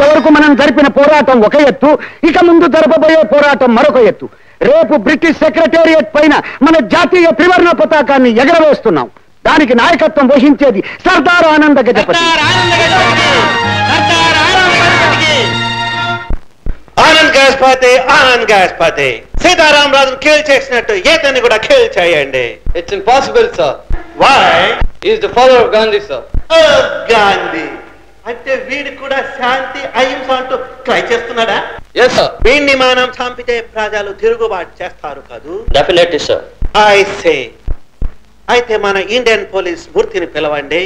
ఇంతవరకు మనం జరిపిన పోరాటం ఒక ఎత్తు ఇక ముందు జరపబోయే పోరాటం మరొక ఎత్తు రేపు బ్రిటిష్ సెక్రటేరియట్ పైన మన జాతీయ త్రివర్ణ పతాకాన్ని ఎగరవేస్తున్నాం దానికి నాయకత్వం వహించేది సర్దార్ ఆనంద గజపతి ఆనంద్ గాస్పాతే ఆనంద్ గాస్పాతే సీతారాం రాజును కిల్ చేసినట్టు ఏతన్ని కూడా కిల్ చేయండి It's impossible, sir. Why He is the father of Gandhi, sir. Gandhi అంటే వీడు కూడా శాంతి అహింస అంటూ ట్రై చేస్తున్నాడా Yes, sir. వీడిని మనం చంపితే ప్రజలు తిరుగుబాటు చేస్తారు కదూ Definitely, sir. ఐ సే అయితే మన ఇండియన్ పోలీస్ మూర్తిని పిలవండి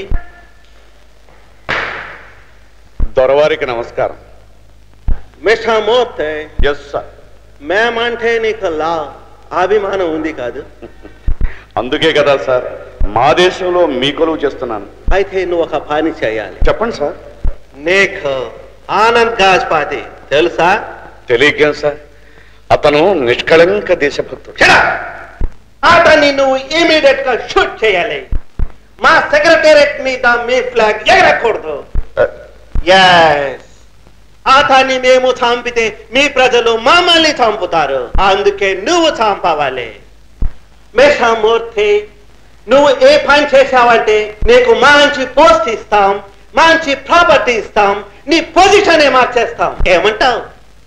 దొరవారికి నమస్కారం మిస్టర్ మూర్తి ఎస్ సార్ మేమంటే నీకు లా అభిమానం ఉంది కాదు అందుకే కదా సార్ మా దేశంలో మీ కొలువు చేస్తున్నాను అయితే నువ్వు ఒక పని చేయాలి చెప్పండి సార్ నీకు ఆనంద్ గాజ్పాతి తెలుసా తెలియకేం సార్ అతను నిష్కళంక దేశభక్తుడు Shut up! అతన్ని నువ్వు ఇమీడియట్ గా షూట్ చేయాలి మా సెక్రటేరియట్ మీద మీ ఫ్లాగ్ ఎగరకూడదు ఎస్ అతన్ని మేము చంపితే మీ ప్రజలు మమ్మల్ని చంపుతారు అందుకే నువ్వు చంపవాలి మేషమూర్తి నువ్వు ఏ పని చేశావంటే నీకు మంచి పోస్ట్ ఇస్తాం మంచి ప్రాపర్టీ ఇస్తాం నీ పొజిషన్ మార్చేస్తాం ఏమంటావు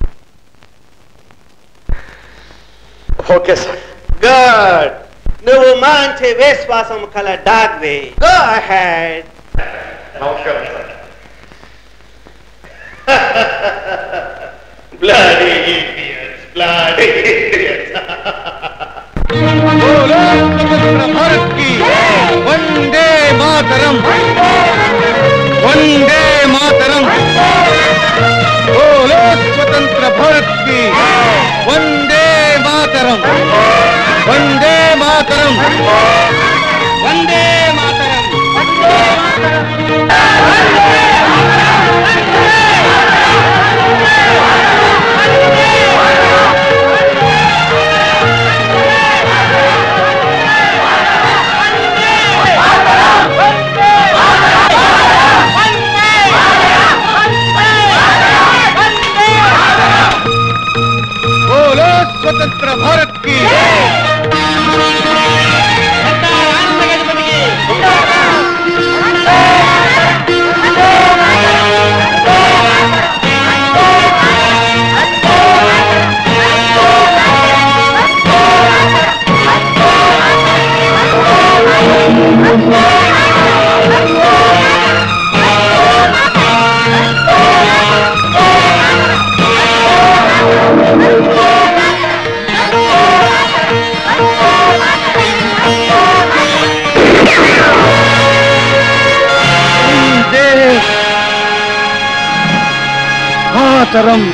ఓకే సార్ గుడ్ నువ్వు మంచి విశ్వాసం కల డాగ్వే గో అహెడ్ నమస్కారం sir bloody idiots bloody idiots Bharat की वंदे मातरम वंदे मातरम बोलो स्वतंत्र भारत की वंदे मातरम वंदे मातरम वंदे मातरम बोलो स्वतंत्र भारत की वंदे मातरम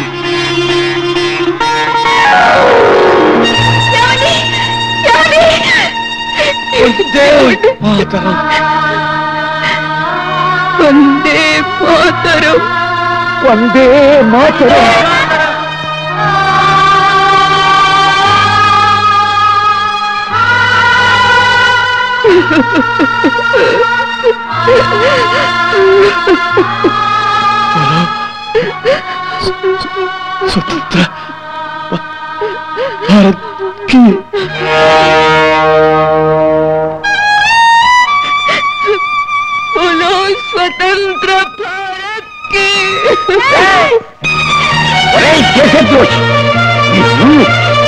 वंदे मातरम వందే మాతరం वंदे मातरम स्वतंत्र भारत की बोलो स्वतंत्र भारत की ఒరేయ్ దేశద్రోహి నిన్ను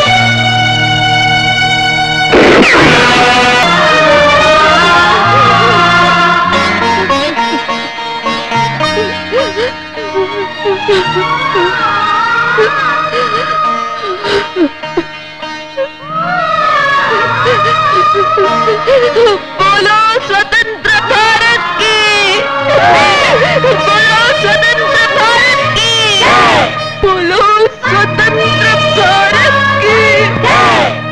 बोलो स्वतंत्र भारत की बोलो स्वतंत्र भारत की बोलो स्वतंत्र भारत की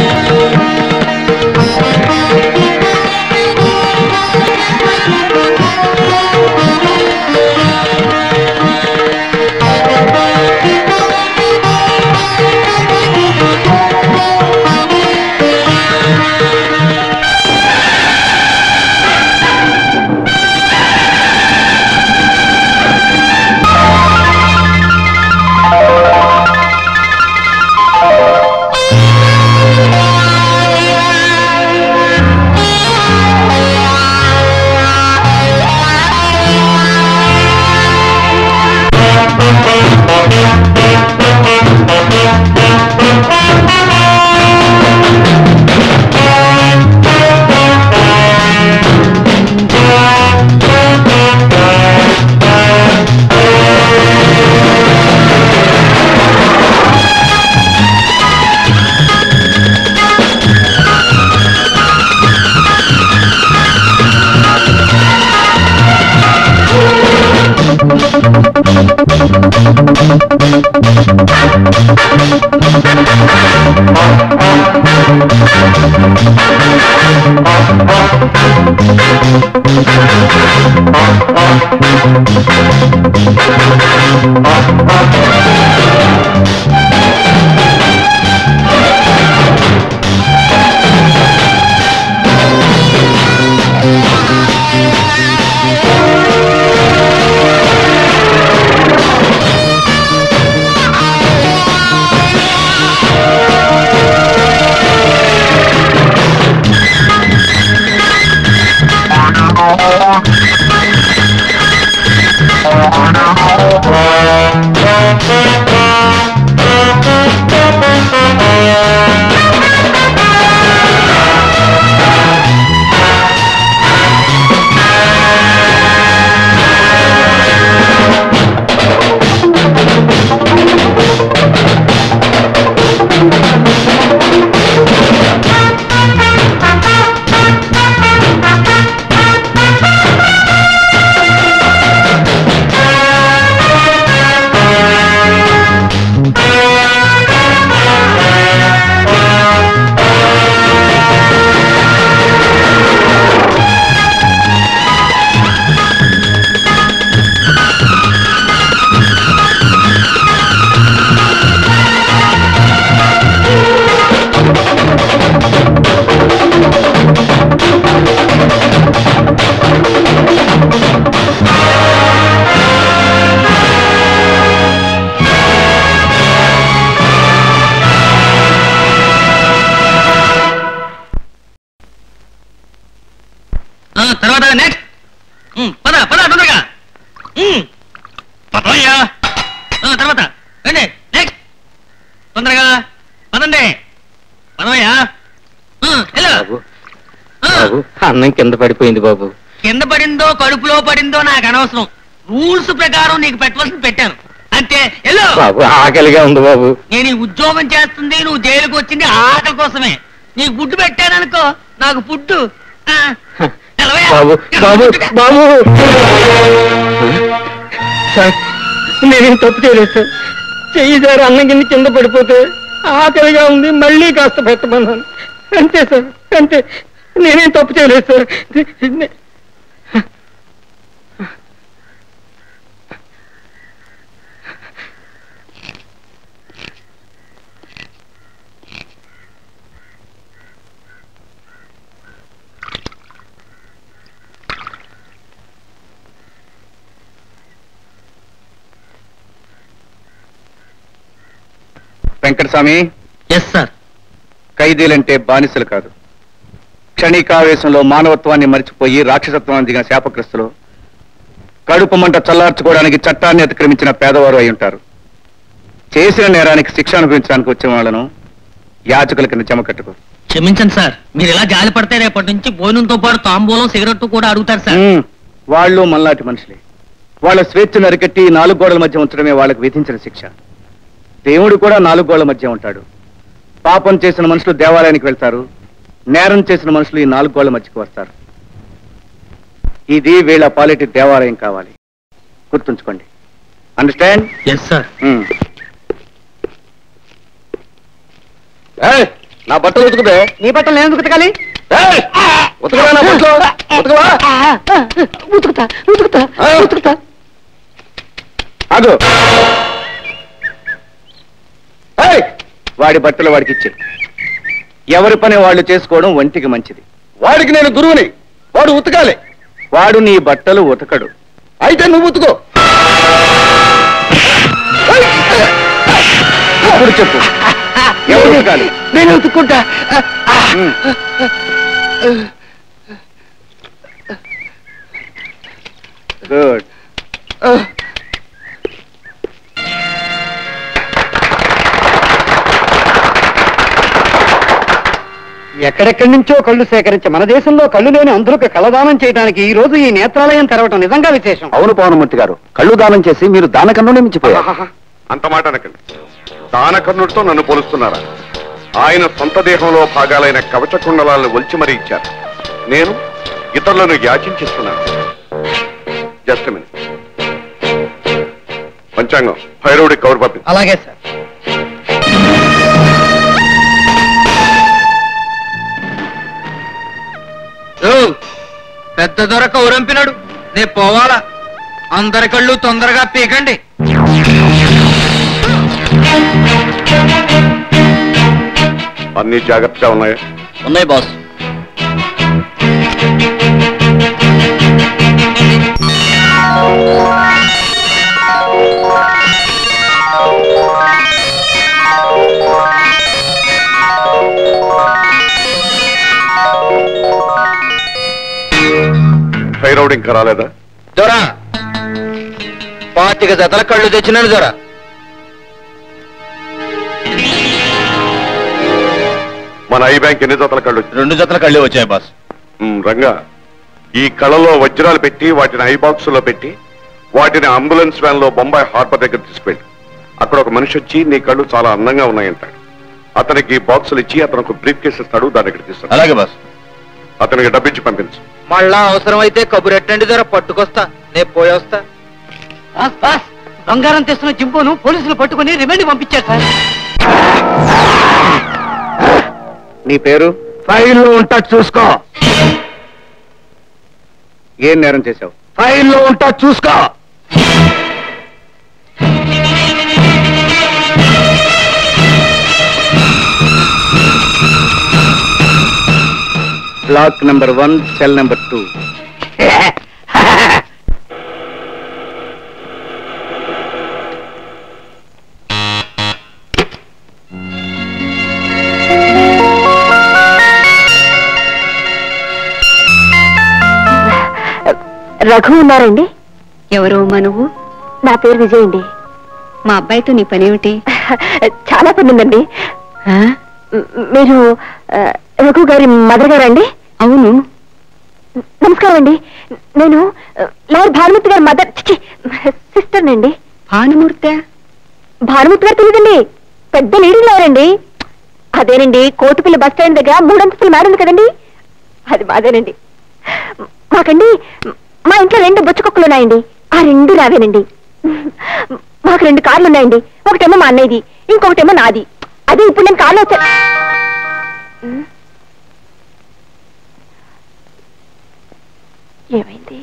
Thank ఆ, తర్వాత నెక్స్ట్ ఉమ్, పద పద తొందరగా ఉమ్, పదవయ్యా ఆ, తర్వాత రండి నెక్స్ట్ తొందరగా పదండి పదవయ్యా ఆ, వెళ్ళు. బాబు ఆ, బాబు అన్నం కింద పడిపోయింది బాబు కింద పడిందో కడుపులో పడిందో నాకు అనవసరం రూల్స్ ప్రకారం నీకు పెట్టవలసింది పెట్టాను అంతే వెళ్ళు బాబు ఆకలిగా ఉంది బాబు నేను ఈ ఉద్యోగం చేస్తుంది నువ్వు జైలుకి వచ్చింది ఆకలి కోసమే నీకు ఫుడ్ పెట్టాననుకో నాకు ఫుడ్ ఆ, వెళ్ళవయ్యా. బాబు బాబు బాబు సార్ నేనేం తప్పు చేయలేదు సార్ చెయ్యి సార్ అన్నం కింద కింద పడిపోతే ఆకలిగా ఉంది మళ్ళీ కాస్త పెట్టమన్నాను అంతే సార్ అంతే నేనేం తప్పు చేయలేదు సార్ నే- వెంకటస్వామి ఎస్ సార్ ఖైదీలంటే బానిసలు కాదు క్షణికావేశంలో మానవత్వాన్ని మరిచిపోయి రాక్షసత్వాన్ని దిగిన శాపగ్రస్తులు కడుపు మంట చల్లార్చుకోవడానికి చట్టాన్ని అతిక్రమించిన పేదవారు అయి ఉంటారు చేసిన నేరానికి శిక్ష అనుభవించడానికి వచ్చిన వాళ్ళను యాచకుల కింద చెమకట్టుకో క్షమించండి సార్ మీరు ఇలా జాలి పడితే రేపటి నుంచి భోజనంతో పాటు తాంబూలం సిగరెట్ కూడా అడుగుతారు సార్ ఉమ్, వాళ్ళు మనలాంటి మనుషులే వాళ్ళ స్వేచ్ఛను అరికట్టి నాలుగు గోడల మధ్య ఉంచడమే వాళ్ళకు విధించిన శిక్ష దేవుడు కూడా నాలుగు గోడల మధ్య ఉంటాడు పాపం చేసిన మనుషులు దేవాలయానికి వెళ్తారు నేరం చేసిన మనుషులు ఈ నాలుగు గోడల మధ్యకు వస్తారు ఇది వీళ్ళ పాలిటి దేవాలయం కావాలి గుర్తుంచుకోండి అండర్స్టాండ్ ఎస్ సార్ నా బట్టలు ఉతుకుదే నీ బట్టలు నేను ఉతకాలి ఉతకవా నా బట్టలు ఉతకవా ఉతుకుతా ఉతుకుతా ఆ. ఉతుకుతా ఆగు ఏయ్! వాడి బట్టలు వాడికి ఇచ్చే ఎవరి పని వాళ్ళు చేసుకోవడం ఒంటికి మంచిది వాడికి నేను గురువుని వాడు ఉతకాలి వాడు నీ బట్టలు ఉతకడు అయితే నువ్వు ఉతుకో ఇప్పుడు చెప్పు ఎవరు ఉతకాలి నేను ఉతుక్కుంటా ఉమ్. గుడ్ ఎక్కడెక్కడి నుంచో కళ్ళు సేకరించి మన దేశంలో కళ్ళు లేని అందరికి కళదానం చేయడానికి ఈ రోజు ఈ నేత్రాలయం తెరవటం నిజంగా విశేషం అవును పవనమూర్తి గారు కళ్ళు దానం చేసి మీరు దానకన్నునే మించిపోయారు అంత మాట అనకండి దానకర్ణుడితో నన్ను పోలుస్తున్నారా ఆయన సొంత దేహంలో భాగాలైన కవచ కుండలాలను ఒలిచి మరీ ఇచ్చారు నేను ఇతరులను యాచించిస్తున్నాను జస్ట్ మినిట్ పంచాంగం భైరవుడి కౌరు పంపింది అలాగే సార్ పెద్ద దొర కౌరంపినాడు నే పోవాలా అందరి కళ్ళు తొందరగా పీకండి అన్ని జాగ్రత్తగా ఉన్నాయా ఉన్నాయి బాస్ ఫైర్ అవుట్ ఇంకా రాలేదా దొర పాతిక జతల కళ్ళు తెచ్చినాడు దొర మన ఐ బ్యాంక్ ఎన్ని జతల కళ్ళు వచ్చినాయి? రెండు జతల కళ్ళే వచ్చాయి బాస్ ఉమ్, రంగా ఈ కళ్ళలో వజ్రాలు పెట్టి వాటిని ఐ బాక్స్ లో పెట్టి వాటిని అంబులెన్స్ వ్యాన్ లో బొంబాయి హార్బర్ దగ్గర తీసుకెళ్ళి అక్కడ ఒక మనిషి వచ్చి నీ కళ్ళు చాలా అందంగా ఉన్నాయంటాడు అతనికి బాక్సులు ఇచ్చి అతను ఒక బ్రీఫ్ కేసు ఇస్తాడు దాని ఇక్కడ తీస్తాడు అలాగే బాస్ అతనికి డబ్బిచ్చి పంపించు మళ్ళా అవసరమైతే కబురెట్టండి దొర పట్టుకొస్తా నే పోయొస్తా బాస్ బాస్ బంగారం తెస్తున్న జింపోను పోలీసులు పట్టుకుని రిమాండ్ పంపించారు సార్ నీ పేరు ఫైల్లో ఉంటా చూసుకో ఏం నేరం చేశావు ఫైల్లో ఉంటా చూసుకో block number one cell number two Raghu ఉన్నారండి ఎవరు మా నువ్వు నా పేరు విజయ్ అండి మా అబ్బాయితో నీ పనేమిటి చాలా పని ఉందండి మ్- మీరు ఆ, రఘు గారి మదర్ గారండి అవును నమస్కారం అండి నేను ఆ, లాయర్ భానుమూర్తి గారి మదర్ సిస్టర్ అండి భానుమూర్తి భానుమూర్తి గారు తెలియదండి పెద్ద లీడింగ్ లాయర్ అండి అదేనండి కోటిపల్లి బస్ స్టాండ్ దగ్గర మూడంతస్తుల మేడ ఉంది కదండి అది మాదేనండి మాకండి మా ఇంట్లో రెండు బొచ్చుకొక్కలు ఉన్నాయండి ఆ రెండు నావేనండి మాకు రెండు కార్లు ఉన్నాయండి ఒకటేమో మా అన్నయ్యది ఇంకొకటేమో నాది అదే ఇప్పుడు నేను కార్లో వచ్చా ఏమైంది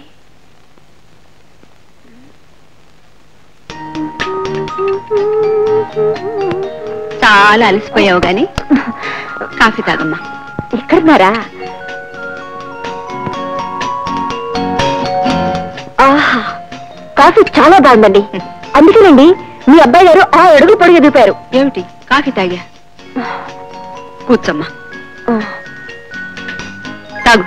చాలా అలసిపోయావు గాని కాఫీ తాగమ్మా ఇక్కడున్నారా ఆహా కాఫీ చాలా బాగుందండి అందుకేనండి మీ అబ్బాయి గారు ఆ అడుగులు పొడి ఎదిగిపోయారు ఏమిటి కాఫీ తాగా కూర్చోమ్మా తాగు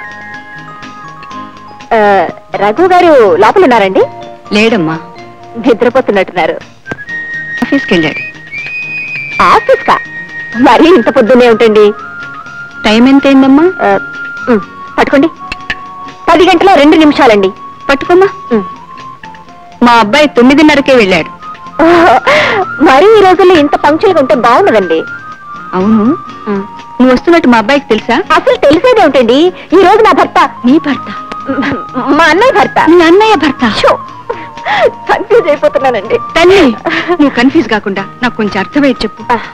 ఆ, రఘు గారు లోపల ఉన్నారండి లేడమ్మా నిద్రపోతున్నట్టున్నారు ఆఫీస్కి వెళ్ళాడు ఆఫీస్ కా మరీ ఇంత పొద్దున్నే ఉంటుంది టైం ఎంతైందమ్మా ఆ, ఉమ్, పట్టుకోండి పది గంటల రెండు నిమిషాలండి పట్టుకోమ్మా ఉమ్. మా అబ్బాయి తొమ్మిదిన్నరకే వెళ్ళాడు మరీ ఈ రోజుల్లో ఇంత పంక్చువల్గా ఉంటే బాగుండదండి అవును నువ్వు వస్తున్నట్టు మా అబ్బాయికి తెలుసా అసలు తెలిసేదే ఉంటుంది ఈ రోజు నా భర్త నీ భర్త మా అన్నయ్య భర్త నీ అన్నయ్య భర్త కన్ఫ్యూజ్ అయిపోతున్నానండి తల్లి నువ్వు కన్ఫ్యూజ్ కాకుండా నాకు కొంచెం అర్థమయ్యేది చెప్పు ఆ.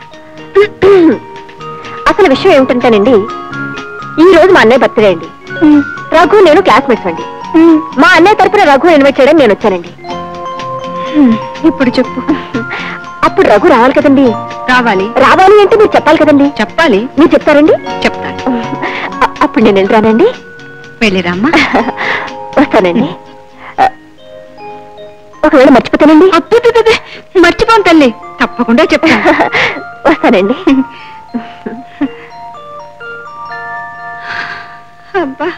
అసలు విషయం ఏమిటంటేనండి ఈ రోజు మా అన్నయ్య బర్త్డే అండి రఘు నేను క్లాస్మేట్స్ అండి మా అన్నయ్య తరపున రఘు ఇన్వైట్ చేయడం నేను వచ్చానండి ఇప్పుడు చెప్పు అప్పుడు రఘు రావాలి కదండి రావాలి రావాలి అంటే మీరు చెప్పాలి కదండి చెప్పాలి మీరు చెప్తారండి చెప్తాను అ- అప్పుడు నేను వెళ్ళరానండి వెళ్ళిరామ్మా వస్తానండి ఆ, ఒకవేళ మర్చిపోతానండి అబ్బే మర్చిపోను తల్లి తప్పకుండా చెప్తాను వస్తానండి అబ్బా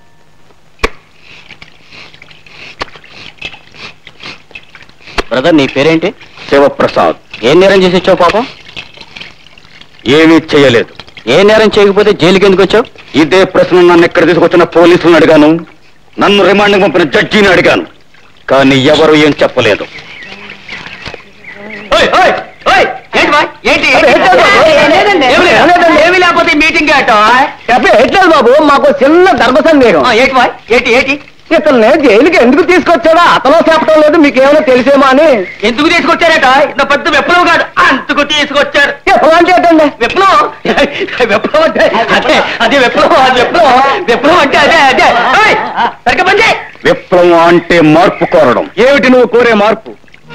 బ్రదర్ నీ పేరేంటి శివప్రసాద్ ఏం నేరం చేసి వచ్చావు పాపం ఏమీ చేయలేదు ఏ నేరం చేయకపోతే జైలుకి ఎందుకు వచ్చావు ఇదే ప్రశ్న నన్ను ఎక్కడ తీసుకొచ్చిన పోలీసులను అడిగాను నన్ను రిమాండ్కి పంపిన జడ్జిని అడిగాను కానీ ఎవరు ఏం చెప్పలేదు ఓయ్, ఓయ్, ఓయ్, ఏంటి బాయ్? ఏంటి? ఏమీ లేకపోతే మీటింగ్ అట ఎట్లేదు బాబు మాకు చిన్న ధర్మ సందేహం ఏంటి బాయ్ ఏంటి ఏంటి ఇతన్ని జైలుకి ఎందుకు తీసుకొచ్చాడో అతను చెప్పడం లేదు మీకేమైనా తెలిసేమో అని ఎందుకు తీసుకొచ్చారట ఇంత పెద్ద విప్లవం కాదు అందుకు తీసుకొచ్చారు చెప్పమంటే ఏంటండి విప్లవం విప్లవం అంటే అదే అదే విప్లవం అది విప్లవం విప్లవం అంటే అదే అదే ఏయ్! సరిగ్గా పని చేయి. విప్లవం అంటే మార్పు కోరడం ఏమిటి నువ్వు కోరే మార్పు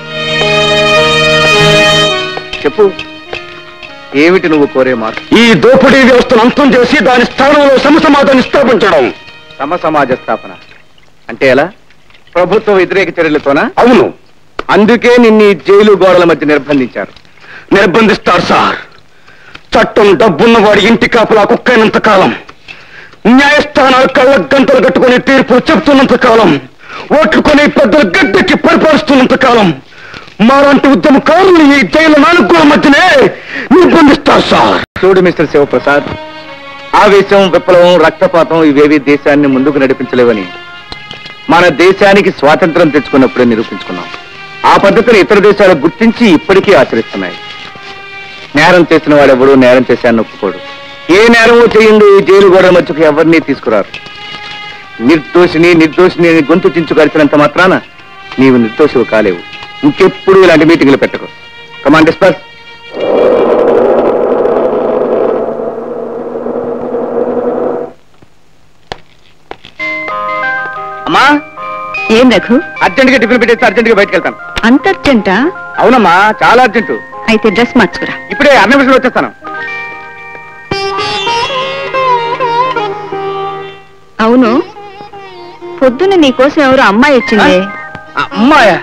చెప్పు ఏమిటి నువ్వు కోరే మార్పు ఈ దోపిడీ వ్యవస్థను అంతం చేసి దాని స్థానంలో సమసమాధాన్ని స్థాపించడం సమ సమాజ స్థాపన అంటే ఎలా ప్రభుత్వ వ్యతిరేక చర్యలతోనా అవును అందుకే నిన్ను ఈ జైలు గోడల మధ్య నిర్బంధించారు నిర్బంధిస్తారు సార్ చట్టం డబ్బున్న వాడి ఇంటి కాపలా కుక్కైనంత కాలం న్యాయస్థానాలు కళ్ళ గంటలు కట్టుకుని తీర్పులు చెప్తున్నంత కాలం ఓట్లు కొని పెద్దలు గడ్డెక్కి పరిపాలిస్తున్నంత కాలం మాలాంటి ఉద్యమకారులు ఈ జైలు నాలుగు మధ్యనే నిర్బంధిస్తారు సార్ చూడు మిస్టర్ శివప్రసాద్ ఆవేశం విప్లవం రక్తపాతం ఇవేవి దేశాన్ని ముందుకు నడిపించలేవని మన దేశానికి స్వాతంత్రం తెచ్చుకున్నప్పుడే నిరూపించుకున్నాం ఆ పద్ధతిని ఇతర దేశాలు గుర్తించి ఇప్పటికీ ఆచరిస్తున్నాయి నేరం చేసిన వాడెవడు నేరం చేశాన్ని ఒప్పుకోడు ఏ నేరమో చేయండి ఈ జైలు గోడల మధ్యకు ఎవరిని తీసుకురారు నిర్దోషిని నిర్దోషిని అని గొంతు చించు కలిసినంత మాత్రాన నీవు నిర్దోషివి కాలేవు ఇంకెప్పుడు ఇలాంటి మీటింగ్లు పెట్టకు కమాండ్ డిస్పర్స్ అమ్మా ఏం రఘు అర్జెంట్ గా టిఫిన్ పెట్టేసి అర్జెంట్ గా బయటకు వెళ్తాను అంత అర్జెంటా అవునమ్మా చాలా అర్జెంటు అయితే డ్రెస్ మార్చుకురా ఇప్పుడే అన్న విషయంలో వచ్చేస్తాను అవును పొద్దున్న నీకోసం ఎవరో అమ్మాయి వచ్చింది అమ్మాయా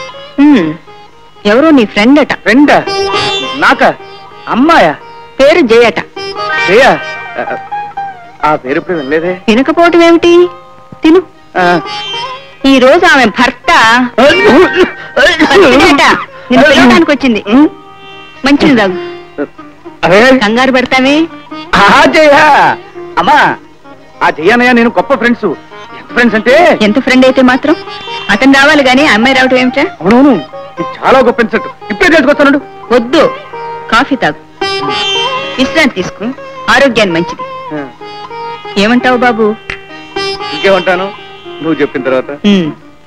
ఎవరో నీ ఫ్రెండ్ అట ఫ్రెండ్ నాక అమ్మాయా పేరు జయట చేయ ఆ పేరు ఇప్పుడు వినలేదే వినకపోవటం ఏమిటి తిను ఆ. ఈ రోజు ఆమె భర్త బర్త్డేట. నిన్ను పిలవడానికి వచ్చింది మంచిది రాగు అరే కంగారు పడతావే ఆ జయ అమ్మా ఆ జయ అన్నయ్య నేను గొప్ప ఫ్రెండ్స్ ఎంత ఫ్రెండ్స్ అంటే ఎంత ఫ్రెండ్ అయితే మాత్రం అతను రావాలి గానీ ఆ అమ్మాయి రావటం ఏమిటా అవునవును ఇది చాలా గొప్ప ఫ్రెండ్స్ అంటూ ఇప్పుడే తెలుసుకొస్తాను వద్దు కాఫీ తాగు విశ్రాంతి తీసుకో ఆరోగ్యాన్ని మంచిది ఏమంటావు బాబు ఇంకేమంటాను నువ్వు చెప్పిన తర్వాత ఉమ్,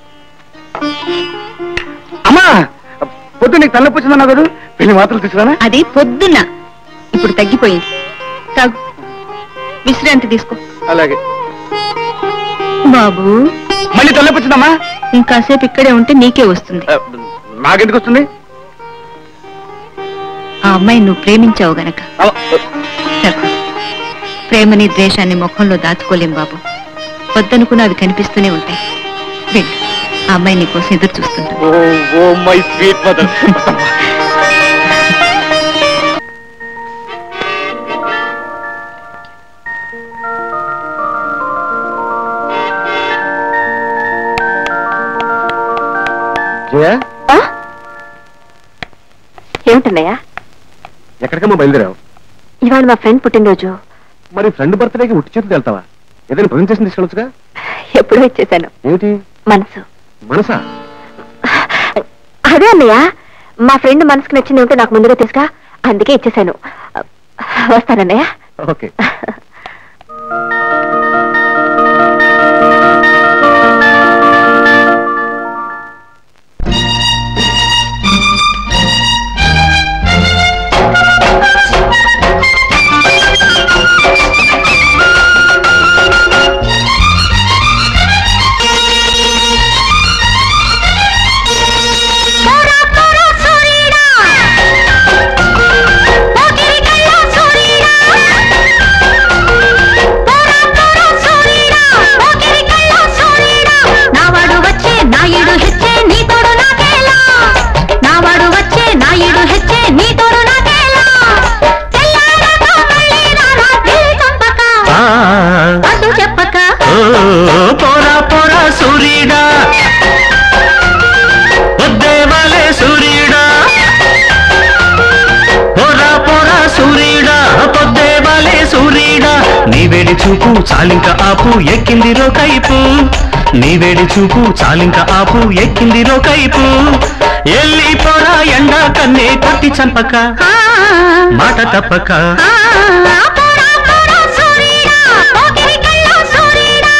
అమ్మా పొద్దు నీకు తలనొప్పి వచ్చిందన్నావు కదా పెళ్లి మాత్రం తీసుకురానా అది పొద్దున్న ఇప్పుడు తగ్గిపోయింది తాగు విశ్రాంతి తీసుకో అలాగే బాబు మళ్ళీ తలనొప్పి వచ్చిందమ్మా ఇంకాసేపు ఇక్కడే ఉంటే నీకే వస్తుంది ఆ, నాకెందుకు వస్తుంది ఆ అమ్మాయి నువ్వు ప్రేమించావు గనక అమ్మ, రఘు, ప్రేమని ద్వేషాన్ని ముఖంలో దాచుకోలేం బాబు వద్దనుకున్న అవి కనిపిస్తూనే ఉంటాయి వెళ్ళు ఆ అమ్మాయి నీ కోసం ఎదురు చూస్తుంటా oh oh my sweet mother Jaya ఏమిటన్నయ్యా ఎక్కడికమ్మా బయలుదేరావు ఇవాళ మా ఫ్రెండ్ పుట్టినరోజు మరి ఫ్రెండ్ బర్త్డేకి ఉట్టి చేతులు వెళ్తావా ఏదైనా ప్రజెంటేషన్ తీసుకెళ్ళొచ్చుగా ఎప్పుడో ఇచ్చేశాను ఏమిటి మనసు మనసా అదే అన్నయ్య మా ఫ్రెండ్ మనసుకు నచ్చింది ఉంటే నాకు ముందుగా తీసుగా అందుకే ఇచ్చేశాను వస్తానన్నయ్య ఓకే నావాడు వచ్చే నాయుడు హెచ్చే నీ తోడు నాకేలా నావాడు వచ్చే నాయుడు హెచ్చే నీ తోడు నాకేలా తెల్లారక మళ్ళీ రానా దిల్ చంపక అడ్డు చెప్పక పోరా పోరా సూర్యుడా పొద్దేవాలే సూర్యుడా పోరా పోరా సూర్యుడా పొద్దేవాలే సూర్యుడా నీ వేడి చూపు చాలింక ఆపు ఎక్కింది రోకైపు నీ వేడి చూపు చాలింక ఆపు ఎక్కింది రోకైపు ఎల్లి పోరా ఎండా కన్నే కొట్టి చంపక మాట తప్పక పోరా పోరా సూర్యుడా పోకిరి కళ్ళ సూర్యుడా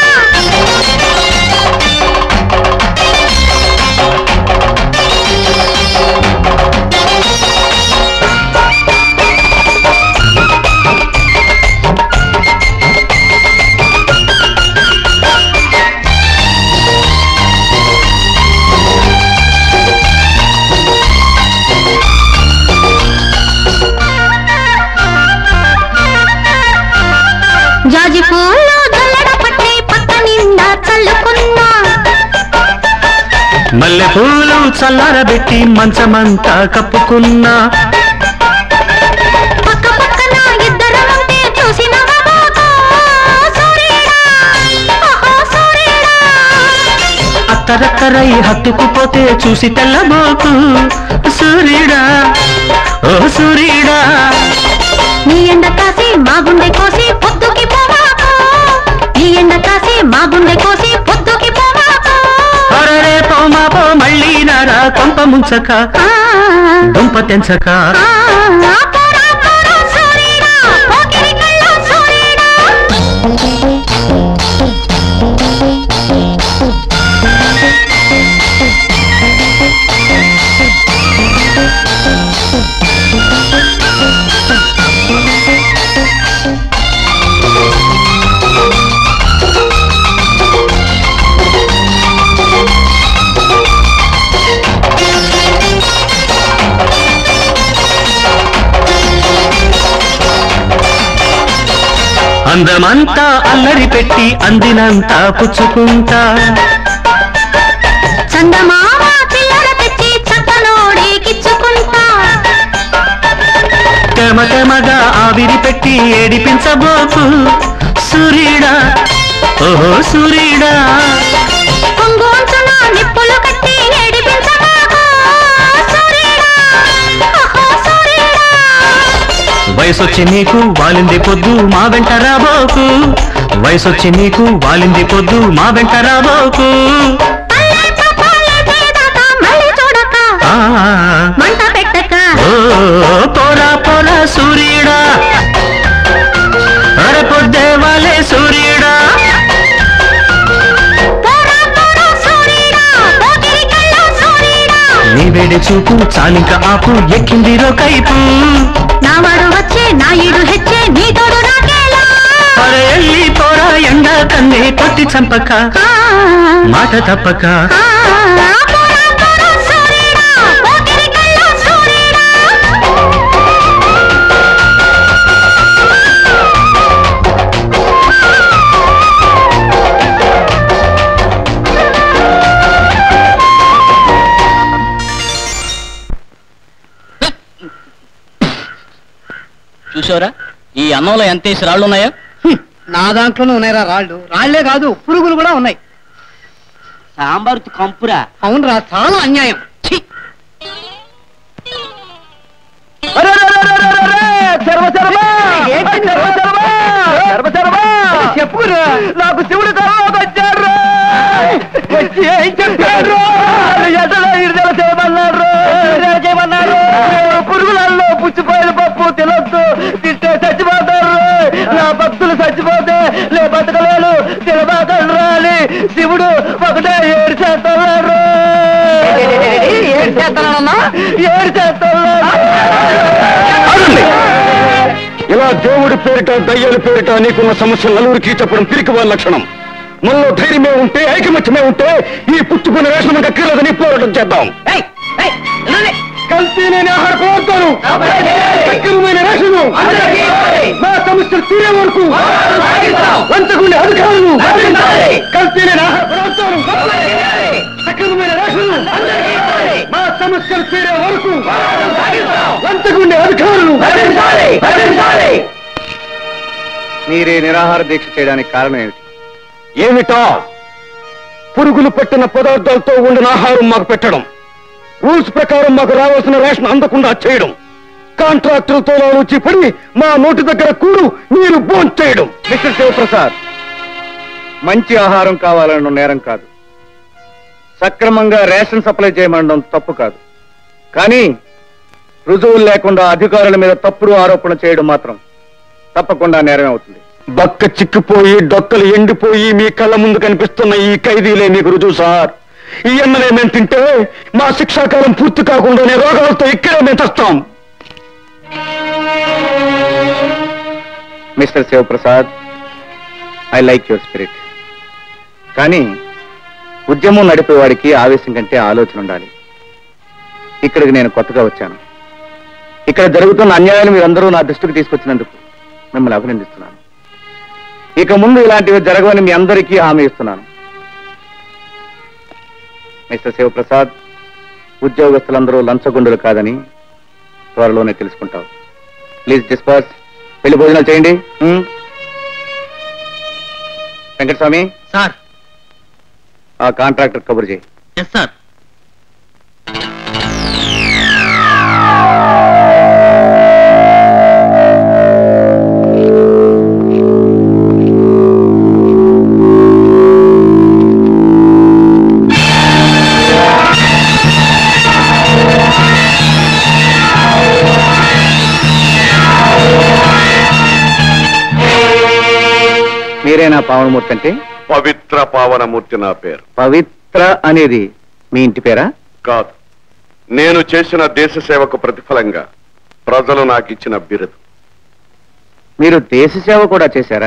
జాజి పూలు జల్లడ పట్టి పక్క నిండా చల్లుకున్నా మల్లె పూలు చల్లారబెట్టి మంచమంతా కప్పుకున్నా పక్క పక్కన ఇద్దరు ఉంటే చూసినవా బాబా సూర్యుడా ఓహో సూర్యుడా అత్తరక్కరై హత్తుకుపోతే చూసి తెల్లబోకు సూర్యుడా ఓ సూర్యుడా నీ ఎండ కాసి మా గుండె కోసి పొద్దుకి పోవాకు నీ ఎండ కాసి మా గుండె కోసి పొద్దుకి పోవాకు అరరే పోమా పో మళ్ళీ నారా కొంప ముంచక ఆ, దుంప తెంచక ఆ, పోరా, పోరా, సూర్యుడా, పోకిరి కళ్ళ సూర్యుడా. అందమంతా అల్లరి పెట్టి అందినంతా పుచ్చుకుంటా చందమామ చిల్లర తెచ్చి చక్కనోడికిచ్చుకుంటా తెమ తెమగా ఆవిరి పెట్టి ఏడిపించబోకు సూర్యుడా ఓహో సూర్యుడా కొంగోంచున నిప్పులు కట్టి ఏడిపించబాకు సూర్యుడా ఓహో సూర్యుడా వయసొచ్చి నీకు వాలింది పొద్దు మా వెంట రాబోకు వయసొచ్చి నీకు వాలింది పొద్దు మా వెంట రాబోకు అల్లరి పాపాలే పేదాక మళ్ళీ చూడక ఆ, మంట పెట్టక ఓ పోరా పోరా సూర్యుడా అరే పొద్దే వాలే సూర్యుడా పోరా పోరా సూర్యుడా పోకిరి కళ్ళ సూర్యుడా నీ వేడి చూపు చాలింక ఆపు ఎక్కింది కైపు నావాడు వచ్చే నాయుడు హెచ్చే నీ తోడు నాకేలా అరే ఎల్లి పోరా ఎండ కన్నే కొట్టి చంపక ఆ, మాట తప్పక ఆ, పోరా పోరా సూర్యుడా పోకిరి కళ్ళ సూర్యుడా చూసావరా ఈ అన్నంలో ఎంత వేసి రాళ్ళు ఉన్నాయా నా దాంట్లోనే ఉన్నాయిరా రాళ్ళు రాళ్లే కాదు పురుగులు కూడా ఉన్నాయి సాంబార్ కంపురా అవునరా చాలా అన్యాయం ఛీ! చెప్పుకురా నాకు శివుడు కర్రోకి వచ్చారు వచ్చి ఏం చెప్పారు ఎటలో ఇరుదల చేయమన్నారు చేయమన్నారు పురుగులలో పుచ్చిపోయిన పప్పు తినొద్దు తింటే చచ్చిపోతారు నా భక్తులు చచ్చిపోతే లే బతకలేను తినబాకండి రాలి శివుడు ఒకటే ఏడు చేస్తున్నారు ఏడు చేస్తున్నానమ్మా ఏడు చేస్తున్నారు ఇలా దేవుడి పేరిట దయ్యాల పేరిట నీకున్న సమస్య నలుగురికి చెప్పడం పిరికి వాళ్ళ లక్షణం మనలో ధైర్యమే ఉంటే ఐకమత్యమే ఉంటే ఈ పుచ్చుకున్న వేషం మనకు అక్కర్లేదని పోరాటం చేద్దాం కల్తీ లేని ఆహార పదార్థాలు సక్రమమైన రేషను మా సమస్యలు తీరే వరకు వంచకుండే అధికారులు కల్తీ లేని ఆహార పదార్థాలు సక్రమమైన రేషను మా సమస్యలు తీరే వరకు వంచకుండే అధికారులు మీరే నిరాహార దీక్ష చేయడానికి కారణం ఏమిటి ఏమిటా పురుగులు పెట్టిన పదార్థాలతో ఉండిన ఆహారం మాకు పెట్టడం రూల్స్ ప్రకారం మాకు రావాల్సిన రేషన్ అందకుండా చేయడం కాంట్రాక్టులతో వచ్చి పడి మా నోటి దగ్గర కూడు మీరు బోన్ చేయడం మిస్టర్ శివప్రసాద్ మంచి ఆహారం కావాలనడం నేరం కాదు సక్రమంగా రేషన్ సప్లై చేయమనడం తప్పు కాదు కానీ రుజువులు లేకుండా అధికారుల మీద తప్పుడు ఆరోపణ చేయడం మాత్రం తప్పకుండా నేరమే అవుతుంది బక్క చిక్కిపోయి డొక్కలు ఎండిపోయి మీ కళ్ళ ముందు కనిపిస్తున్న ఈ ఖైదీలే మీకు రుజువు సార్ ఈ ఎన్నలే మేము తింటే మా శిక్షాకాలం పూర్తి కాకుండానే రోగాలతో ఇక్కడే మేము తెస్తాం mister Shivaprasad I like your spirit కానీ ఉద్యమం నడిపేవాడికి ఆవేశం కంటే ఆలోచన ఉండాలి ఇక్కడికి నేను కొత్తగా వచ్చాను ఇక్కడ జరుగుతున్న అన్యాయాలు మీరందరూ నా దృష్టికి తీసుకొచ్చినందుకు మిమ్మల్ని అభినందిస్తున్నాను ఇక ముందు ఇలాంటివి జరగవని మీ అందరికీ హామీ ఇస్తున్నాను మిస్టర్ శివప్రసాద్ ఉద్యోగస్తులందరూ లంచగొండులు కాదని త్వరలోనే తెలుసుకుంటావు ప్లీజ్ డిస్పర్స్ వెళ్ళి భోజనాలు చేయండి హ్మ్? వెంకటస్వామి సార్ ఆ కాంట్రాక్టర్ కబురు చేయి ఎస్ సార్ మీరేనా పావనమూర్తి అంటే పవిత్ర పావనమూర్తి నా పేరు పవిత్ర అనేది మీ ఇంటి పేరా కాదు నేను చేసిన దేశ సేవకు ప్రతిఫలంగా ప్రజలు నాకు ఇచ్చిన బిరుదు మీరు దేశ సేవ కూడా చేశారా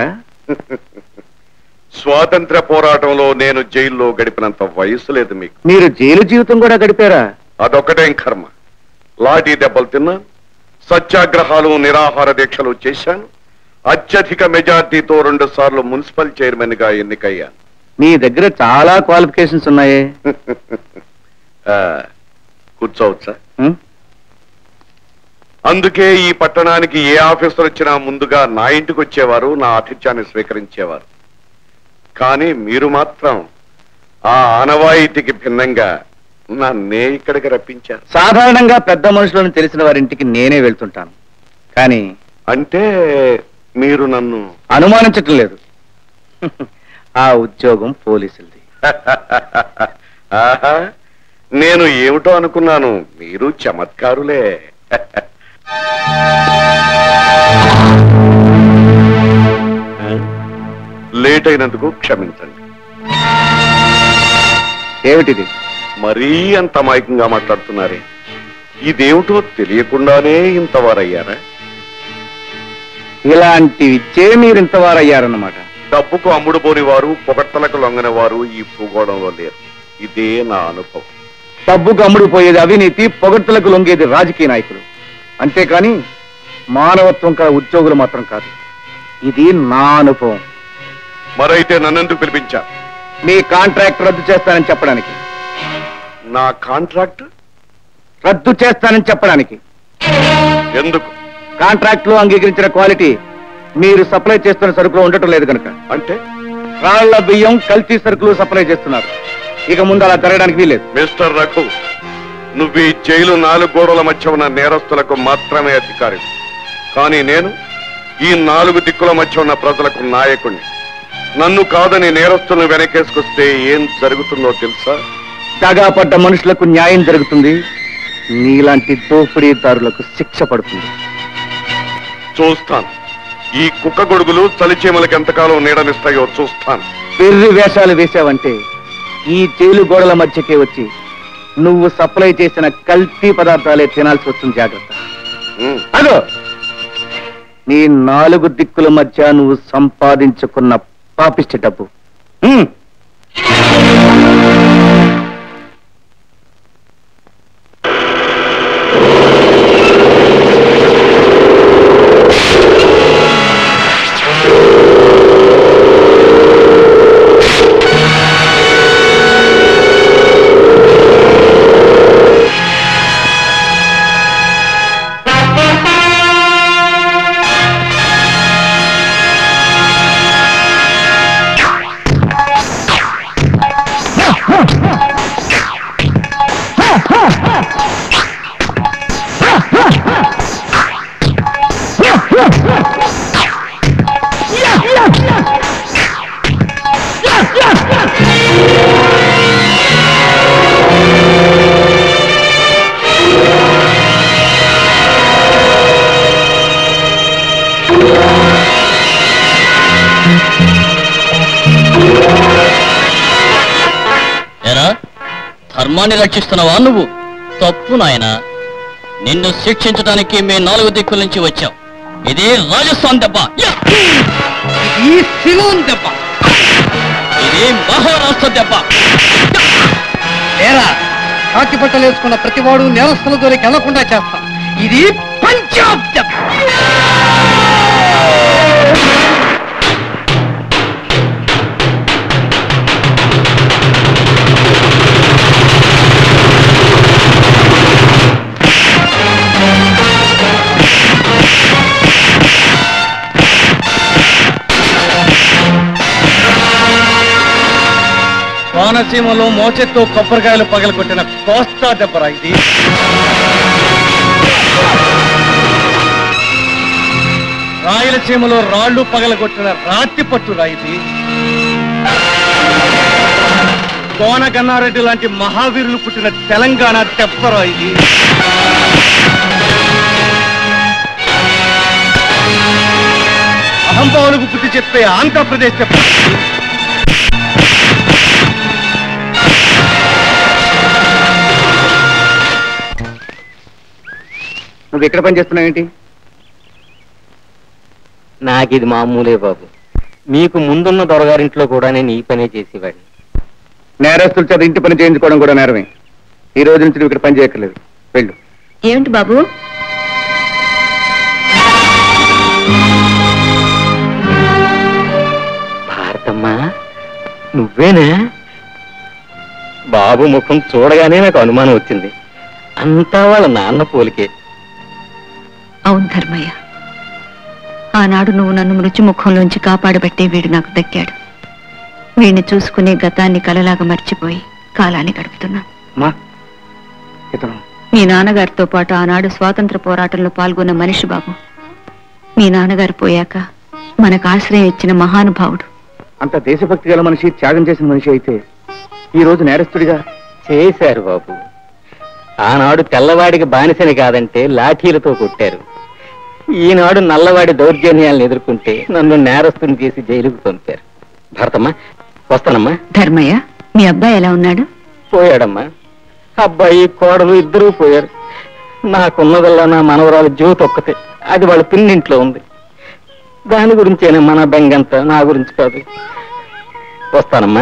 స్వాతంత్ర పోరాటంలో నేను జైల్లో గడిపినంత వయసు లేదు మీకు మీరు జైలు జీవితం కూడా గడిపారా అదొక్కటేం కర్మ లాఠీ దెబ్బలు తిన్నాను సత్యాగ్రహాలు నిరాహార దీక్షలు చేశాను అత్యధిక మెజార్టీతో రెండు సార్లు మున్సిపల్ చైర్మన్ గా ఎన్నికయ్యాను మీ దగ్గర చాలా క్వాలిఫికేషన్స్ ఉన్నాయే ఆ, కూర్చోవచ్చా హ్మ్? అందుకే ఈ పట్టణానికి ఏ ఆఫీసర్ వచ్చినా ముందుగా నా ఇంటికి వచ్చేవారు నా ఆతిథ్యాన్ని స్వీకరించేవారు కానీ మీరు మాత్రం ఆ ఆనవాయితీకి భిన్నంగా నన్నే ఇక్కడికి రప్పించారు సాధారణంగా పెద్ద మనుషులను తెలిసిన వారింటికి నేనే వెళ్తుంటాను కానీ అంటే మీరు నన్ను అనుమానించటం లేదు ఆ ఉద్యోగం పోలీసులది ఆహా, నేను ఏమిటో అనుకున్నాను మీరు చమత్కారులే లేట్ అయినందుకు క్షమించండి ఏమిటిది మరీ అంత అమాయకంగా మాట్లాడుతున్నారే ఇదేమిటో తెలియకుండానే ఇంతవారయ్యారా ఇలాంటివి ఇచ్చే మీరు ఇంతవారయ్యారన్నమాట డబ్బుకు అమ్ముడు పోని వారు పొగట్టలకు లొంగని వారు ఈ భూగోళంలో లేరు ఇదే నా అనుభవం డబ్బుకు అమ్ముడు పోయేది అవినీతి పొగడ్తలకు లొంగేది రాజకీయ నాయకులు అంతేకాని మానవత్వం కల ఉద్యోగులు మాత్రం కాదు ఇది నా అనుభవం మరైతే నన్నెందుకు పిలిపించారు మీ కాంట్రాక్ట్ రద్దు చేస్తానని చెప్పడానికి నా కాంట్రాక్ట్ రద్దు చేస్తానని చెప్పడానికి ఎందుకు కాంట్రాక్ట్ లో అంగీకరించిన క్వాలిటీ మీరు సప్లై చేస్తున్న సరుకులో ఉండటం లేదు కనుక అంటే రాళ్ల బియ్యం కల్తీ సరుకులు సప్లై చేస్తున్నారు ఇక ముందు అలా జరగడానికి వీలేదు మిస్టర్ రఘు నువ్వు ఈ జైలు నాలుగు గోడల మధ్య ఉన్న నేరస్తులకు మాత్రమే అధికారి కానీ నేను ఈ నాలుగు దిక్కుల మధ్య ఉన్న ప్రజలకు నాయకుణ్ణి నన్ను కాదని నేరస్తులను వెనకేసుకొస్తే ఏం జరుగుతుందో తెలుసా దగాపడ్డ మనుషులకు న్యాయం జరుగుతుంది నీలాంటి దోపిడీదారులకు శిక్ష పడుతుంది చూస్తాను ఈ కుక్క గొడుగులు చలిచీమలకి ఎంతకాలం నీడనిస్తాయో చూస్తాను పెర్రి వేషాలు వేశావంటే ఈ జైలు గోడల మధ్యకే వచ్చి నువ్వు సప్లై చేసిన కల్తీ పదార్థాలే తినాల్సి వస్తుంది జాగ్రత్త ఉమ్. అదో నీ నాలుగు దిక్కుల మధ్య నువ్వు సంపాదించుకున్న పాపిష్టి డబ్బు ఉమ్. ఎరా ధర్మాన్ని రక్షిస్తున్నావా నువ్వు తప్పు నాయనా నిన్ను శిక్షించడానికి మీ నాలుగు దిక్కుల నుంచి వచ్చాం ఇది రాజస్థాన్ దెబ్బ యా! ఈ శిలోన్ దెబ్బ ఇది మహారాష్ట్ర దెబ్బ ఏరా కాకి బట్టలు వేసుకున్న ప్రతివాడు నేరస్తుల దొరికి వెళ్లకుండా చేస్తాం ఇది పంజాబ్ దెబ్బ కోనసీమలో మోచెత్తో కొబ్బరికాయలు పగలగొట్టిన కోస్తా దెబ్బరా ఇది రాయలసీమలో రాళ్లు పగలగొట్టిన రాతి పట్టురా ఇది కోన గన్నారెడ్డి లాంటి మహావీరులు పుట్టిన తెలంగాణ దెబ్బరా ఇది అహంభావులకు బుద్ధి చెప్పే ఆంధ్రప్రదేశ్ దెబ్బ నువ్వు ఎక్కడ పని చేస్తున్నావు ఏంటి నాకిది మామూలే బాబు మీకు ముందున్న దొరగారింట్లో కూడా నేను ఈ పనే చేసేవాడిని నేరస్తుల చేత ఇంటి పని చేయించుకోవడం కూడా నేరమే ఈ రోజు నుంచి నువ్వు ఇక్కడ పని చేయక్కర్లేదు వెళ్ళు ఏమిటి బాబు భారతమ్మా నువ్వేనా బాబు ముఖం చూడగానే నాకు అనుమానం వచ్చింది అంతా వాళ్ళ నాన్న పోలికే అవును ధర్మయ్య ఆనాడు నువ్వు నన్ను మృత్యుముఖంలోంచి కాపాడబట్టే వీడు నాకు దక్కాడు వీడిని చూసుకునే గతాన్ని కలలాగా మర్చిపోయి కాలాన్ని గడుపుతున్నాను మా ఇతను మీ నాన్నగారితో పాటు ఆనాడు స్వాతంత్ర పోరాటంలో పాల్గొన్న మనిషి బాబు మీ నాన్నగారు పోయాక మనకు ఆశ్రయం ఇచ్చిన మహానుభావుడు అంత దేశభక్తి గల మనిషి త్యాగం చేసిన మనిషి అయితే ఈ రోజు నేరస్తుడిగా చేశారు బాబు ఆనాడు తెల్లవాడికి బానిసని కాదంటే లాఠీలతో కొట్టారు ఈనాడు నల్లవాడి దౌర్జన్యాలను ఎదుర్కొంటే నన్ను నేరస్తుని చేసి జైలుకు పంపారు భరతమ్మా వస్తానమ్మా ధర్మయ్య మీ అబ్బాయి ఎలా ఉన్నాడు పోయాడమ్మా అబ్బాయి కోడలు ఇద్దరూ పోయారు నాకున్నదల్లా నా మనవరాలు జ్యోతి ఒక్కతే అది వాళ్ళ పిన్నింట్లో ఉంది దాని గురించేనే మన బెంగంతా నా గురించి కాదు వస్తానమ్మా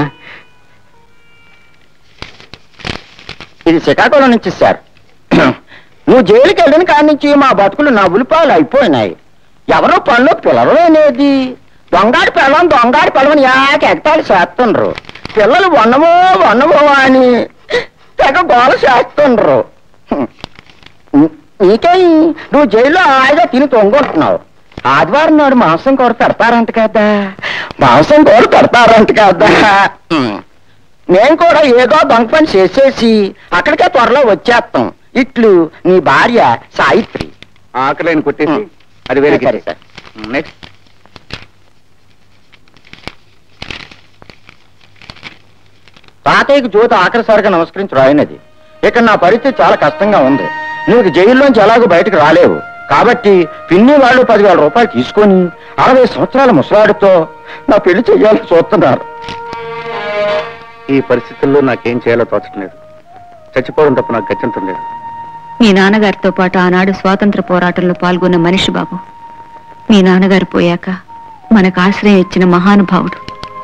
ఇది శ్రీకాకుళం నుంచి సార్ నువ్వు జైలుకి వెళ్ళిన కాడి నుంచి మా బతుకులు నవ్వులు పాలు అయిపోయినాయి ఎవరో పనులు పిలవలేనేది దొంగాడి పిల్లవం దొంగాడి పిల్లవని యాక ఎగతాళి చేస్తుండ్రు పిల్లలు వన్నమో వన్నమో అని తెగ గోల చేస్తుండ్రు హ్మ్. నీకే నువ్వు జైల్లో హాయిగా తిని తొంగుంటున్నావు ఆదివారం నాడు మాంసం కూర పెడతారంట కదా మాంసం కూర పెడతారంట కదా హ్మ్. మేము కూడా ఏదో దొంగ పని చేసేసి అక్కడికే త్వరలో వచ్చేస్తాం ఇట్లు నీ భార్య సాయిత్రి ఆకలిని కొట్టేసి అది వేరే సరే సార్ నెక్స్ట్ తాతయ్యకి జ్యోతి ఆఖరిసారిగా నమస్కరించి రాయినది ఇక నా పరిస్థితి చాలా కష్టంగా ఉంది నువ్వు జైల్లోంచి ఎలాగో బయటకు రాలేవు కాబట్టి పిన్ని వాళ్ళు పదివేల రూపాయలు తీసుకొని అరవై సంవత్సరాల ముసలాడితో నా పెళ్లి చెయ్యాలని చూస్తున్నారు ఈ పరిస్థితుల్లో నాకేం చేయాలో తోచడం లేదు చచ్చిపోవడం తప్ప నాకు గత్యంతరం లేదు మీ నాన్నగారితో పాటు ఆనాడు స్వాతంత్ర పోరాటంలో పాల్గొన్న మనిషి బాబు మీ నాన్నగారు పోయాక మనకు ఆశ్రయం ఇచ్చిన మహానుభావుడు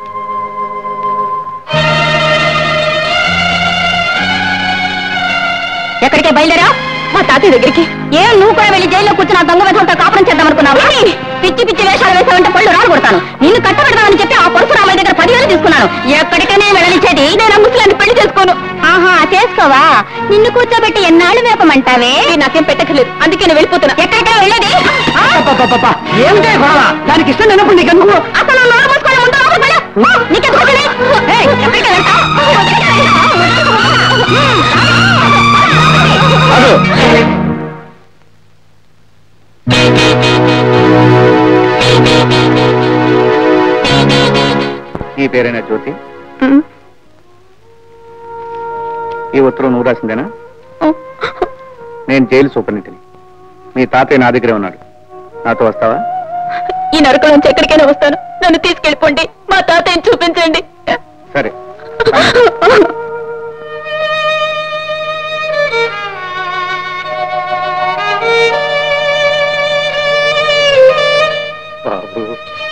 ఎక్కడికే బయలుదేరా మా తాతయ్య దగ్గరికి ఏ నువ్వు కూడా వెళ్ళి జైల్లో కూర్చున్న దొంగ వెధంతో కాపురం చేద్దామనుకున్నావా పిచ్చి పిచ్చి వేషాలు వేసావంటే పళ్ళు రాలు కొడతాను నిన్ను కట్టబెడదామని చెప్పి ఆ పరశురామయ్య దగ్గర పదివేలు తీసుకున్నాను ఎక్కడికనే వెళ్ళనిచ్చేది నేను ఆ ముసలాన్ని పెళ్లి చేసుకోను ఆహా చేసుకోవా నిన్ను కూర్చోబెట్టి ఎన్నాళ్ళు వేపమంటావే నాకేం పెట్టకలేదు అందుకే నేను వెళ్ళిపోతున్నా ఎక్కడికే వెళ్ళేది ఆ? ఏమిటే గొడవ దానికి ఇష్టం లేనప్పుడు నీకు ఎందుకు అసలు నోరు మూసుకొని ముందు లోపలికి వెళ్ళు. నీకెందుకు వచ్చింది? ఏయ్, ఎక్కడికి వెళ్తావ్? ఎక్కడికి వెళ్తావ్? ఈ పేరైనా జ్యోతి ఈ ఉత్తరం నువ్వు రాసిందేనా నేను జైలు సూపరింటిని మీ తాతయ్య నా దగ్గరే ఉన్నాడు నాతో వస్తావా ఈ నరకం నుంచి ఎక్కడికైనా వస్తాను నన్ను తీసుకెళ్ళిపోండి మా తాతయ్యని చూపించండి సరే బాబు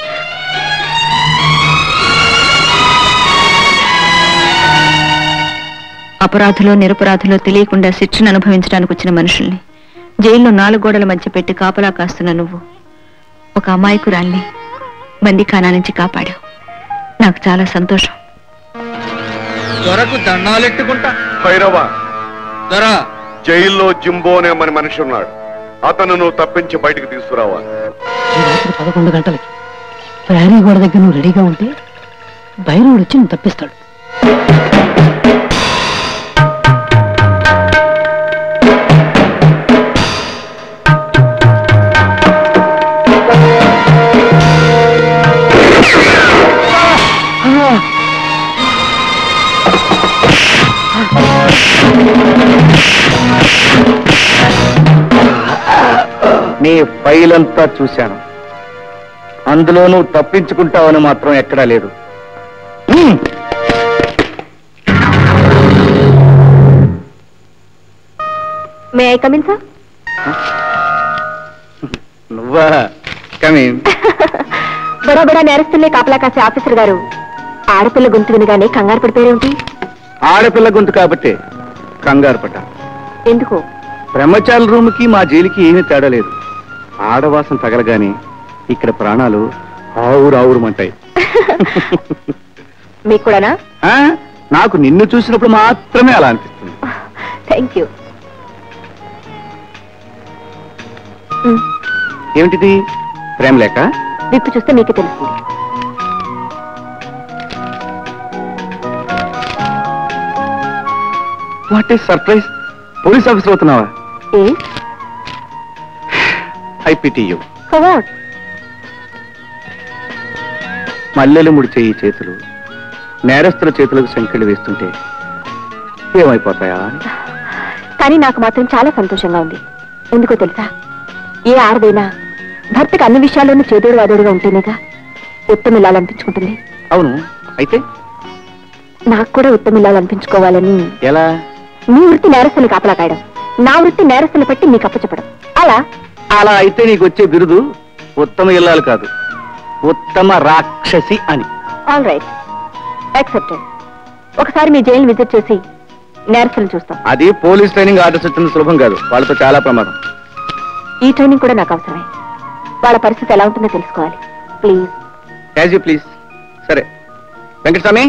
అపరాధులో నిరపరాధులో తెలియకుండా శిక్షను అనుభవించడానికి వచ్చిన మనుషుల్ని జైల్లో నాలుగు గోడల మధ్య పెట్టి కాపలా కాస్తున్న నువ్వు ఒక అమాయకురాల్ని బందీఖానా నుంచి కాపాడావు నాకు చాలా సంతోషం దొరకు దండాలెట్టుకుంటా భైరవ దొరా జైల్లో జింబో అనే మన మనిషి ఉన్నాడు అతను నువ్వు తప్పించి బయటికి తీసుకురావాలి ఈ రాత్రి పదకొండు గంటలకి ప్రహరీ గోడ దగ్గర నువ్వు రెడీగా ఉంటే భైరవుడు వచ్చి నువ్వు తప్పిస్తాడు ఫైలంతా చూశాను అందులో నువ్వు తప్పించుకుంటావని మాత్రం ఎక్కడా లేదు హ్మ్. మే ఐ కమిన్ సార్ నువ్వా కమీన్ బడా బడా నేరస్తుల్ని కాపలా కాసే ఆఫీసర్ గారు ఆడపిల్ల గొంతు వినగానే కంగారు పడిపోయారేమిటి ఆడపిల్ల గొంతు కాబట్టి కంగారు పడ్డా ఎందుకు బ్రహ్మచారుల రూమ్కి మా జైలుకి ఏమీ తేడా లేదు ఆడవాసం తగలగానే ఇక్కడ ప్రాణాలు ఆవురు ఆవురుమంటాయి మీకు కూడానా ఆ? నాకు నిన్ను చూసినప్పుడు మాత్రమే అలా అనిపిస్తుంది థ్యాంక్ యూ ఏమిటిది ప్రేమ లేక విప్పు చూస్తే మీకే తెలుస్తుంది what is surprise police officer అవుతున్నావా ఏ ఐపీటీయూ ఫర్ వాట్ మల్లెలు ముడిచే ఈ చేతులు నేరస్తుల చేతులకు సంఖ్యలు వేస్తుంటే ఏమైపోతాయా అని కానీ నాకు మాత్రం చాలా సంతోషంగా ఉంది ఎందుకో తెలుసా ఏ ఆడదైనా భర్తకు అన్ని విషయాల్లోనూ చేదోడు వాదోడుగా ఉంటేనేగా ఉత్తమిల్లాలనిపించుకుంటుంది అవును అయితే నాకు కూడా ఉత్తమిల్లాలనిపించుకోవాలని ఎలా మీ వృత్తి నేరస్తులు కాపలా కాయడం నా వృత్తి నేరస్తులు పట్టి మీకు అప్పచెప్పడం అలా అలా అయితే నీకు వచ్చే బిరుదు ఉత్తమ ఇల్లాలు కాదు ఉత్తమ రాక్షసి అని ఆల్ రైట్ యాక్సెప్టెడ్ ఒకసారి మీ జైలు విజిట్ చేసి నేరస్తులు చూస్తాం అది పోలీస్ ట్రైనింగ్ ఆర్డర్స్ వచ్చింది సులభం కాదు వాళ్ళతో చాలా ప్రమాదం ఈ ట్రైనింగ్ కూడా నాకు అవసరమే వాళ్ళ పరిస్థితి ఎలా ఉంటుందో తెలుసుకోవాలి ప్లీజ్ యాజ్ యూ ప్లీజ్ సరే వెంకటస్వామి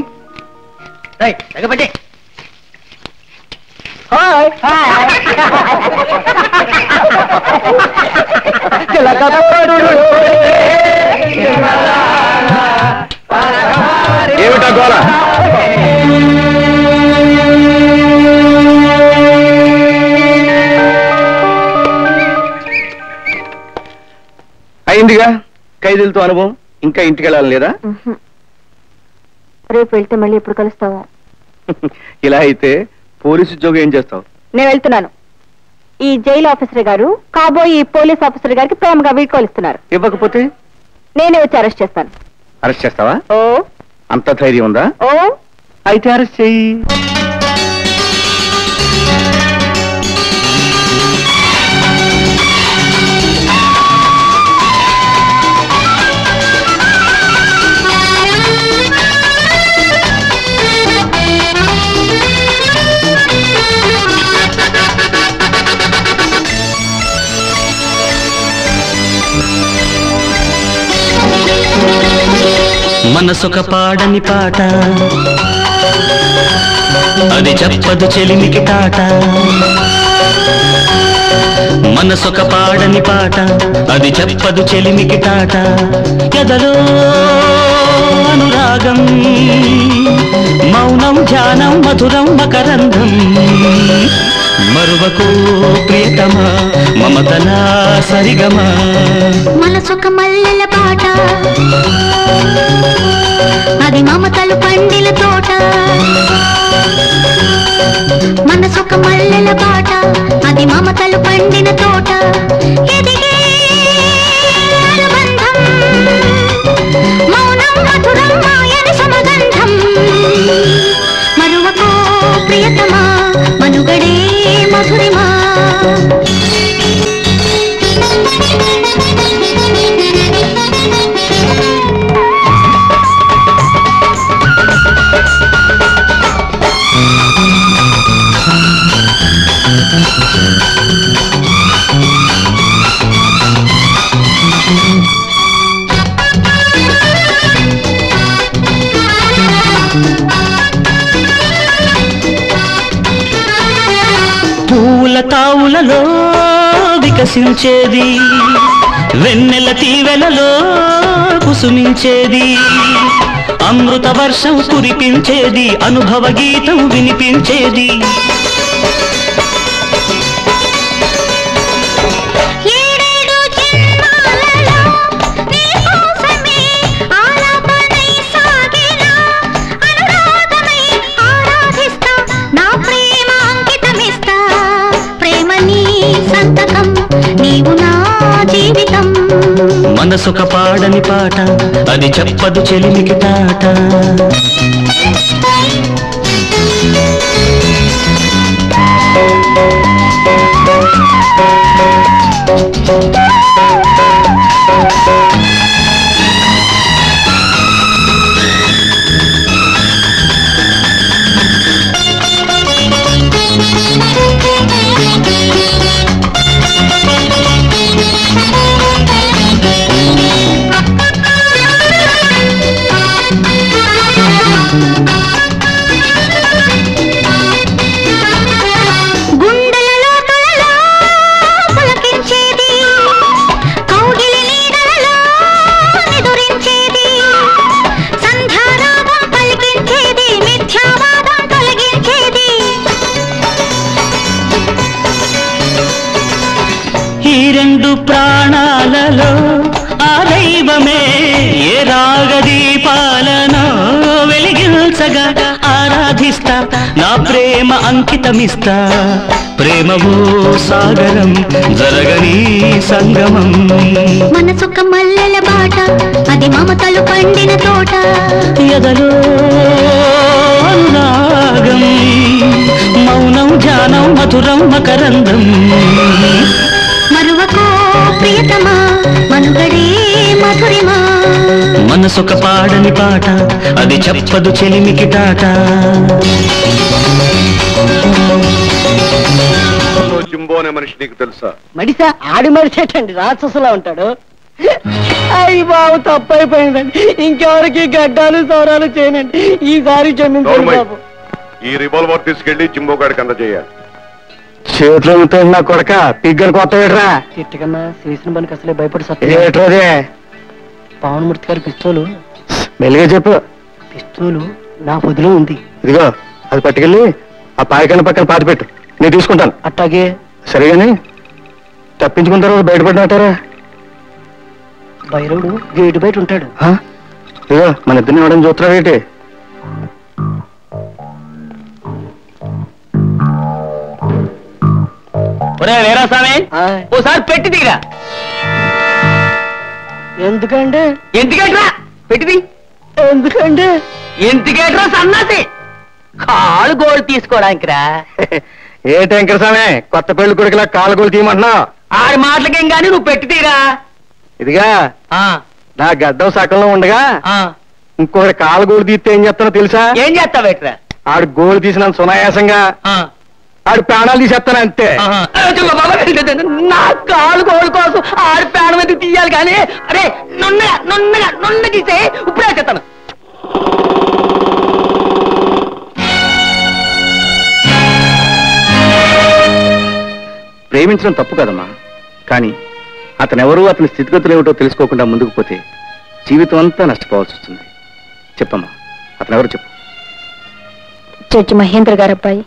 ఏమిటా గోళ అయిందిగా ఖైదీలతో అనుభవం ఇంకా ఇంటికి వెళ్ళాలి లేదా రేపు వెళ్తే మళ్ళీ ఎప్పుడు కలుస్తాము ఇలా అయితే పోలీసు ఉద్యోగం ఏం చేస్తావు నేను వెళ్తున్నాను ఈ జైలు ఆఫీసర్ గారు కాబోయే ఈ పోలీస్ ఆఫీసర్ గారికి ప్రేమగా వీడ్కోలు ఇస్తున్నారు ఇవ్వకపోతే నేనే వచ్చి అరెస్ట్ చేస్తాను అరెస్ట్ చేస్తావా ఓ అంత ధైర్యం ఉందా ఓ అయితే అరెస్ట్ చెయ్యి మనసొక పాడని పాట అది చెప్పదు చెలిమికి తాట మనసొక పాడని పాట అది చెప్పదు చెలిమికి తాట ఎదలో అనురాగం మౌనం ధ్యానం మధురం మకరంధం మరువకు ప్రియతమా మమతలా సరిగమా మనసొక మల్లెల పాట అది మమతలు పండిల తోట మనసొక మల్లెల పాట అది మమతలు పండిన తోట ఎదిగే అనుబంధం మౌనం మధురం మాయని సమగంధం మరువకో ప్రియతమా మనుగడే మధురిమా పూల తావులలో వికసించేది వెన్నెల తీవెలలో కుసుమించేది అమృత వర్షం కురిపించేది అనుభవ గీతం వినిపించేది ఏడేడు జన్మాలలో నీ కోసమే ఆలాపనై సాగేనా అనురాగమై ఆరాధిస్తా నా ప్రేమ అంకితమిస్తా ప్రేమ నీ సంతకం నీవు నా జీవితం మనసొక పాడని పాట అది చెప్పదు చెలిమికి తాట గుండెలలో తొలలో పులకించేది కౌగిలి నీడలలో నిదురించేది సంధ్యారాగం పలికించేది మిథ్యావాదం తొలగించేది ఈ రెండు ప్రాణాలలో ఆ దైవమే ఏ రాగదీపాలను వెలిగించగా ఆరాధిస్తా నా ప్రేమ అంకితమిస్తా ప్రేమవో సాగరం జరగని సంగమం మనసొక్క మల్లెల బాట అది మమతలు పండిన తోట ఎదలో అనురాగం మౌనం ధ్యానం మధురం మకరందం మరువకో ప్రియతమా మనుగడే మధురిమా మనసొక పాడని పాట అది చెప్పదు చెలిమికి టాట జింబో అనే మనిషి నీకు తెలుసా మడిసా ఆడి మడిసేటండి రాక్షసులా ఉంటాడు అయ్యి బాబు తప్పు అయిపోయిందండి ఇంకెవరికి గడ్డాలు సౌరాలు చేయనండి ఈసారి క్షమించండి నోర్మై. బాబు ఈ రివాల్వర్ తీసుకెళ్లి జింబో గాడికి అందజేయాలి చేతిలో ఉంటాడు నా కొడక పిగ్గర్ కొత్త వేడరా తిట్టకన్నా చేసిన పనికి అసలే భయపడి సత్తా ఏట్రోదే పవన్మూర్తి గారి పిస్తోలు మెల్లిగా చెప్పు పిస్తోలు నా పొదిలో ఉంది ఇదిగో అది పట్టుకెళ్ళి ఆ పాయకన్న పక్కన పాతి పెట్టు నేను తీసుకుంటాను అట్టాగే సరేగాని తప్పించుకున్న తర్వాత బయటపడినట్టారా భైరవుడు గేటు బయట ఉంటాడు ఇదిగో మన ఇద్దరిని ఇవ్వడం చూస్తున్నావు ఏంటి ఒరే వీరాస్వామి ఓసారి పెట్టి దిగిరా ఎందుకంటే ఎందుకేట్రా పెట్టిది ఎందుకంటే ఎందుకేట్రా సన్నాసి కాలు గోల్డ్ తీసుకోవడానికి రా ఏ టెంకర్ సామే కొత్త పెళ్లి కొడుకులా కాలుగోలు తీయమంటున్నావు ఆడి మాటలకేం గాని నువ్వు పెట్టి తీరా ఇదిగా నా గడ్డం సకంలో ఉండగా ఇంకొకటి కాలుగోలు తీస్తే ఏం చేస్తానో తెలుసా ఏం చేస్తావు పెట్టరా ఆడు గోలు తీసినంత సునాయాసంగా ఆడు ప్రాణాలు తీసేస్తాను అంతే నా కాలు గోల్డ్ కోసం ఆడి ప్రాణం ఎందుకు తీయాలి కానీ అరే నున్నగా నున్నగా నున్న తీసే ఇప్పుడే చెప్తాను ప్రేమించడం తప్పు కదమ్మా కానీ అతనెవరూ అతని స్థితిగతులు ఏమిటో తెలుసుకోకుండా ముందుకు పోతే జీవితం అంతా నష్టపోవాల్సి వస్తుంది చెప్పమ్మా అతనెవరు చెప్పు జడ్జి మహేంద్ర గారు అబ్బాయి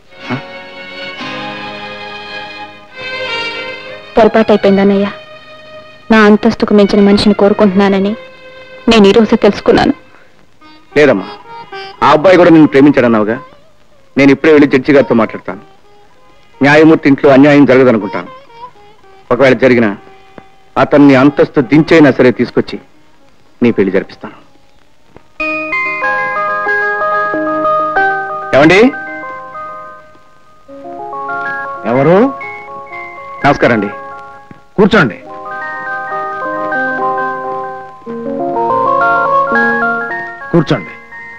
పొరపాటు అయిపోయిందన్నయ్య నా అంతస్తుకు మించిన మనిషిని కోరుకుంటున్నానని నేను ఈరోజు తెలుసుకున్నాను లేదమ్మా ఆ అబ్బాయి కూడా నిన్ను ప్రేమించాడన్నావుగా నేను ఇప్పుడే వెళ్ళి జడ్జి గారితో మాట్లాడతాను న్యాయమూర్తి ఇంట్లో అన్యాయం జరగదనుకుంటాను ఒకవేళ జరిగినా అతన్ని అంతస్తు దించైనా సరే తీసుకొచ్చి నీ పెళ్లి జరిపిస్తాను ఏమండి ఎవరు నమస్కారం అండి కూర్చోండి కూర్చోండి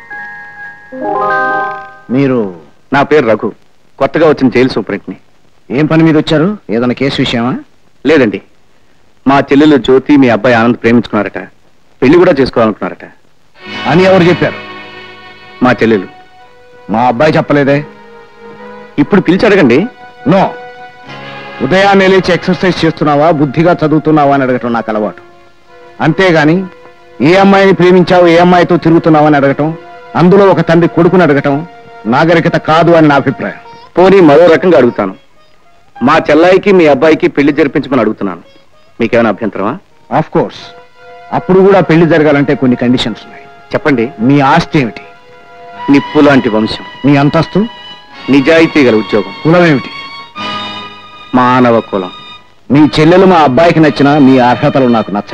మీరు నా పేరు రఘు కొత్తగా వచ్చిన జైలు సూపరింట్ని ఏం పని మీద వచ్చారు ఏదైనా కేసు విషయమా లేదండి మా చెల్లెలు జ్యోతి మీ అబ్బాయి ఆనంద్ ప్రేమించుకున్నారట పెళ్లి కూడా చేసుకోవాలనుకున్నారట అని ఎవరు చెప్పారు మా చెల్లెలు మా అబ్బాయి చెప్పలేదే ఇప్పుడు పిలిచి అడగండి నో ఉదయాన్నే లేచి ఎక్సర్సైజ్ చేస్తున్నావా బుద్ధిగా చదువుతున్నావా అని అడగటం నాకు అలవాటు అంతేగాని ఏ అమ్మాయిని ప్రేమించావు ఏ అమ్మాయితో తిరుగుతున్నావు అని అడగటం అందులో ఒక తండ్రి కొడుకుని అడగటం నాగరికత కాదు అని నా అభిప్రాయం పోనీ మరో రకంగా అడుగుతాను మా చెల్లాయికి మీ అబ్బాయికి పెళ్లి జరిపించమని అడుగుతున్నాను మీకేమైనా అభ్యంతరమా ఆఫ్ కోర్స్ అప్పుడు కూడా పెళ్లి జరగాలంటే కొన్ని కండిషన్స్ ఉన్నాయి చెప్పండి మీ ఆస్తి ఏమిటి నిప్పు లాంటి వంశం మీ అంతస్తు నిజాయితీ గల ఉద్యోగం కులం ఏమిటి మానవ కులం మీ చెల్లెలు మా అబ్బాయికి నచ్చిన మీ అర్హతలు నాకు నచ్చలేదు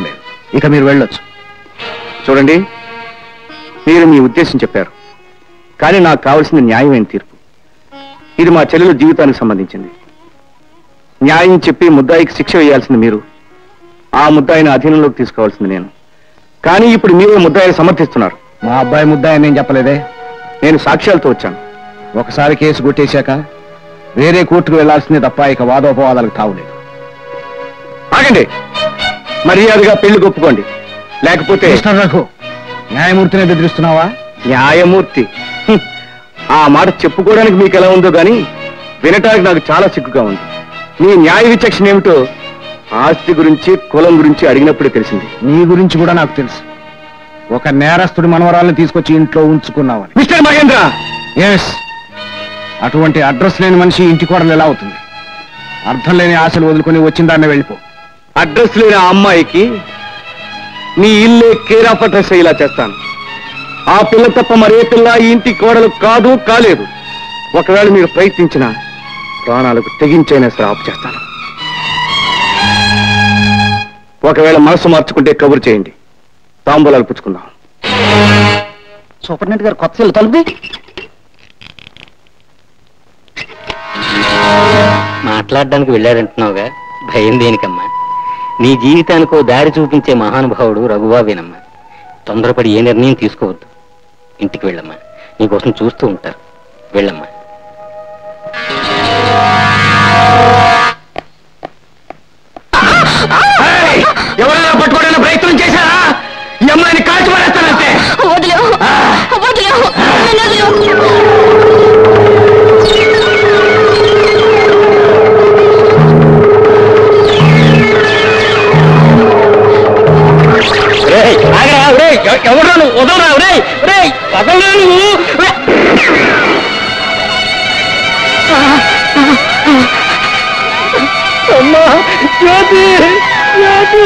ఇక మీరు వెళ్ళొచ్చు చూడండి మీరు మీ ఉద్దేశం చెప్పారు కానీ నాకు కావాల్సిన న్యాయమైన తీర్పు ఇది మా చెల్లెల జీవితానికి సంబంధించింది న్యాయం చెప్పి ముద్దాయికి శిక్ష వేయాల్సింది మీరు ఆ ముద్దాయిని అధీనంలోకి తీసుకోవాల్సింది నేను కానీ ఇప్పుడు మీరే ముద్దాయిని సమర్థిస్తున్నారు మా అబ్బాయి ముద్దాయిని నేను చెప్పలేదే నేను సాక్ష్యాలతో వచ్చాను ఒకసారి కేసు కొట్టేశాక వేరే కోర్టుకు వెళ్లాల్సిందే తప్ప ఇక వాదోపవాదాలకు తావులేదు ఆగండి మర్యాదగా పెళ్లి ఒప్పుకోండి లేకపోతే రఘు న్యాయమూర్తిని బెదిరిస్తున్నావా న్యాయమూర్తి హ్మ్. ఆ మాట చెప్పుకోవడానికి మీకు ఎలా ఉందో గాని వినటానికి నాకు చాలా సిగ్గుగా ఉంది నీ న్యాయ విచక్షణ ఏమిటో ఆస్తి గురించి కులం గురించి అడిగినప్పుడే తెలిసింది నీ గురించి కూడా నాకు తెలుసు ఒక నేరస్తుడి మనవరాలను తీసుకొచ్చి ఇంట్లో ఉంచుకున్నావని మిస్టర్ మహేంద్ర ఎస్ అటువంటి అడ్రస్ లేని మనిషి ఇంటి కోడలు ఎలా అవుతుంది అర్థం లేని ఆశలు వదులుకొని వచ్చిన దాన్ని వెళ్ళిపో అడ్రస్ లేని ఆ అమ్మాయికి నీ ఇల్లే కేరాఫ్ అడ్రస్ ఇలా చేస్తాను ఆ పిల్ల తప్ప మరే పిల్ల ఈ ఇంటి కోడలు కాదు కాలేదు ఒకవేళ మీరు ప్రయత్నించిన ప్రాణాలకు తెగించైనా సరే ఆపు చేస్తాను ఒకవేళ మనసు మార్చుకుంటే కబురు చేయండి తాంబూలాలు పుచ్చుకుందాం సూపరింటెండెంట్ గారు కొత్త సెల్ తలుపు మాట్లాడడానికి వెళ్ళాడంటున్నావుగా భయం దేనికమ్మా నీ జీవితానికి ఓ దారి చూపించే మహానుభావుడు రఘుబాబేనమ్మా తొందరపడి ఏ నిర్ణయం తీసుకోవద్దు ఇంటికి వెళ్ళమ్మా నీకోసం చూస్తూ ఉంటారు వెళ్ళమ్మా ఎవరైనా పట్టుకోవడానికి ప్రయత్నం చేశారా ఈ అమ్మాయిని కాల్చి పడేస్తానంటే వదిలేవు వదిలేవు నన్ను వదిలేవు ఎవరు నువ్వు వదలరా రే రే వదలరా నువ్వు రే. అమ్మా జ్యోతి జ్యోతి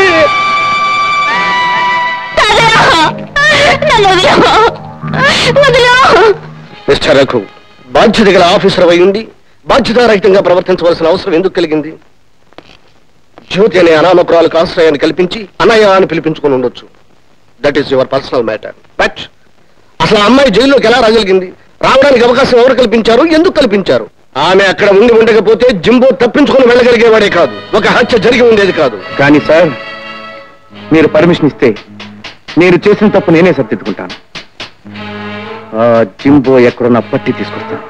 నన్ను వదిలేవు వదిలేవు మిస్టర్ రఘు బాధ్యత గల ఆఫీసర్ అయి ఉండి బాధ్యతారహితంగా ప్రవర్తించవలసిన అవసరం ఎందుకు కలిగింది జ్యోతి అనే అనామకురాలకు ఆశ్రయాన్ని కల్పించి అన్నయ్య అని పిలిపించుకుని ఉండొచ్చు that is your personal matter but అసలు ఆ అమ్మాయి జైల్లోకి ఎలా రాగలిగింది రావడానికి అవకాశం ఎవరు కల్పించారు ఎందుకు కల్పించారు ఆమె అక్కడ ఉండి ఉండకపోతే జింబో తప్పించుకుని వెళ్ళగలిగేవాడే కాదు ఒక హత్య జరిగి ఉండేది కాదు కానీ సార్ మీరు పర్మిషన్ ఇస్తే నేను చేసిన తప్పు నేనే సర్దిద్దుకుంటాను ఆ జింబో ఎక్కడున్న పట్టి తీసుకొస్తాను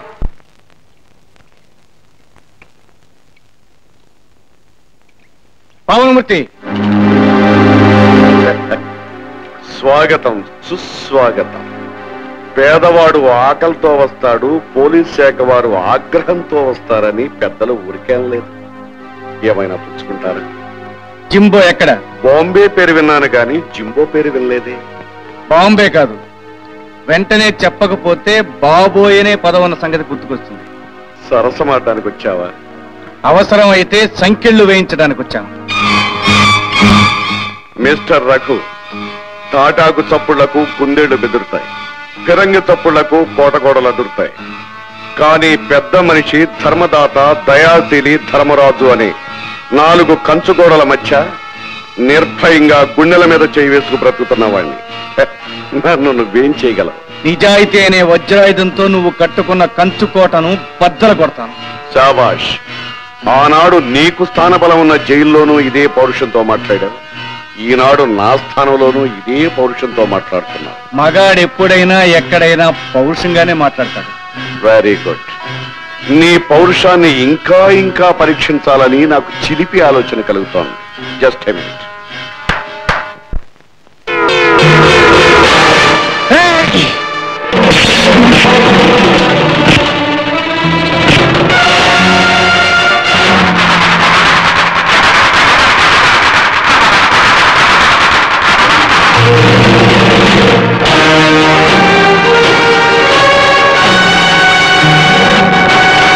పావనమూర్తి స్వాగతం సుస్వాగతం పేదవాడు ఆకలితో వస్తాడు పోలీస్ శాఖ వారు ఆగ్రహంతో వస్తారని పెద్దలు ఊరికేం లేదు ఏమైనా పుచ్చుకుంటారా జింబో ఎక్కడ బాంబే పేరు విన్నాను గాని జింబో పేరు వినలేదే బాంబే కాదు వెంటనే చెప్పకపోతే బాబోయనే పదవన్న సంగతి గుర్తుకొస్తుంది సరసమాటానికి వచ్చావా అవసరం అయితే సంఖ్యలు వేయించడానికి వచ్చాను మిస్టర్ రఘు తాటాకు చప్పుళ్లకు కుందేళ్లు బెదురుతాయి ఫిరంగి చప్పుళ్లకు కోటగోడలు అదురుతాయి కానీ పెద్ద మనిషి ధర్మదాత దయాశీలి ధర్మరాజు అని నాలుగు కంచుగోడల మధ్య నిర్భయంగా గుండెల మీద చేయి వేసుకు బ్రతుకుతున్న వాణ్ణి హె, నన్ను నువ్వేం చేయగలవు నిజాయితీ అనే వజ్రాయుధంతో నువ్వు కట్టుకున్న కంచు కోటను బద్దలు కొడతాను శాబాష్ ఆనాడు నీకు స్థానబలం ఉన్న జైల్లోనూ ఇదే పౌరుషంతో మాట్లాడావు ఈనాడు నా స్థానంలోనూ ఇదే పౌరుషంతో మాట్లాడుతున్నావు మగాడు ఎప్పుడైనా ఎక్కడైనా పౌరుషంగానే మాట్లాడతాడు వెరీ గుడ్ నీ పౌరుషాన్ని ఇంకా ఇంకా పరీక్షించాలని నాకు చిలిపి ఆలోచన కలుగుతోంది జస్ట్ ఎ మినిట్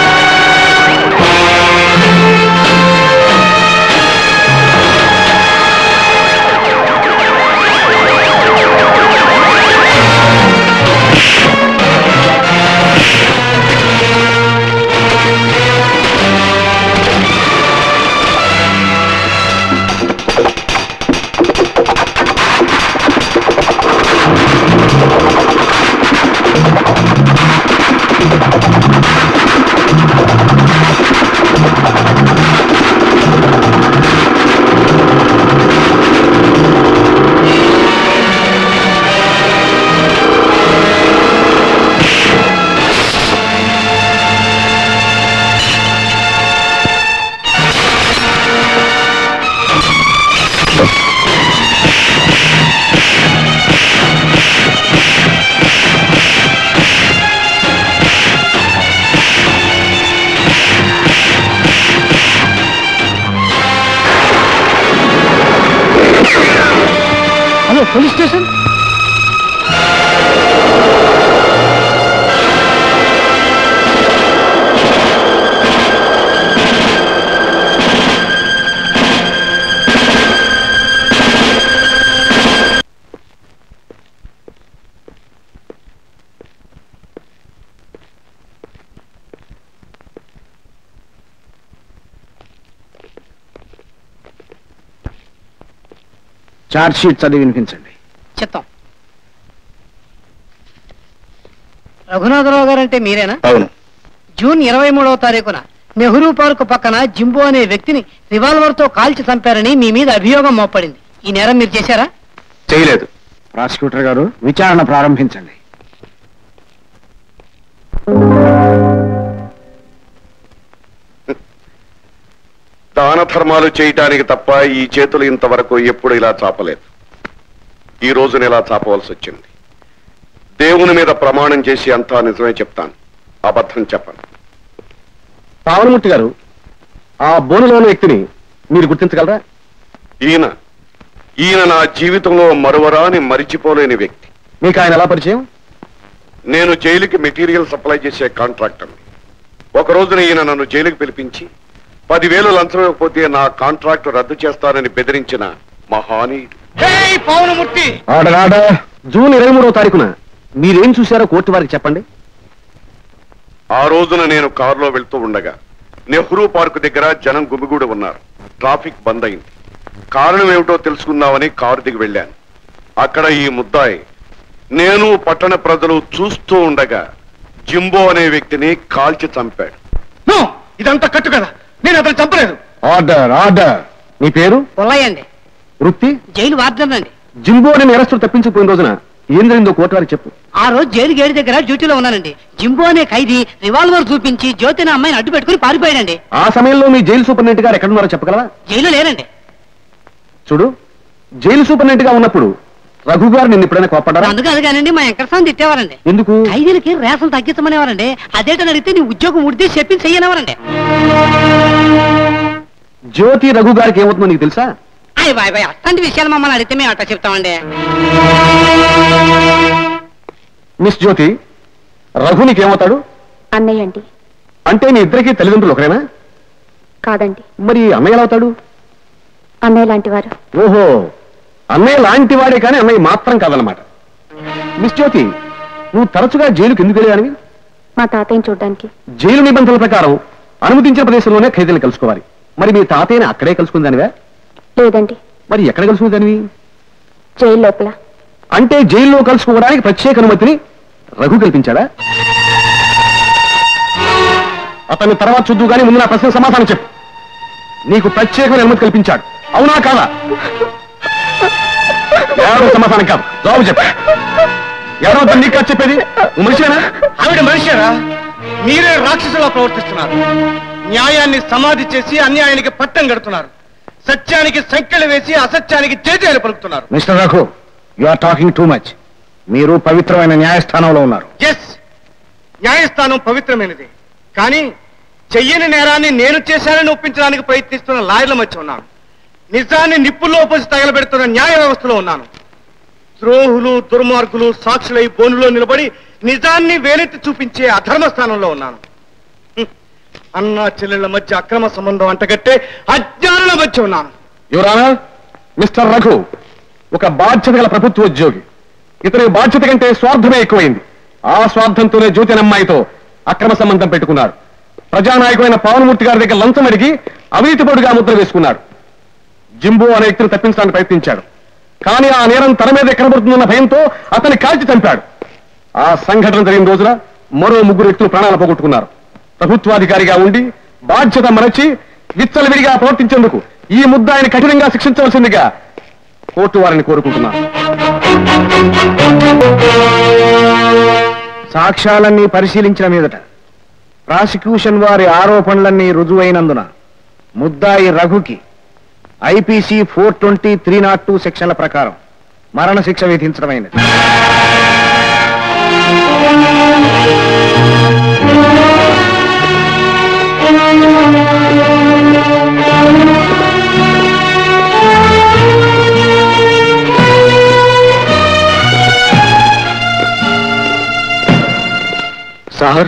ఆ ప్రాసిక్యూషన్ చార్జ్ షీట్ చదివి వినిపించండి చిత్తం రఘునాథరావు గారు అంటే మీరేనా అవును జూన్ ఇరవై మూడవ తారీఖున నెహ్రూ పార్క్ పక్కన జింబో అనే వ్యక్తిని రివాల్వర్ తో కాల్చి చంపారని మీ మీద అభియోగం మోపడింది ఈ నేరం మీరు చేశారా చేయలేదు ప్రాసిక్యూటర్ గారు విచారణ ప్రారంభించండి దాన ధర్మాలు చేయటానికి తప్ప ఈ చేతులు ఇంతవరకు ఎప్పుడు ఇలా చాపలేదు ఈ రోజున ఇలా చాపవలసి వచ్చింది దేవుని మీద ప్రమాణం చేసి అంతా నిజమే చెప్తాను అబద్ధం చెప్పను పావనమూర్తి గారు ఆ బోనులోని వ్యక్తిని మీరు గుర్తించగలరా ఈయన ఈయన నా జీవితంలో మరువరాని మరిచిపోలేని వ్యక్తి మీకు ఆయన ఎలా పరిచయం నేను జైలుకి మెటీరియల్ సప్లై చేసే కాంట్రాక్టర్ని ఒక రోజున ఈయన నన్ను జైలుకి పిలిపించి పదివేలు లంచం ఇవ్వకపోతే నా కాంట్రాక్ట్ రద్దు చేస్తానని బెదిరించిన మహానీయుడు పౌనమూర్తి ఆర్డర్ ఆర్డర్ జూన్ ఇరవై మూడవ తారీఖున మీరేం చూశారో కోర్టు వారికి చెప్పండి ఆ రోజున నేను కారులో వెళ్తూ ఉండగా నెహ్రూ పార్క్ దగ్గర జనం గుమిగూడి ఉన్నారు ట్రాఫిక్ బంద్ అయింది కారణం ఏమిటో తెలుసుకుందామని కారు దిగి వెళ్ళాను అక్కడ ఈ ముద్దాయి నేను పట్టణ ప్రజలు చూస్తూ ఉండగా జింబో అనే వ్యక్తిని కాల్చి చంపాడు ఇదంతా కట్టు కదా నేను అతను చంపలేదు ఆర్డర్ ఆర్డర్ మీ పేరు పొల్లయండి వృత్తి జైలు వార్డెన్ అండి జింబో అనే నేరస్తుడు తప్పించిపోయిన రోజున ఏం జరిగిందో కోర్టు వారికి చెప్పు ఆ రోజు జైలు గేడి దగ్గర డ్యూటీలో ఉన్నానండి జింబో అనే ఖైదీ రివాల్వర్ చూపించి జ్యోతిని అమ్మాయిని అడ్డు పెట్టుకుని పారిపోయాడండి ఆ సమయంలో మీ జైలు సూపరింటెండెంట్ గారు ఎక్కడున్నారో చెప్పగలవా జైలు లేనండి చూడు జైలు సూపరింటెండెంట్ గా ఉన్నప్పుడు రఘు గారు నిన్ను ఎప్పుడైనా కోపడ్డారా అందుకు అది కానండి మా వెంకటస్వామి తిట్టేవారండి ఎందుకు ఖైదీలకి రేషన్ తగ్గించమనేవారండి అదేటని అడిగితే నీ ఉద్యోగం ఉడితే చెప్పి చెయ్యనేవారండి జ్యోతి రఘు గారికి ఏమవుతుందో నీకు తెలుసా అయ్య బాయ్ బాయ్ అట్లాంటి విషయాలు మమ్మల్ని అడిగితే మేము అట్లా చెప్తామండి మిస్ జ్యోతి రఘు నీకేమవుతాడు అన్నయ్య అండి అంటే మీ ఇద్దరికి తల్లిదండ్రులు ఒకరేనా కాదండి మరి అన్నయ్య ఎలా అవుతాడు అన్నయ్య లాంటి వారు ఓహో అన్నయ్య లాంటి వాడే కానీ అన్నయ్య మాత్రం కాదనమాట మిస్ జ్యోతి నువ్వు తరచుగా జైలుకి ఎందుకు వెళ్ళానివి మా తాతయ్యని చూడడానికి జైలు నిబంధనల ప్రకారం అనుమతించిన ప్రదేశంలోనే ఖైదీలను కలుసుకోవాలి మరి మీ తాతయ్యని అక్కడే కలుసుకుందానివా లేదండి మరి ఎక్కడ కలుసుకుందానివి జైలు లోపల అంటే జైల్లో కలుసుకోవడానికి ప్రత్యేక అనుమతిని రఘు కల్పించాడా అతన్ని తర్వాత చూద్దు కానీ ముందు నా ప్రశ్న సమాధానం చెప్పు నీకు ప్రత్యేకమైన అనుమతి కల్పించాడు అవునా కాదా ఎవరు సమాధానం కాదు జవాబు చెప్పు ఎవరో నీకు కాదు చెప్పేది నువ్వు మనిషివేనా ఆవిడ మనిషిరా మీరే రాక్షసులా ప్రవర్తిస్తున్నారు న్యాయాన్ని సమాధి చేసి అన్యాయానికి పట్టం కడుతున్నారు సత్యానికి సంఖ్యలు వేసి అసత్యానికి చేతులు పలుకుతున్నారు mister Raghu you are talking too much మీరు పవిత్రమైన న్యాయస్థానంలో ఉన్నారు ఎస్ న్యాయస్థానం పవిత్రమైనది కానీ చెయ్యని నేరాన్ని నేను చేశానని ఒప్పించడానికి ప్రయత్నిస్తున్న లాయర్ల మధ్య ఉన్నాను నిజాన్ని నిప్పుల్లో పోసి తగలబెడుతున్న న్యాయ వ్యవస్థలో ఉన్నాను ద్రోహులు దుర్మార్గులు సాక్షులై బోనులో నిలబడి నిజాన్ని వేలెత్తి చూపించే అధర్మ స్థానంలో ఉన్నాను హ్మ్. అన్నా చెల్లెళ్ల మధ్య అక్రమ సంబంధం అంటగట్టే అజ్ఞానుల మధ్య ఉన్నాను యువరానా మిస్టర్ రఘు ఒక బాధ్యత గల ప్రభుత్వ ఉద్యోగి ఇతని బాధ్యత కంటే స్వార్థమే ఎక్కువైంది ఆ స్వార్థంతోనే జ్యోతి అమ్మాయితో అక్రమ సంబంధం పెట్టుకున్నాడు ప్రజానాయకుడైన పవన్మూర్తి గారి దగ్గర లంచం అడిగి అవినీతిపరుడుగా ముద్ర వేసుకున్నాడు జింబు అనే వ్యక్తిని తప్పించడానికి ప్రయత్నించాడు కానీ ఆ నేరం తన మీద ఎక్కడబడుతుందన్న భయంతో అతన్ని కాల్చి చంపాడు ఆ సంఘటన జరిగిన రోజున మరో ముగ్గురు వ్యక్తులు ప్రాణాలు పోగొట్టుకున్నారు ప్రభుత్వాధికారిగా ఉండి బాధ్యత మరచి విచ్చలవిడిగా ప్రవర్తించేందుకు ఈ ముద్దాయిని కఠినంగా శిక్షించవలసిందిగా కోర్టు వారిని కోరుకుంటున్నారు సాక్ష్యాలన్నీ పరిశీలించిన మీదట ప్రాసిక్యూషన్ వారి ఆరోపణలన్నీ రుజువైనందున ముద్దాయి రఘుకి IPC four twenty three not two సెక్షన్ల ప్రకారం మరణశిక్ష విధించడమైనది సార్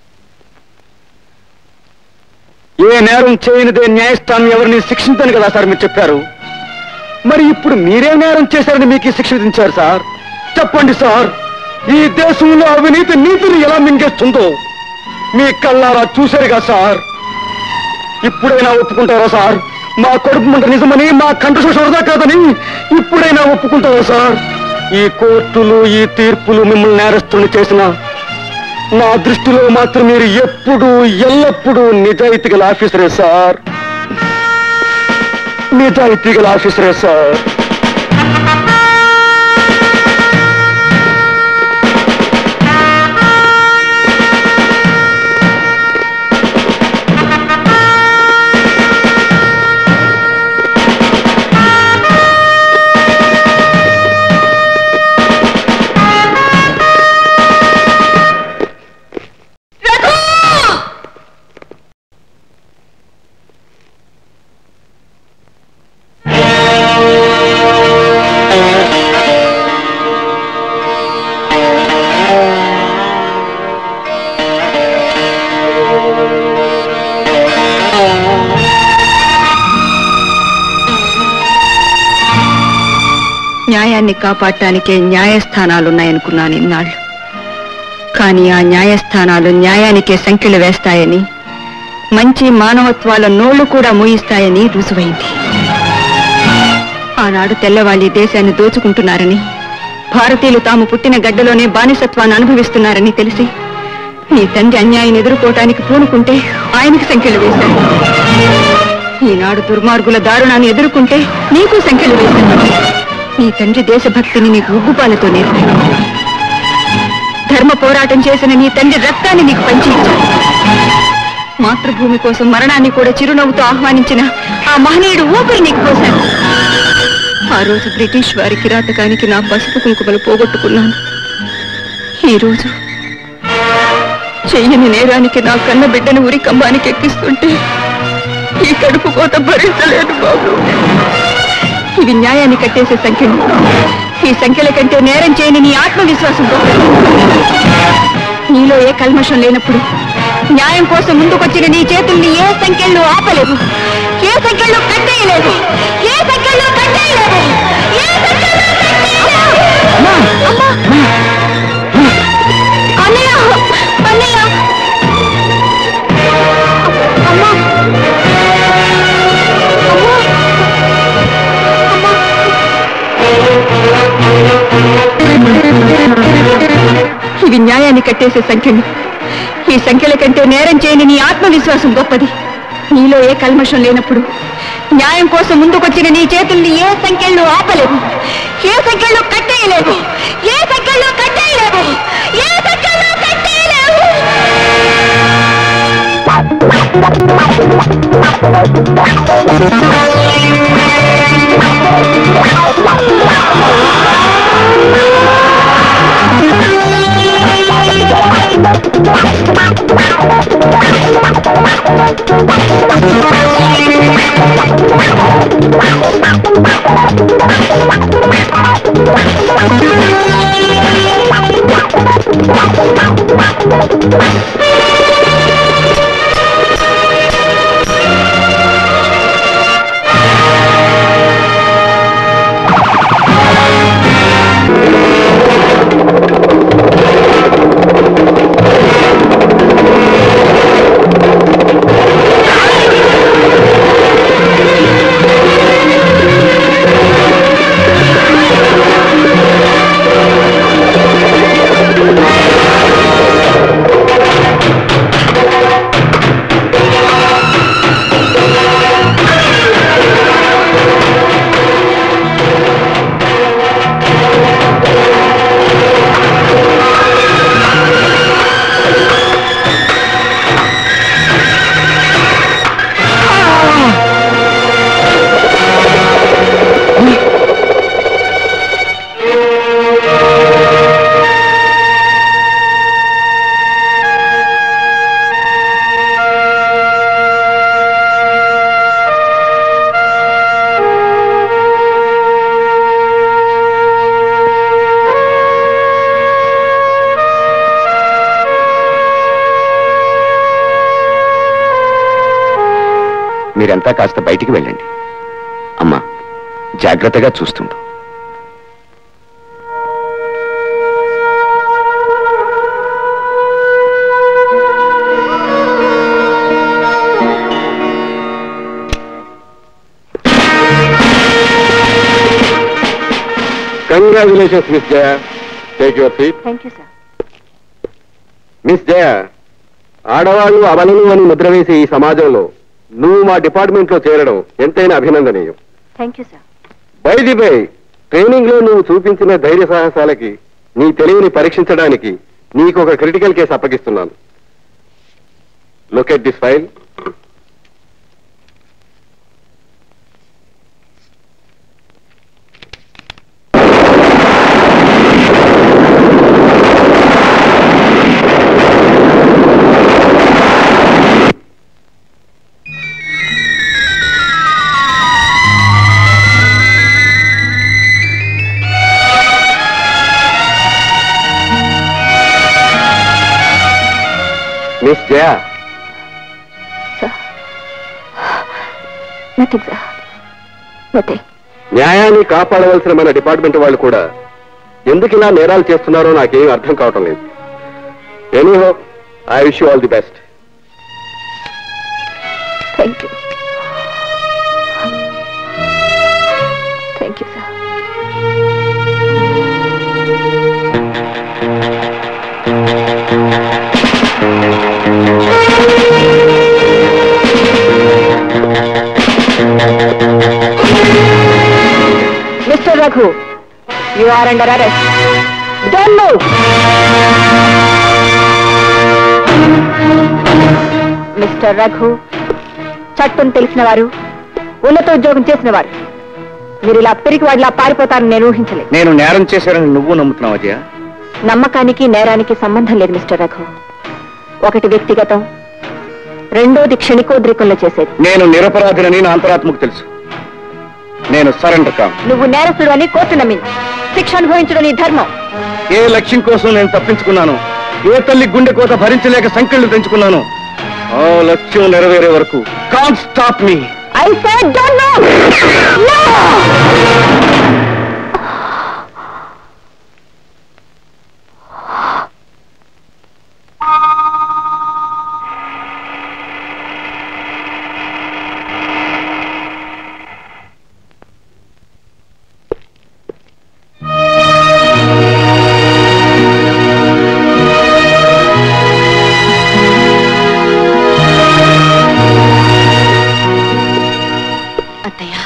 ఏ నేరం చేయనిదే న్యాయస్థానం ఎవరిని శిక్షించని కదా సార్ మీరు చెప్పారు మరి ఇప్పుడు మీరే నేరం చేశారని మీకు ఈ శిక్ష విధించారు సార్ చెప్పండి సార్ ఈ దేశంలో అవినీతి నీతిని ఎలా మింగేస్తుందో మీ కళ్ళారా చూశారుగా సార్ ఇప్పుడైనా ఒప్పుకుంటారా సార్ మా కడుపు మంట నిజమని మా కంఠశోష వృధా కాదని ఇప్పుడైనా ఒప్పుకుంటారా సార్ ఈ కోర్టులు ఈ తీర్పులు మిమ్మల్ని నేరస్తుని చేసిన నా దృష్టిలో మాత్రం మీరు ఎప్పుడు ఎల్లప్పుడూ నిజాయితీ గల ఆఫీసరే సార్ నిజాయితీ గల ఆఫీసరే సార్ న్యాయాన్ని కాపాడటానికే న్యాయస్థానాలున్నాయనుకున్నాను ఇన్నాళ్ళు కానీ ఆ న్యాయస్థానాలు న్యాయానికే సంఖ్యలు వేస్తాయని మంచి మానవత్వాల నోళ్లు కూడా మూయిస్తాయని రుజువైంది ఆనాడు తెల్లవాళ్ళి దేశాన్ని దోచుకుంటున్నారని భారతీయులు తాము పుట్టిన గడ్డలోనే బానిసత్వాన్ని అనుభవిస్తున్నారని తెలిసి నీ తండ్రి అన్యాయం ఎదుర్కోవటానికి పూనుకుంటే ఆయనకి సంఖ్యలు వేశారు ఈనాడు దుర్మార్గుల దారుణాన్ని ఎదుర్కొంటే నీకు సంఖ్యలు వేశాను నీ తండ్రి దేశభక్తిని నీకు ఉగ్గుపాలతో నేర్పాడు ధర్మ పోరాటం చేసిన నీ తండ్రి రక్తాన్ని నీకు పంచి ఇచ్చాడు మాతృభూమి కోసం మరణాన్ని కూడా చిరునవ్వుతో ఆహ్వానించిన ఆ మహనీయుడు ఊపిరి నీకు పోశాడు ఆ రోజు బ్రిటిష్ వారి కిరాతకానికి నా పసుపు కుంకుమలు పోగొట్టుకున్నాను ఈ రోజు చెయ్యని నేరానికి నా కన్న బిడ్డను ఉరి కంబానికి ఎక్కిస్తుంటే ఈ కడుపు కోత భరించలేదు బాబు ఇవి న్యాయాన్ని కట్టేసే సంఖ్యలు ఈ సంఖ్యల కంటే నేరం చేయని నీ ఆత్మవిశ్వాసం గొప్పది. నీలో ఏ కల్మషం లేనప్పుడు న్యాయం కోసం ముందుకొచ్చిన నీ చేతుల్ని ఏ సంఖ్యలు ఆపలేవు ఏ సంఖ్యలు కట్టేయలేదు ఏ సంఖ్యలు కట్టేయలేదు ఏ సంఖ్యలు కట్టేయలేవు. అమ్మా! అన్నయ్య అన్నయ్య అమ్మా ఇవి న్యాయాన్ని కట్టేసే సంఖ్యలు ఈ సంఖ్యల కంటే నేరం చేయని నీ ఆత్మవిశ్వాసం గొప్పది నీలో ఏ కల్మషం లేనప్పుడు న్యాయం కోసం ముందుకొచ్చిన నీ చేతుల్ని ఏ సంఖ్యలు ఆపలేవు ఏ సంఖ్యలు కట్టేయలేవు ఏ సంఖ్యలు కట్టేయలేవు ఏ సంఖ్యలు కట్టేయలేవు ఆ మీరంతా కాస్త బయటికి వెళ్ళండి అమ్మా జాగ్రత్తగా చూస్తుండు congratulations miss Jaya take your seat thank you sir miss Jaya ఆడవాళ్ళు అబలను అని ముద్ర వేసే ఈ సమాజంలో నువ్వు మా డిపార్ట్మెంట్ లో చేరడం ఎంతైనా అభినందనీయం thank you sir by the by training లో నువ్వు చూపించిన ధైర్య సాహసాలకి నీ తెలివిని పరీక్షించడానికి నీకు ఒక క్రిటికల్ కేసు అప్పగిస్తున్నాను look at this file miss Jaya nothing sir nothing న్యాయాన్ని కాపాడవలసిన మన డిపార్ట్మెంట్ వాళ్ళు కూడా ఎందుకు ఇలా నేరాలు చేస్తున్నారో నాకేం అర్థం కావటం లేదు anyhow I wish you all the best thank you thank you sir mister Raghu you are under arrest don't move mister Raghu చట్టం తెలిసిన వారు ఉన్నత ఉద్యోగం చేసిన వారు మీరు ఇలా పెరిగి వాడిలా పారిపోతారని నేను ఊహించలేదు నేను నేరం చేశానని నువ్వు నమ్ముతున్నావు అజయ నమ్మకానికి నేరానికి సంబంధం లేదు మిస్టర్ రఘు ఒకటి వ్యక్తిగతం రెండోది క్షణికోద్రికంలో చేసేది నేను నిరపరాధినని నా అంతరాత్మకు తెలుసు నేను సరెండర్ కాను నువ్వు నేరస్తుడు అని కోర్టు నమ్మింది శిక్ష అనుభవించడం నీ ధర్మం ఏ లక్ష్యం కోసం నేను తప్పించుకున్నాను ఏ తల్లి గుండె కోత భరించలేక సంకెళ్ళు తెంచుకున్నాను ఆ లక్ష్యం నెరవేరే వరకు can stop me I said don't know. No! అత్తయ్య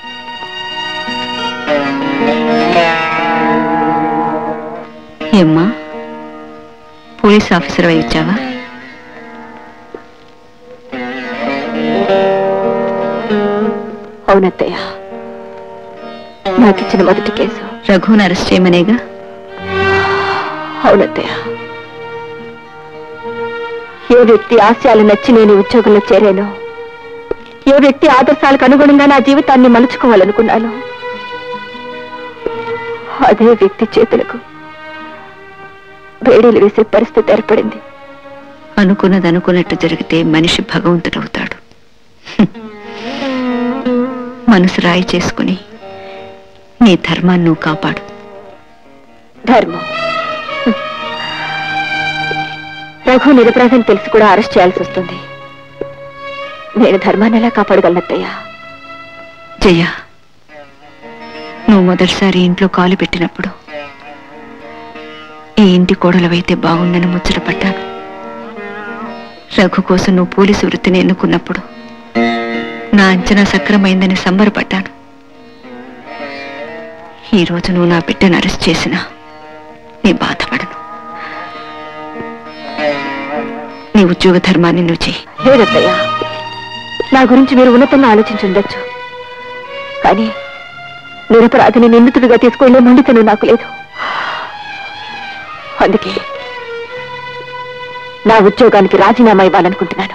ఏమ్మా పోలీస్ ఆఫీసర్ అయి వచ్చావా అవునత్తయ్య నాకిచ్చిన మొదటి కేసు రఘుని అరెస్ట్ చేయమనేగా అవునత్తయ్య ఏ వ్యక్తి ఆశయాలు నచ్చి నేను ఈ ఉద్యోగంలో చేరానో ఏ వ్యక్తి ఆదర్శాలకు అనుగుణంగా నా జీవితాన్ని మలుచుకోవాలనుకున్నాను అదే వ్యక్తి చేతులకు వేడీలు వేసే పరిస్థితి ఏర్పడింది అనుకున్నది అనుకున్నట్టు జరిగితే మనిషి భగవంతుడవుతాడు హ్మ్. మనసు రాయి చేసుకుని నీ ధర్మాన్ని నువ్వు కాపాడు ధర్మం హ్మ్. రఘు నిరపరాధం తెలిసి కూడా అరెస్ట్ చేయాల్సి వస్తుంది నేను ధర్మాన్ని ఎలా కాపాడగలనత్తయ్యా జయ నువ్వు మొదటిసారి ఇంట్లో కాలు పెట్టినప్పుడు ఈ ఇంటి కోడలవైతే బాగుండని ముచ్చటపడ్డాను రఘు కోసం నువ్వు పోలీసు వృత్తిని ఎన్నుకున్నప్పుడు నా అంచనా సక్రమైందని సంబరపడ్డాను ఈ రోజు నువ్వు నా బిడ్డను అరెస్ట్ చేసినా నీ బాధపడను నీ ఉద్యోగ ధర్మాన్ని నువ్వు చెయ్యి లేదత్తయ్యా నా గురించి మీరు ఉన్నతంగా ఆలోచించుండొచ్చు కానీ నిరపరాధిని నిందితుడిగా తీసుకెళ్లే మొండితనం నాకు లేదు అందుకే నా ఉద్యోగానికి రాజీనామా ఇవ్వాలనుకుంటున్నాను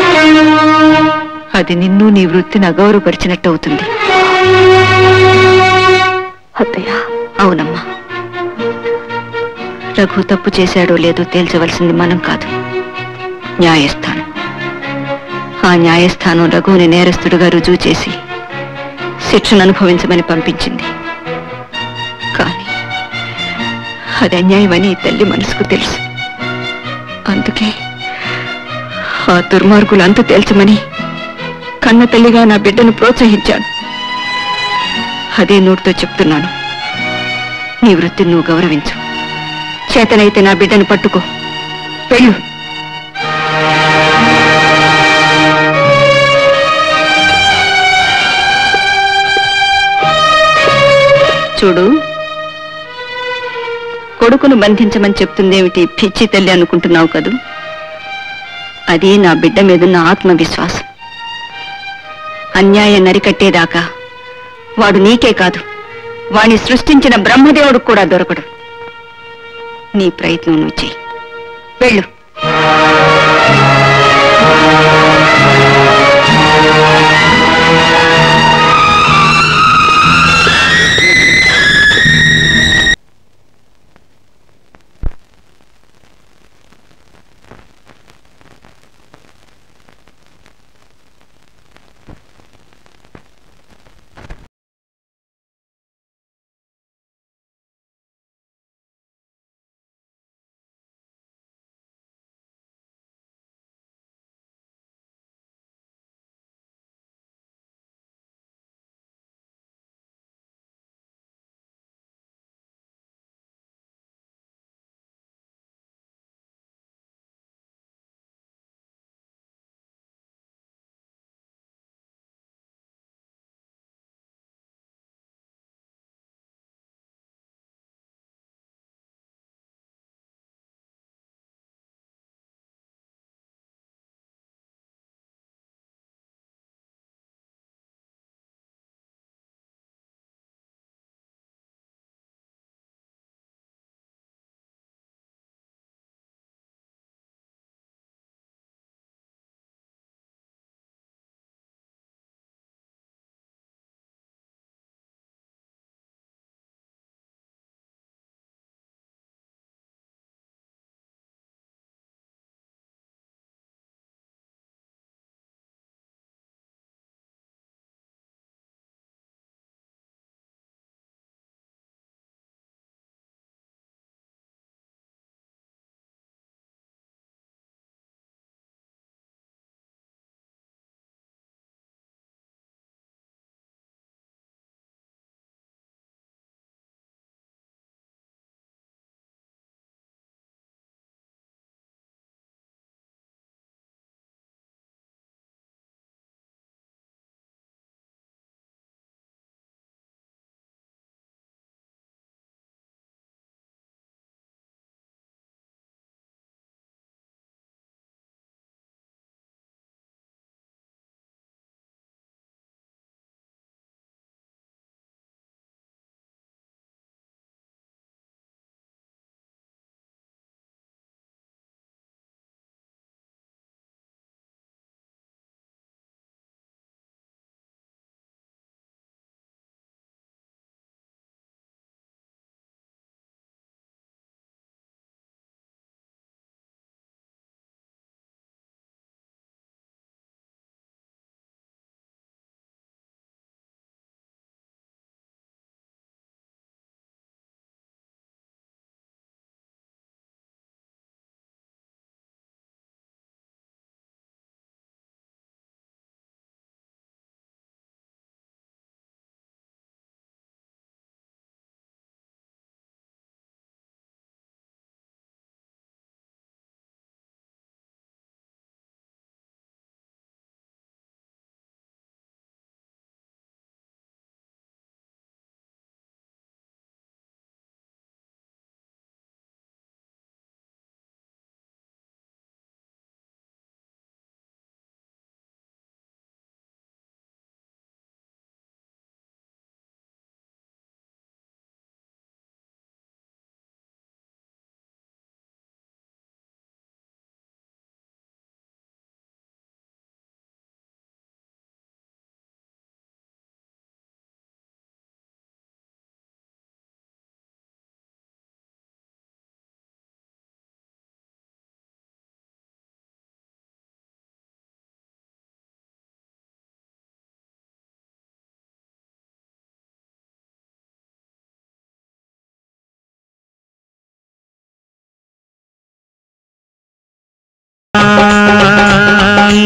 అది నిన్ను నీ వృత్తిని అగౌరవపరిచినట్టు అవుతుంది అత్తయ్య అవునమ్మా రఘు తప్పు చేశాడో లేదో తేల్చవలసింది మనం కాదు న్యాయస్థానం ఆ న్యాయస్థానం రఘువుని నేరస్తుడుగా రుజువు చేసి శిక్షను అనుభవించమని పంపించింది కానీ అది అన్యాయమని ఈ తల్లి మనసుకు తెలుసు అందుకే ఆ దుర్మార్గులు అంతు తేల్చమని కన్న తల్లిగా నా బిడ్డను ప్రోత్సహించాను అదే నోటితో చెప్తున్నాను నీ వృత్తిని నువ్వు గౌరవించు చేతనైతే నా బిడ్డను పట్టుకో వెళ్ళు చూడు కొడుకును బంధించమని చెప్తుందేమిటి పిచ్చి తల్లి అనుకుంటున్నావు కదూ అది నా బిడ్డ మీదున్న ఆత్మవిశ్వాసం అన్యాయం నరికట్టేదాకా వాడు నీకే కాదు వాణ్ణి సృష్టించిన బ్రహ్మదేవుడు కూడా దొరకడు నీ ప్రయత్నం నువ్వు చెయ్యి వెళ్ళు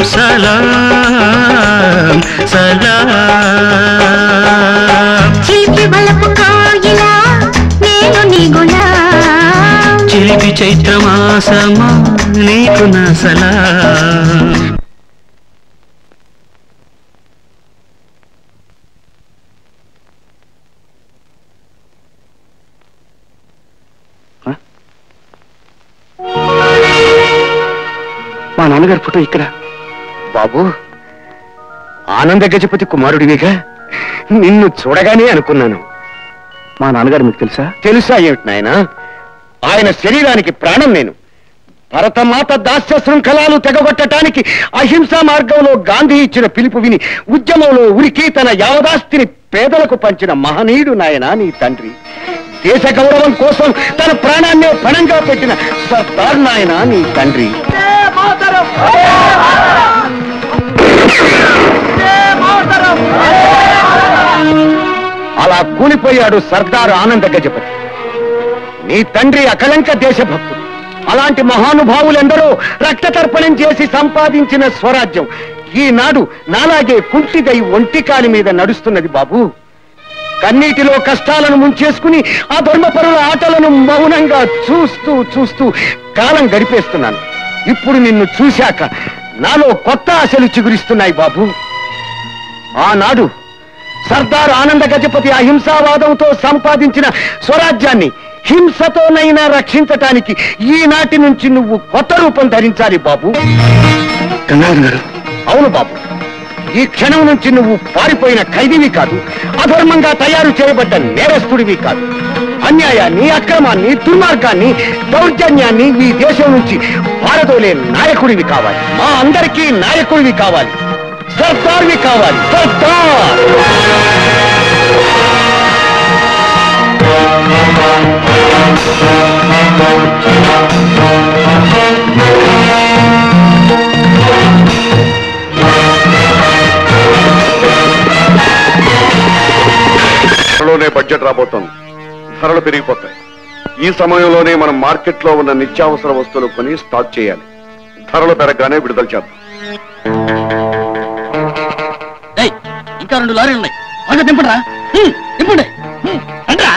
సలాం సలాం చిలిపి బలపు కోయిలా నేను నీ గులాం చిలిపి చైత్రమాసమా నీకు నా సలాం మా నాన్నగారి ఫోటో ఇక్కడ బాబు ఆనంద గజపతి కుమారుడివిగా నిన్ను చూడగానే అనుకున్నాను మా నాన్నగారు మీకు తెలుసా తెలుసా ఏమిటి నాయన ఆయన శరీరానికి ప్రాణం నేను భరతమాత దాస్య శృంఖలాలు తెగగొట్టడానికి అహింసా మార్గంలో గాంధీ ఇచ్చిన పిలుపు విని ఉద్యమంలో ఉరికి తన యావదాస్తిని పేదలకు పంచిన మహనీయుడు నాయన నీ తండ్రి దేశ గౌరవం కోసం తన ప్రాణాన్నే పణంగా పెట్టిన సర్దార్ నాయన నీ తండ్రి అలా కూలిపోయాడు సర్దార్ ఆనంద గజపతి నీ తండ్రి అకలంక దేశభక్తుడు అలాంటి మహానుభావులెందరో రక్త తర్పణం చేసి సంపాదించిన స్వరాజ్యం ఈనాడు నాలాగే కుంటిదై ఒంటికాలి మీద నడుస్తున్నది బాబు కన్నీటిలో కష్టాలను ముంచేసుకుని ఆ ధర్మపరుల ఆటలను మౌనంగా చూస్తూ చూస్తూ కాలం గడిపేస్తున్నాను ఇప్పుడు నిన్ను చూశాక నాలో కొత్త ఆశలు చిగురిస్తున్నాయి బాబు ఆనాడు సర్దార్ ఆనంద గజపతి అహింసావాదంతో సంపాదించిన స్వరాజ్యాన్ని హింసతోనైనా రక్షించటానికి ఈనాటి నుంచి నువ్వు కొత్త రూపం ధరించాలి బాబు అవును బాబు ఈ క్షణం నుంచి నువ్వు పారిపోయిన ఖైదీవి కాదు అధర్మంగా తయారు చేయబడ్డ నేరస్తుడివి కాదు అన్యాయాన్ని అక్రమాన్ని దుర్మార్గాన్ని దౌర్జన్యాన్ని ఈ దేశం నుంచి పారదోలే నాయకుడివి కావాలి మా అందరికీ నాయకుడివి కావాలి సర్దార్వి కావాలి సర్దార్ త్వరలోనే బడ్జెట్ రాబోతోంది ధరలు పెరిగిపోతాయి ఈ సమయంలోనే మనం మార్కెట్లో ఉన్న నిత్యావసర వస్తువులు కొని స్టాక్ చేయాలి ధరలు పెరగగానే విడుదల చేద్దాం ఏయ్, ఇంకా రెండు లారీలు ఉన్నాయి బాగా దింపడరా హ్మ్, దింపండి హ్మ్, రండ్రా.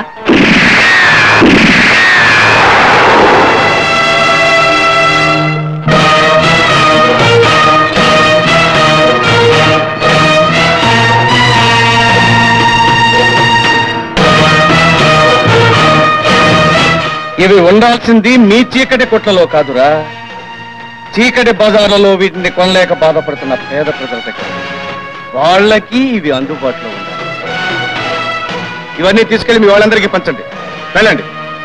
ఇవి ఉండాల్సింది మీ చీకటి కొట్లలో కాదురా చీకటి బజార్లలో వీటిని కొనలేక బాధపడుతున్న పేద ప్రజల దగ్గర వాళ్ళకి ఇవి అందుబాటులో ఉండాలి ఇవన్నీ తీసుకెళ్లి మీ వాళ్ళందరికీ పంచండి వెళ్ళండి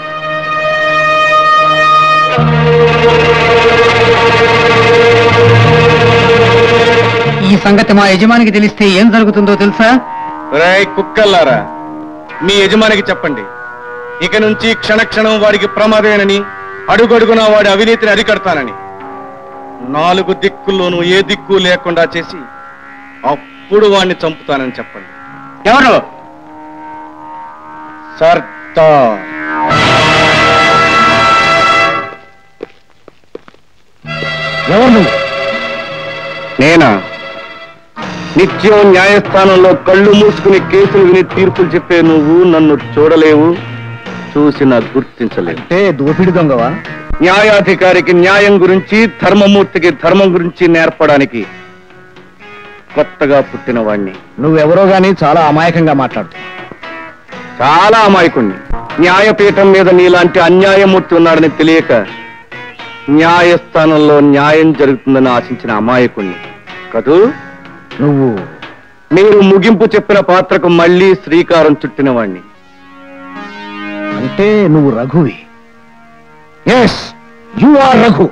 ఈ సంగతి మా యజమానికి తెలిస్తే ఏం జరుగుతుందో తెలుసా రేయ్ కుక్కల్లారా మీ యజమానికి చెప్పండి ఇక నుంచి క్షణక్షణం వాడికి ప్రమాదమేనని అడుగడుగున వాడి అవినీతిని అరికడతానని నాలుగు దిక్కుల్లోనూ ఏ దిక్కు లేకుండా చేసి అప్పుడు వాడిని చంపుతానని చెప్పండి ఎవరు సర్దార్ ఎవరు నువ్వు నేనా నిత్యం న్యాయస్థానంలో కళ్ళు మూసుకుని కేసులు విని తీర్పులు చెప్పే నువ్వు నన్ను చూడలేవు చూసిన గుర్తించలేవు అంటే దోపిడి దొంగవా న్యాయాధికారికి న్యాయం గురించి ధర్మమూర్తికి ధర్మం గురించి నేర్పడానికి కొత్తగా పుట్టిన వాణ్ణి నువ్వెవరో గాని చాలా అమాయకంగా మాట్లాడుతున్నావు చాలా అమాయకుణ్ణి న్యాయపీఠం మీద నీలాంటి అన్యాయమూర్తి ఉన్నాడని తెలియక న్యాయస్థానంలో న్యాయం జరుగుతుందని ఆశించిన అమాయకుణ్ణి కదూ నువ్వు మీరు ముగింపు చెప్పిన పాత్రకు మళ్ళీ శ్రీకారం చుట్టిన వాణ్ణి అంటే నువ్వు రఘువి ఎస్ యు ఆర్ రఘు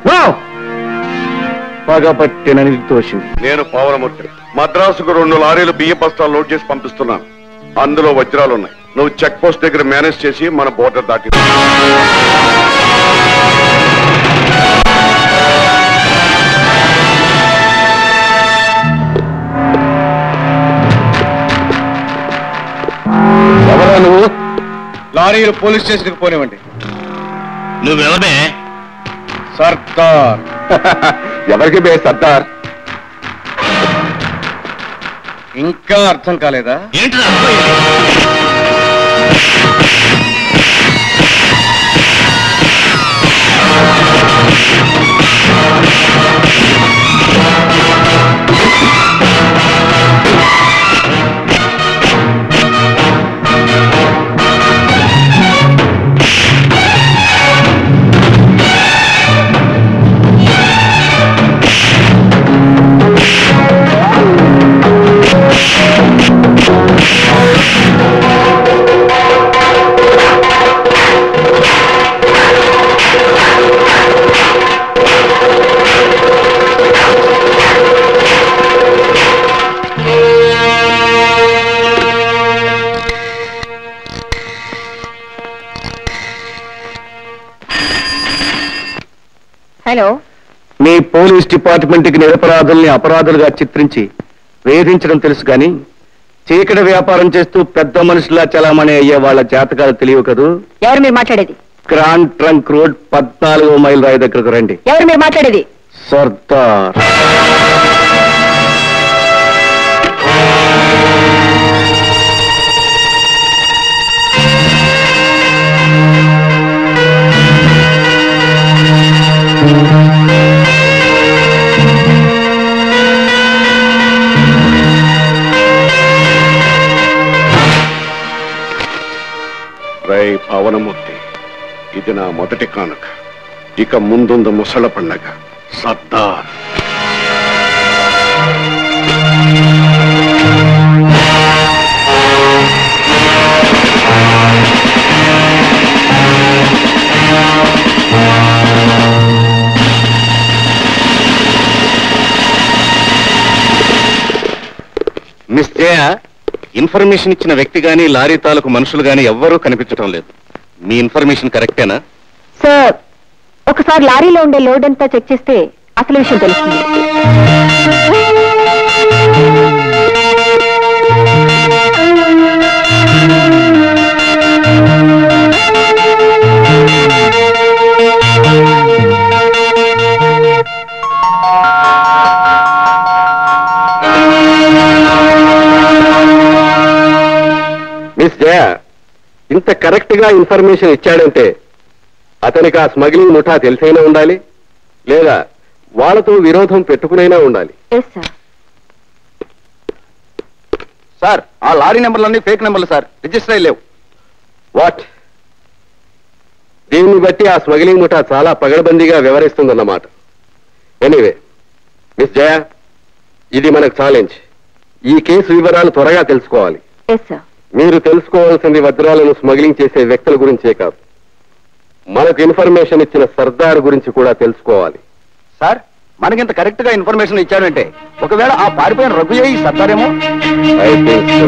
పగపట్టిన నిర్దోషిని నేను పవనమూర్తి మద్రాసుకు రెండు లారీలు బియ్య బస్తాలు లోడ్ చేసి పంపిస్తున్నాను అందులో వజ్రాలు ఉన్నాయి నువ్వు చెక్ పోస్ట్ దగ్గర మేనేజ్ చేసి మన బోర్డర్ దాటి ఎవరా నువ్వు లారీలు పోలీస్ స్టేషన్కి పోనివ్వండి నువ్వెవరే సర్దార్ ఎవరికి బే సర్దార్ ఇంకా అర్థం కాలేదా ఏంట్రా హలో మీ పోలీస్ డిపార్ట్మెంట్ కి నిరపరాధుల్ని అపరాధులుగా చిత్రించి వేధించడం తెలుసు కానీ చీకటి వ్యాపారం చేస్తూ పెద్ద మనుషులా చలామణి అయ్యే వాళ్ళ జాతకాలు తెలియవు కదూ ఎవరు మీరు మాట్లాడేది గ్రాండ్ ట్రంక్ రోడ్ పద్నాలుగో మైల్ రాయి దగ్గరకు రండి ఎవరు మీరు మాట్లాడేది సర్దార్ రై పవనమూర్తి ఇది నా మొదటి కానుక ఇక ముందుంది ముసల పండగ సర్దార్ మిస్ జయ ఇన్ఫర్మేషన్ ఇచ్చిన వ్యక్తి గాని లారీ తాలూకు మనుషులు గాని ఎవ్వరూ కనిపించడం లేదు మీ ఇన్ఫర్మేషన్ కరెక్టేనా సార్ ఒకసారి లారీలో ఉండే లోడ్ అంతా చెక్ చేస్తే అసలు విషయం తెలుస్తుంది మిస్ జయ ఇంత కరెక్ట్ గా ఇన్ఫర్మేషన్ ఇచ్చాడంటే అతనికి ఆ స్మగ్లింగ్ ముఠా తెలిసైనా ఉండాలి లేదా వాళ్ళతో విరోధం పెట్టుకునైనా ఉండాలి ఎస్ సార్ సార్ ఆ లారీ నెంబర్లన్నీ ఫేక్ నెంబర్లు సార్ రిజిస్టర్ అయ్యి లేవు వాట్ దీన్ని బట్టి ఆ స్మగ్లింగ్ ముఠా చాలా పగడబందీగా వ్యవహరిస్తుందన్నమాట ఎనీవే మిస్ జయ ఇది మనకు ఛాలెంజ్ ఈ కేసు వివరాలు త్వరగా తెలుసుకోవాలి ఎస్ సార్ మీరు తెలుసుకోవాల్సింది వజ్రాలను స్మగ్లింగ్ చేసే వ్యక్తుల గురించే కాదు మనకు ఇన్ఫర్మేషన్ ఇచ్చిన సర్దార్ గురించి కూడా తెలుసుకోవాలి సార్ మనకింత కరెక్ట్ గా ఇన్ఫర్మేషన్ ఇచ్చాడంటే ఒకవేళ ఆ పారిపోయిన రఘుయ్య ఈ సత్తారేమో I think so.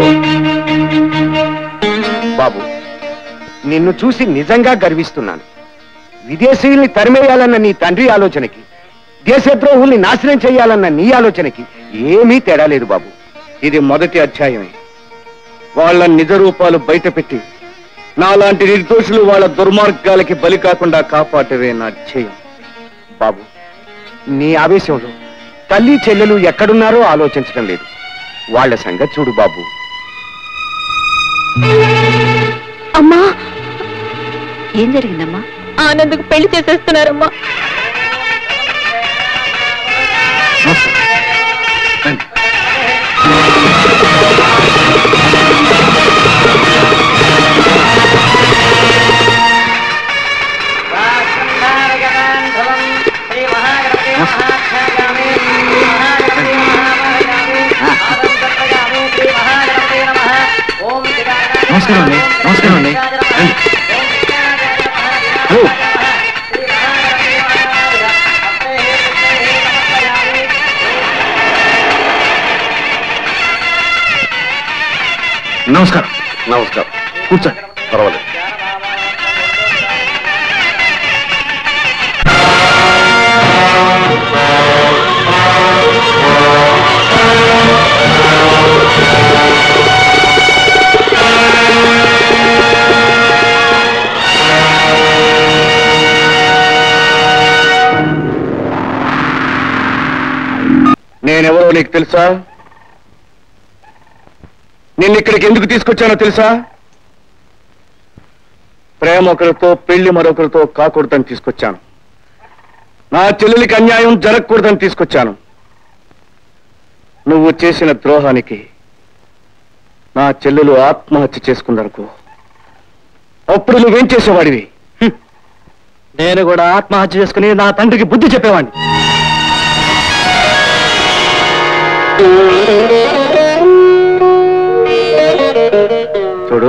బాబు నిన్ను చూసి నిజంగా గర్విస్తున్నాను విదేశీయుల్ని తరిమేయాలన్న నీ తండ్రి ఆలోచనకి దేశద్రోహుల్ని నాశనం చేయాలన్న నీ ఆలోచనకి ఏమీ తేడా లేదు బాబు ఇది మొదటి అధ్యాయమే వాళ్ళ నిజ రూపాలు బయటపెట్టి నాలాంటి నిర్దోషులు వాళ్ళ దుర్మార్గాలకి బలి కాకుండా కాపాడవే నా ధ్యేయం బాబు నీ ఆవేశంలో తల్లి చెల్లెలు ఎక్కడున్నారో ఆలోచించడం లేదు వాళ్ళ సంగతి చూడు బాబు అమ్మా ఏం జరిగిందమ్మా ఆనంద్కు పెళ్లి చేసేస్తున్నారమ్మా నమస్కారం అండి నమస్కారం అండి హలో నమస్కారం నమస్కారం కూర్చోండి పర్వాలేదు నేనెవరో నీకు తెలుసా నిన్ను ఇక్కడికి ఎందుకు తీసుకొచ్చానో తెలుసా ప్రేమ ఒకరితో పెళ్లి మరొకరితో కాకూడదని తీసుకొచ్చాను నా చెల్లెలికి అన్యాయం జరగకూడదని తీసుకొచ్చాను నువ్వు చేసిన ద్రోహానికి నా చెల్లెలు ఆత్మహత్య చేసుకుందనుకో అప్పుడు నువ్వేం చేసేవాడివి హ్మ్. నేను కూడా ఆత్మహత్య చేసుకుని నా తండ్రికి బుద్ధి చెప్పేవాడిని చూడు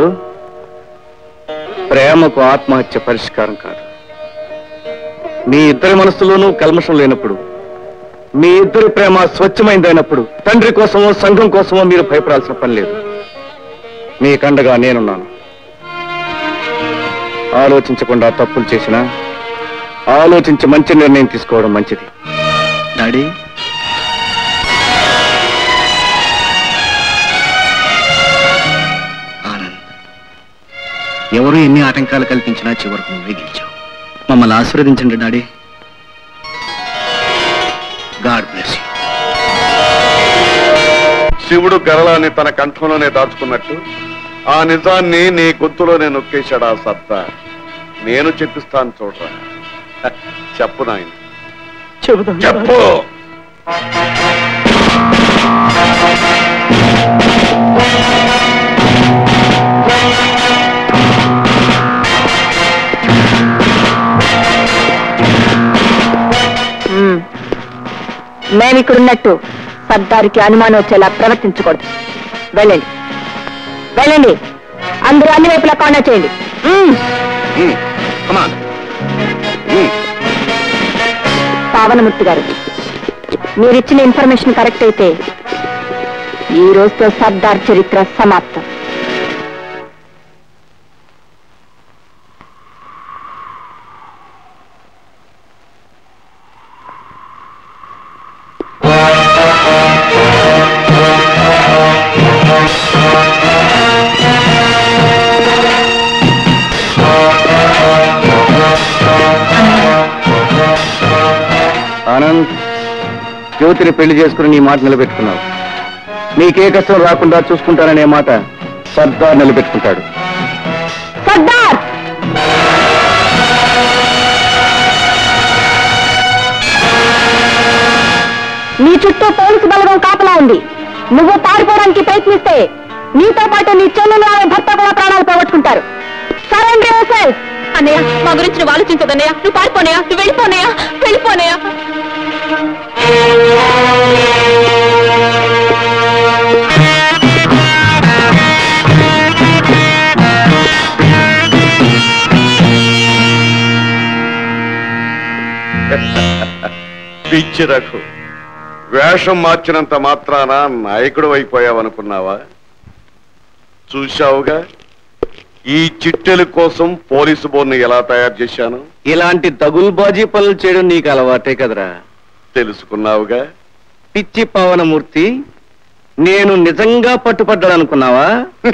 ప్రేమకు ఆత్మహత్య పరిష్కారం కాదు మీ ఇద్దరి మనసులోనూ కల్మషం లేనప్పుడు మీ ఇద్దరి ప్రేమ స్వచ్ఛమైందైనప్పుడు తండ్రి కోసమో సంఘం కోసమో మీరు భయపడాల్సిన పని లేదు మీకండగా నేనున్నాను ఆలోచించకుండా తప్పులు చేసినా ఆలోచించి మంచి నిర్ణయం తీసుకోవడం మంచిది డాడీ ఆనంద్ ఎవరు ఎన్ని ఆటంకాలు కల్పించినా చివరకు నువ్వే గెలిచావు మమ్మల్ని ఆశీర్వదించండి డాడీ గాడ్ బ్లెస్ శివుడు గరళాన్ని తన కంఠంలోనే దాచుకున్నట్టు ఆ నిజాన్ని నీ గొంతులోనే నొక్కేశాడు ఆ సత్తా నేను చెప్పిస్తాను చూడరా హ, చెప్పు నాయన చెబుతాను చెప్పు మ్మ్. మేమిక్కడున్నట్టు సర్దారికి అనుమానం వచ్చేలా ప్రవర్తించకూడదు వెళ్ళండి వెళ్ళండి అందరూ అన్ని వైపులా కాండా చేయండి మ్మ్. పావనమూర్తి గారు మీరిచ్చిన ఇన్ఫర్మేషన్ కరెక్ట్ అయితే ఈ రోజుతో సర్దార్ చరిత్ర సమాప్తం ఆనంద్ జ్యోతిని పెళ్లి చేసుకుని నీ మాట నిలబెట్టుకున్నావు నీకే కష్టం రాకుండా చూసుకుంటాననే మాట సర్దార్ నిలబెట్టుకుంటాడు సర్దార్ నీ చుట్టూ పోలీసు బలగం కాపలా ఉంది నువ్వు పారిపోవడానికి ప్రయత్నిస్తే నీతో పాటు నీ చెల్లెలు ఆమె భర్త కూడా ప్రాణాలు పోగొట్టుకుంటారు సరెండర్ యువర్సెల్ఫ్ అన్నయ్య మా గురించి నువ్వు ఆలోచించదన్నయ్య నువ్వు పారిపోనయ్యా నువ్వు వెళ్ళిపోనయ్యా వెళ్ళిపోనయ్యా పిచ్చి రఘు వేషం మార్చినంత మాత్రాన నాయకుడు అయిపోయావనుకున్నావా చూశావుగా ఈ చిట్టెల కోసం పోలీసు బోర్ను ఎలా తయారు చేశాను ఇలాంటి దగుల్బాజీ పనులు చేయడం నీకు అలవాటే కదరా తెలుసుకున్నావుగా పిచ్చి పవనమూర్తి నేను నిజంగా పట్టుపడ్డాననుకున్నావా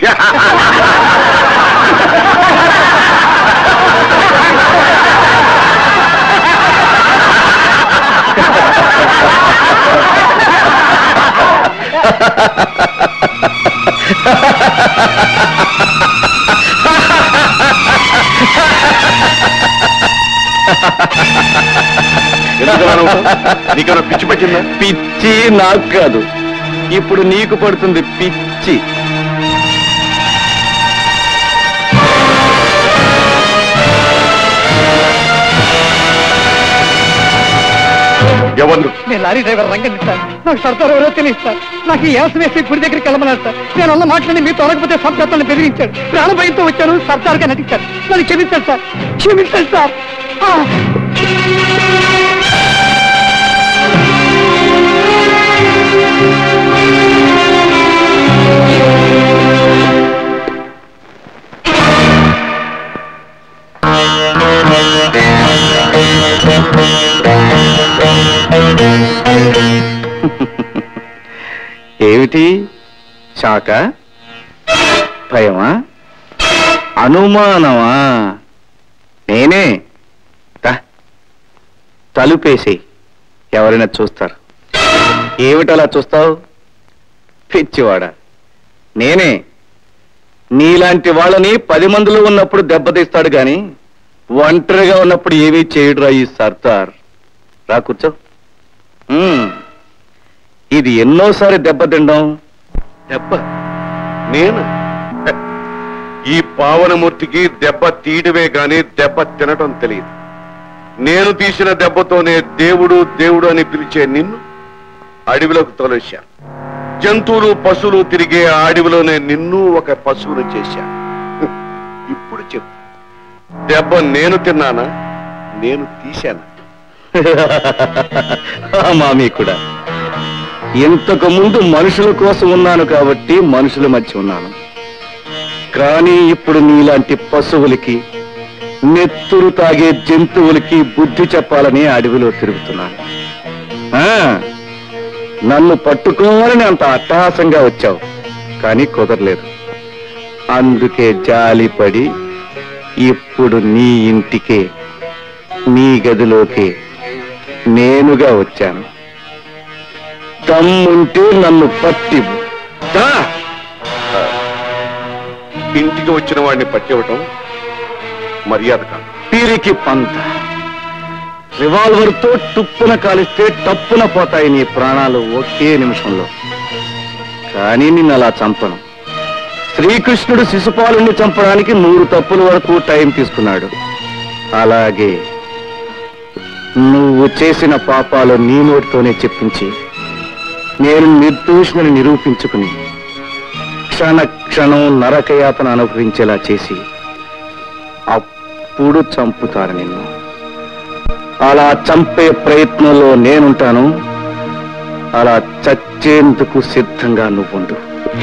ఎందుకలా నవ్వుతావ్? నీకేమైనా పిచ్చి పట్టిందా పిచ్చి నాకు కాదు ఇప్పుడు నీకు పడుతుంది పిచ్చి ఎవరు నేను లారీ డ్రైవర్ రంగండి సార్ నాకు సర్దార్ ఎవరో తెలియదు సార్ నాకు ఈ యాస వేసి గుడి దగ్గరికి వెళ్ళమన్నారు సార్ నేను అన్న మాటలని మీ తొలగపోతే సంపేతలను బెదిరించాడు ప్రాణభయంతో వచ్చాను సర్దార్గా నటించాను నన్ను క్షమించండి సార్ క్షమించండి సార్ ఆ! ఏమిటి శాక భయమా అనుమానమా నేనే దా, తలుపేసి ఎవరైనా చూస్తారు ఏమిటలా చూస్తావు పిచ్చివాడా నేనే నీలాంటి వాళ్ళని పది మందిలో ఉన్నప్పుడు దెబ్బతీస్తాడు గాని ఒంటరిగా ఉన్నప్పుడు ఏమీ చేయడురా ఈ సర్దార్ రా కూర్చో ఉమ్. ఇది ఎన్నోసారి దెబ్బతిండం దెబ్బ నేను హ, ఈ పావనమూర్తికి దెబ్బ తీయడమే గాని దెబ్బ తినటం తెలియదు నేను తీసిన దెబ్బతోనే దేవుడు దేవుడు అని పిలిచే నిన్ను అడవిలోకి తోలేశా జంతువులు పశువులు తిరిగే ఆ అడవిలోనే నిన్ను ఒక పశువును చేశా హ్, ఇప్పుడు చెప్పు దెబ్బ నేను తిన్నానా నేను తీశానా ఆ మామీ కూడా ఇంతకు ముందు మనుషుల కోసం ఉన్నాను కాబట్టి మనుషుల మధ్య ఉన్నాను కానీ ఇప్పుడు నీలాంటి పశువులకి నెత్తురు తాగే జంతువులకి బుద్ధి చెప్పాలని అడవిలో తిరుగుతున్నాను ఆ, నన్ను పట్టుకోవాలని అంత అట్టహాసంగా వచ్చావు కానీ కుదరలేదు అందుకే జాలిపడి ఇప్పుడు నీ ఇంటికే నీ గదిలోకే నేనుగా వచ్చాను తమ్ముంటే నన్ను పట్టి ఇంటికి వచ్చిన వాడిని పట్టివ్వటం మర్యాద కాదు పీరికి పంత రివాల్వర్ తో టుప్పున కాలిస్తే టప్పున పోతాయి నీ ప్రాణాలు ఒకే నిమిషంలో కానీ నిన్ను అలా చంపను శ్రీకృష్ణుడు శిశుపాలుని చంపడానికి నూరు తప్పుల వరకు టైం తీసుకున్నాడు అలాగే నువ్వు చేసిన పాపాలు నీ నోటితోనే చెప్పించి నేను నిర్దోషిని నిరూపించుకుని క్షణ క్షణం నరకయాతన అనుభవించేలా చేసి అప్పుడు చంపుతారు నిన్ను అలా చంపే ప్రయత్నంలో నేనుంటాను అలా చచ్చేందుకు సిద్ధంగా నువ్వుండు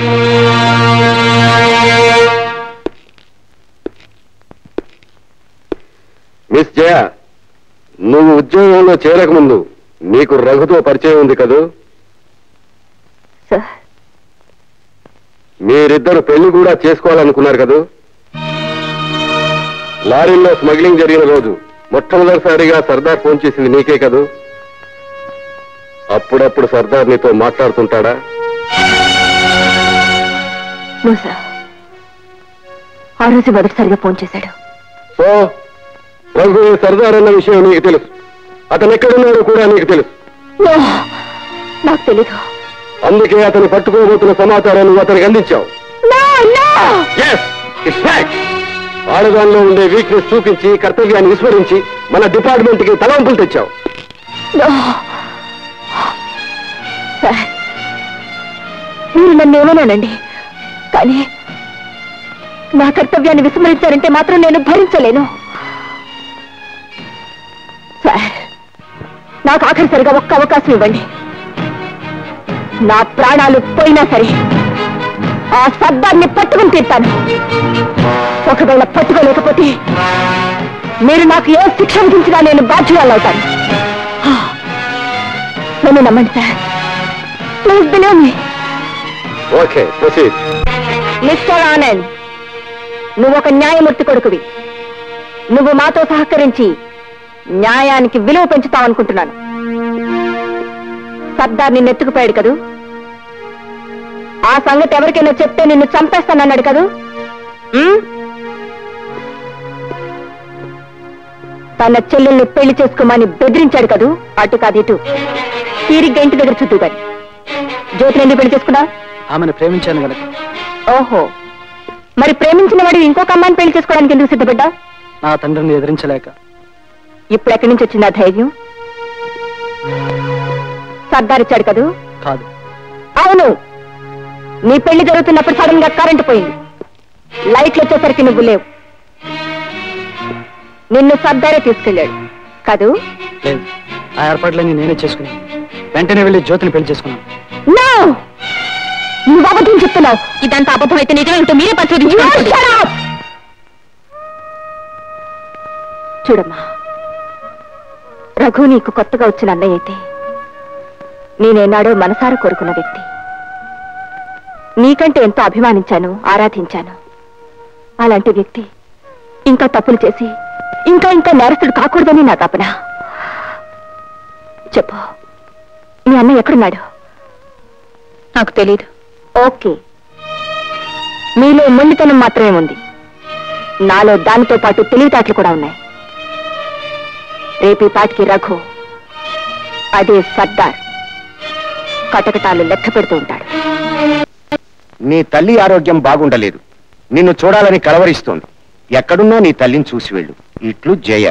మిస్ జయ నువ్వు ఉద్యోగంలో చేరకముందు నీకు రఘుతో పరిచయం ఉంది కదూ సార్ మీరిద్దరు పెళ్లి కూడా చేసుకోవాలనుకున్నారు కదూ లారీల్లో స్మగ్లింగ్ జరిగిన రోజు మొట్టమొదటిసారిగా సర్దార్ ఫోన్ చేసింది నీకే కదూ అప్పుడప్పుడు సర్దార్ నీతో మాట్లాడుతుంటాడా నో సార్ ఆ రోజు మొదటిసారిగా ఫోన్ చేశాడు సో రఘు సర్దార్ అన్న విషయం నీకు తెలుసు అతను ఎక్కడున్నాడో కూడా నీకు తెలుసు నో నాకు తెలీదు అందుకే అతను పట్టుకోబోతున్న సమాచారాన్ని నువ్వు అతనికి అందించావు నో నో ఆడదానిలో ఉండే వీక్నెస్ చూపించి కర్తవ్యాన్ని విస్మరించి మన డిపార్ట్మెంట్ కి తలంపులు తెచ్చావు నో సార్ మీరు నన్ను ఏమన్నానండి కానీ నా కర్తవ్యాన్ని విస్మరించారంటే మాత్రం నేను భరించలేను సార్ నాకు ఆఖరిసరిగా ఒక్క అవకాశం ఇవ్వండి నా ప్రాణాలు పోయినా సరే ఆ శబ్దాన్ని పట్టుకుని తీర్తాను ఒకవేళ పట్టుకోలేకపోతే మీరు నాకు ఏ శిక్ష విధించినా నేను బాధ్యురాలవుతాను నన్ను నమ్మండి sir please believe me okay proceed mister Anand నువ్వు ఒక న్యాయమూర్తి కొడుకువి నువ్వు మాతో సహకరించి న్యాయానికి విలువ పెంచుతావనుకుంటున్నాను సర్దార్ నిన్ను ఎత్తుకుపోయాడు కదూ ఆ సంగతి ఎవరికైనా చెప్తే నిన్ను చంపేస్తానన్నాడు కదూ ఉమ్? తన చెల్లెల్ని పెళ్లి చేసుకోమని బెదిరించాడు కదూ అటు కాదు ఇటు తీరిగ్గా ఇంటి దగ్గర చుట్టూ గాని జ్యోతిని ఎందుకు పెళ్లి చేసుకున్నా ఆమెను ప్రేమించాను గనక ఓహో మరి ప్రేమించిన వాడు ఇంకొక అమ్మాయిని పెళ్లి చేసుకోవడానికి ఎందుకు సిద్ధపడ్డా నా తండ్రిని ఎదిరించలేక ఇప్పుడు ఎక్కడి నుంచి వచ్చింది ఆ ధైర్యం సర్దార్ ఇచ్చాడు కదూ కాదు అవును నీ పెళ్లి జరుగుతున్నప్పుడు సడన్ గా కరెంటు పోయింది లైట్లు వచ్చేసరికి నువ్వు లేవు నిన్ను సర్దారే తీసుకెళ్ళాడు కదూ లేదు ఆ ఏర్పాట్లన్నీ నేనే చేసుకుని వెంటనే వెళ్ళి జ్యోతిని పెళ్లి చేసుకున్నాను నో నువ్వు అబద్ధం చెప్తున్నావు ఇదంతా అబద్ధం అయితే నిజమేమిటో మీరే పరిశోధించుకోండి చూడమ్మా రఘు నీకు కొత్తగా వచ్చిన అన్నయ్య అయితే నేనేనాడో మనసారా కోరుకున్న వ్యక్తి నీకంటే ఎంతో అభిమానించాను ఆరాధించాను అలాంటి వ్యక్తి ఇంకా తప్పులు చేసి ఇంకా ఇంకా నేరస్తుడు కాకూడదని నా తపన చెప్పు మీ అన్నయ్య ఎక్కడున్నాడు నాకు తెలీదు ఓకే మీలో మొండితనం మాత్రమే ఉంది నాలో దానితో పాటు తెలివితేటలు కూడా ఉన్నాయి రేపీ పాటికి రఘు అదే సర్దార్ కటకటాలు లెక్క పెడుతూ ఉంటాడు నీ తల్లి ఆరోగ్యం బాగుండలేదు నిన్ను చూడాలని కలవరిస్తోంది ఎక్కడున్నా నీ తల్లిని చూసి వెళ్ళు ఇట్లు జయ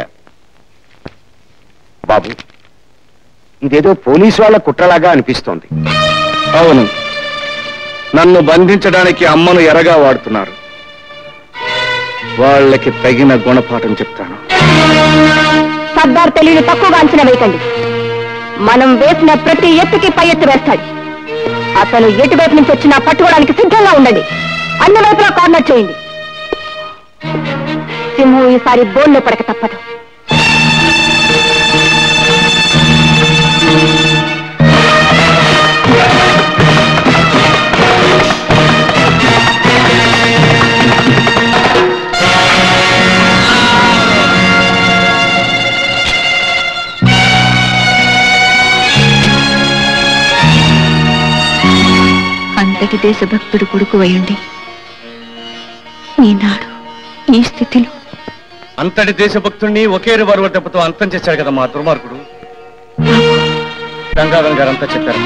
బాబు ఇదేదో పోలీసు వాళ్ళ కుట్రలాగా అనిపిస్తోంది అవును నన్ను బంధించడానికి అమ్మను ఎరగా వాడుతున్నారు వాళ్ళకి తగిన గుణపాఠం చెప్తాను సర్దార్ తెలివిని తక్కువగా అంచనా వేయకండి మనం వేసిన ప్రతి ఎత్తుకి పై ఎత్తు వేస్తాడు అతను ఎటువైపు నుంచి వచ్చినా పట్టుకోవడానికి సిద్ధంగా ఉండండి అన్ని వైపులా కార్నర్ చేయండి సింహం ఈసారి బోన్లో పడక తప్పదు అంతటి దేశభక్తుడు కొడుకు అయ్యుండి ఈనాడు ఈ స్థితిలో అంతటి దేశభక్తుణ్ణి ఒకే రివాల్వర్ దెబ్బతో అంతం చేశాడు కదా మా దుర్మార్గుడు గంగాధర్ గారు అంతా చెప్పారు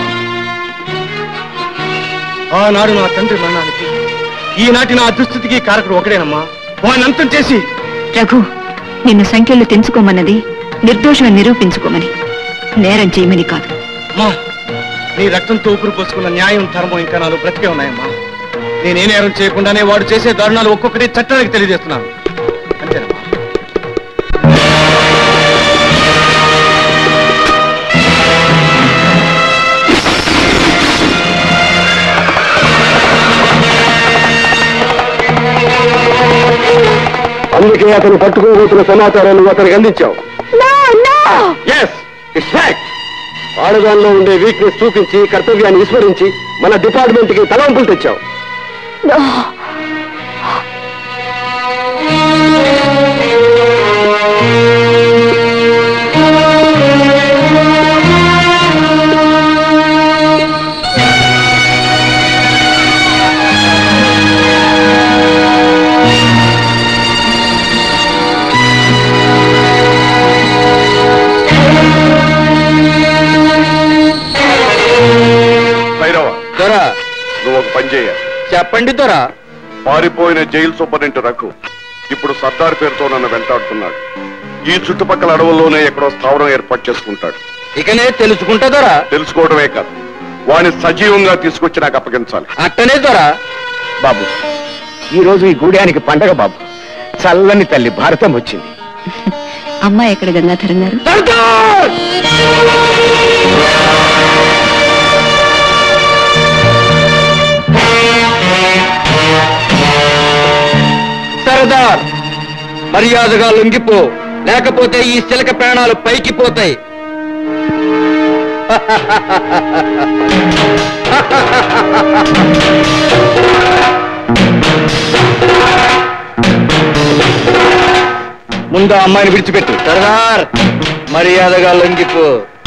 ఆనాడు నా తండ్రి మరణానికి ఈనాటి నా దుస్థితికి కారకుడు ఒకడేనమ్మా వాడిని అంతం చేసి రఘు నిన్ను సంఖ్యలు తెంచుకోమన్నది నిర్దోషం నిరూపించుకోమని నేరం చేయమని కాదు అమ్మా నీ రక్తంతో ఊపిరి పోసుకున్న న్యాయం ధర్మం ఇంకా నాలో బ్రతికే ఉన్నాయమ్మా నేనే నేరం చేయకుండానే వాడు చేసే దారుణాలు ఒక్కొక్కటి చట్టానికి తెలియజేస్తున్నాను అంతేనమ్మా అందుకే అతను పట్టుకోబోతున్న సమాచారాన్ని నువ్వు అతనికి అందించావు ఎస్ ఇట్స్ ఫ్యాక్ట్ ఆడదానిలో ఉండే వీక్నెస్ చూపించి కర్తవ్యాన్ని విస్మరించి మన డిపార్ట్మెంట్ కి తలవంపులు తెచ్చావు భైరవ దొరా నువ్వు ఒక పని చేయ చెప్పండి దొరా పారిపోయిన జైలు సూపరింట్ రఘు ఇప్పుడు సర్దార్ పేరుతో నన్ను వెంటాడుతున్నాడు ఈ చుట్టుపక్కల అడవుల్లోనే ఎక్కడో స్థావరం ఏర్పాటు చేసుకుంటాడు ఇకనే తెలుసుకుంటా దొరా తెలుసుకోవడమే కాదు వాడిని సజీవంగా తీసుకొచ్చి నాకు అప్పగించాలి అట్టనే దొరా బాబు ఈ రోజు ఈ గూడానికి పండగ బాబు చల్లని తల్లి భారతం వచ్చింది అమ్మ ఎక్కడ గంగాధరం గారు సరదార్ మర్యాదగా లొంగిపో లేకపోతే ఈ శిలక ప్రాణాలు పైకి పోతాయి ముందు ఆ అమ్మాయిని విడిచిపెట్టు సరదార్ మర్యాదగా లొంగిపో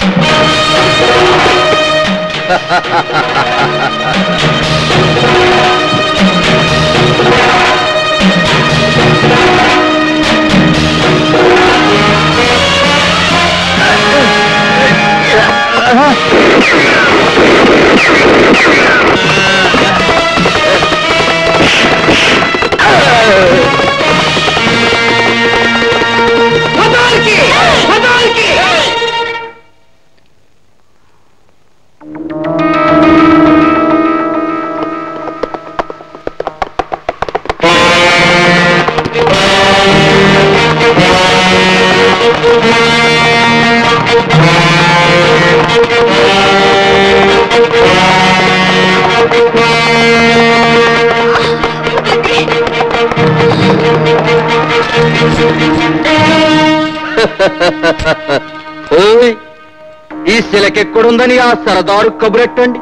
ఓయ్ ఈ శిలకెక్కడుందని ఆ సరదారు కబురెట్టండి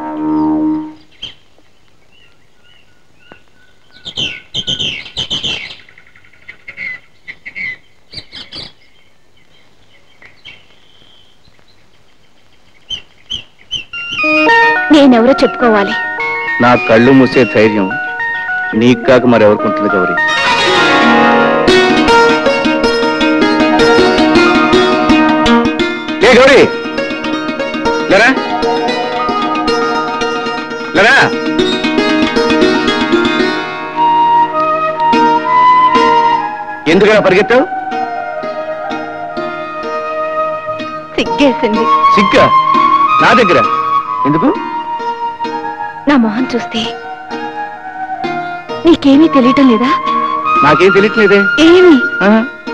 నేనెవరో చెప్పుకోవాలి నా కళ్ళు మూసే ధైర్యం నీకు కాక మరెవరికి ఉంటుంది గౌరీ లే గౌరీ లేరా లేరా ఎందుకలా పరిగెత్తావు సిగ్గేసింది సిగ్గా నా దగ్గర ఎందుకు నా మొహం చూస్తే నీకేమీ తెలియటం లేదా నాకేం తెలియట్లేదే ఏమి ఆ,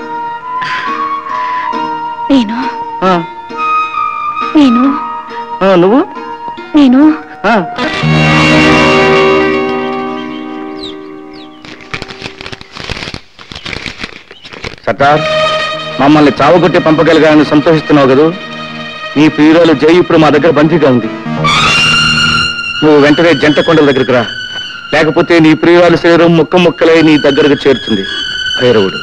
నేను ఆ, నేను ఆ, నువ్వు నేను ఆ. సర్దార్ మమ్మల్ని చావగొట్టి పంపగలిగానని సంతోషిస్తున్నావు కదూ నీ ప్రియురాలు జై ఇప్పుడు మా దగ్గర బందీగా ఉంది నువ్వు వెంటనే జంట కొండల దగ్గరికి రా లేకపోతే నీ ప్రియురాలు శరీరం ముక్క ముక్కలై నీ దగ్గరకు చేరుతుంది భైరవుడు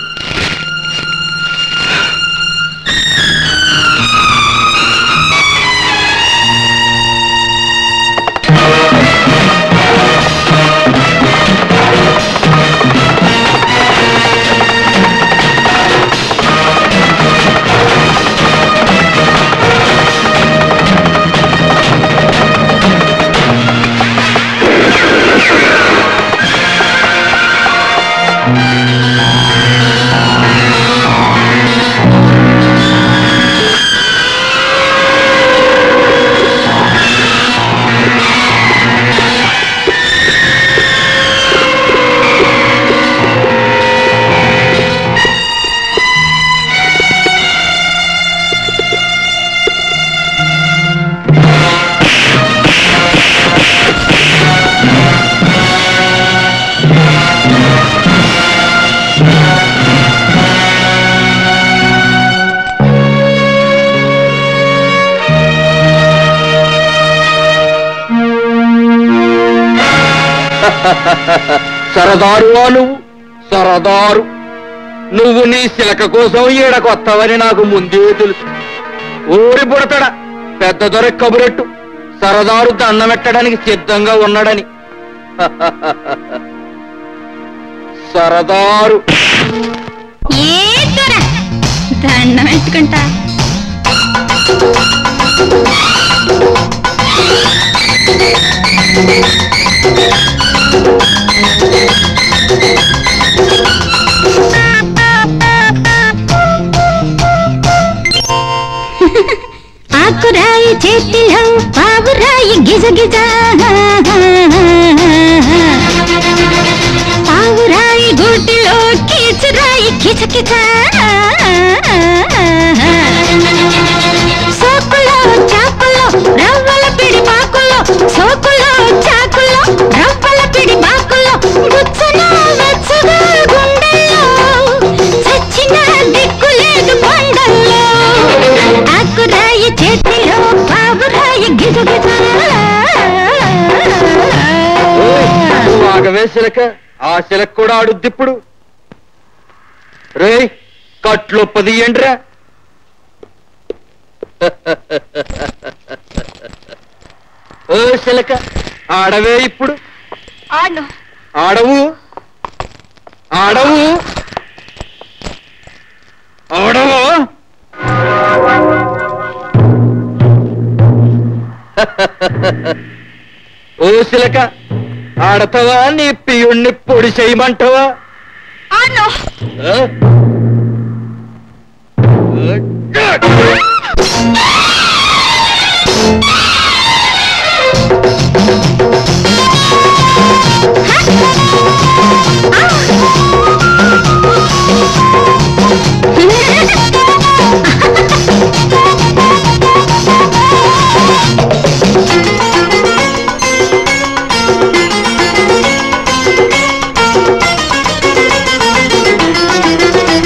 సరదారువా నువ్వు సరదారు నువ్వు నీ శిలక కోసం ఈడకొత్తవని నాకు ముందే తెలుసు ఊరి బుడతడ పెద్ద దొర కబురెట్టు సరదారు దండమెట్టడానికి సిద్ధంగా ఉన్నాడని సరదారు ఏ దొర దండం పెట్టుకుంటా ఆకురాయి చేతిలో పావురాయి గిజ గిజ పావురాయి గూటిలో కీచురాయి కిచ కిచ సోకులో చాకులో రవ్వల పిడి పాకులో సోకులో చాకులో రవ్వల పిడి పాకులో గుచ్చున వెచ్చగా గుండెల్లో చచ్చిన దిక్కు లేదు కొండల్లో ఆకురాయి చేతిలో పావురాయి గిజ గిజ నువ్వు ఆగవే శిలక ఆ శిలక కూడా ఆడుద్దిప్పుడు రేయ్ కట్లు పదియండ్రా ఓ శిలక ఆడవే ఇప్పుడు ఆడు ఆడవు ఆడవు ఆడవు ఓ శిలక ఆడతావా నీ పియుణ్ణి పొడి చేయమంటావా ఆడు ఆ? ఆ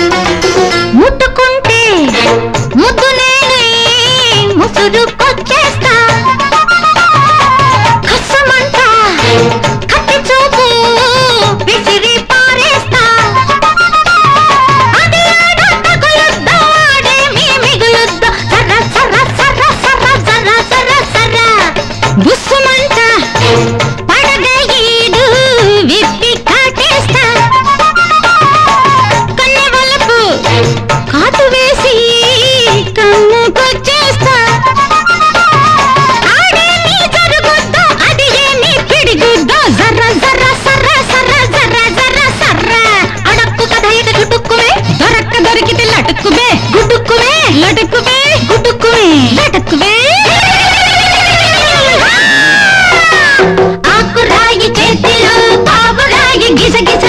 లటక్కువే గుటుక్కువే లటక్కువే ఆకురాయి చేతిలో పావురాయి గిజగిజ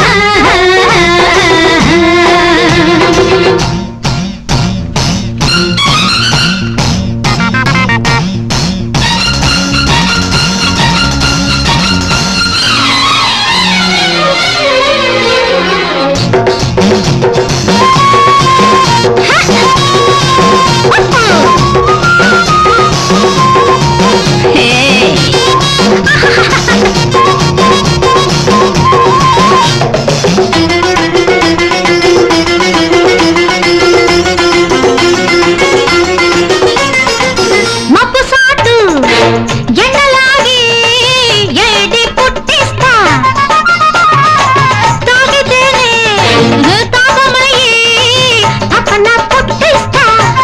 మప్పు సాటు ఎండలాగి ఏడి పుట్టిస్తా తాగితేనే తాపమయ్యి అప్పన పుట్టిస్తా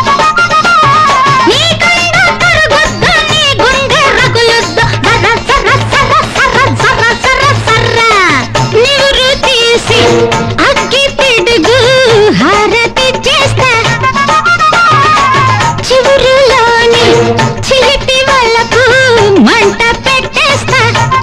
నీ కండ కరుగుద్దు నీ గుండె రగులుద్దు సర సర సర సర సర సర సర నీరు తీసి అగ్గి పిడుగు హారతి చేస్తా చివురులోని చిలిపి వాళ్ళకు మంట పెట్టేస్తా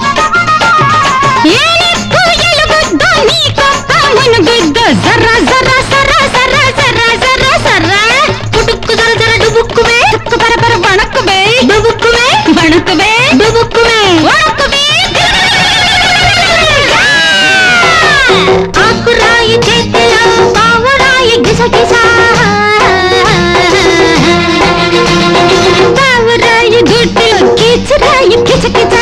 ఏనుగు ఎలుగుద్దు నీ కొక్క మునుగుద్దు జర్ర జర్ర సర్ర సర్ర సర్ర సర్ర సర్ర పుటుక్కు జర జర డుబుక్కువే తుక్కు పర పర వణక్కువే డుబుక్కువే వణక్కువే డుబుక్కువే వణక్కువే ఆకురాయి చేతిలో పావురాయి గిసగిస పావురాయి గుడ్డులో కిచరాయి కిచకిచ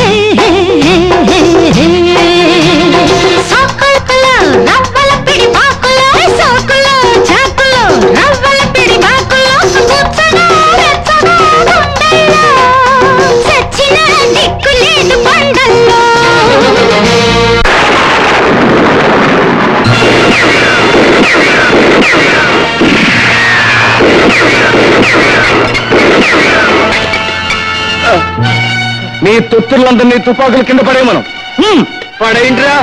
సోకుల్లో రవ్వల పిడి బాకులో సోకులో చాకులో రవ్వల పిడి బాకులో కూర్చొని రెచ్చగా గుండెల్లో చచ్చిన దిక్కులేదు బండల్లో మీ తొత్తులందరినీ తుపాకుల కింద పడే మనం పడేంట్రా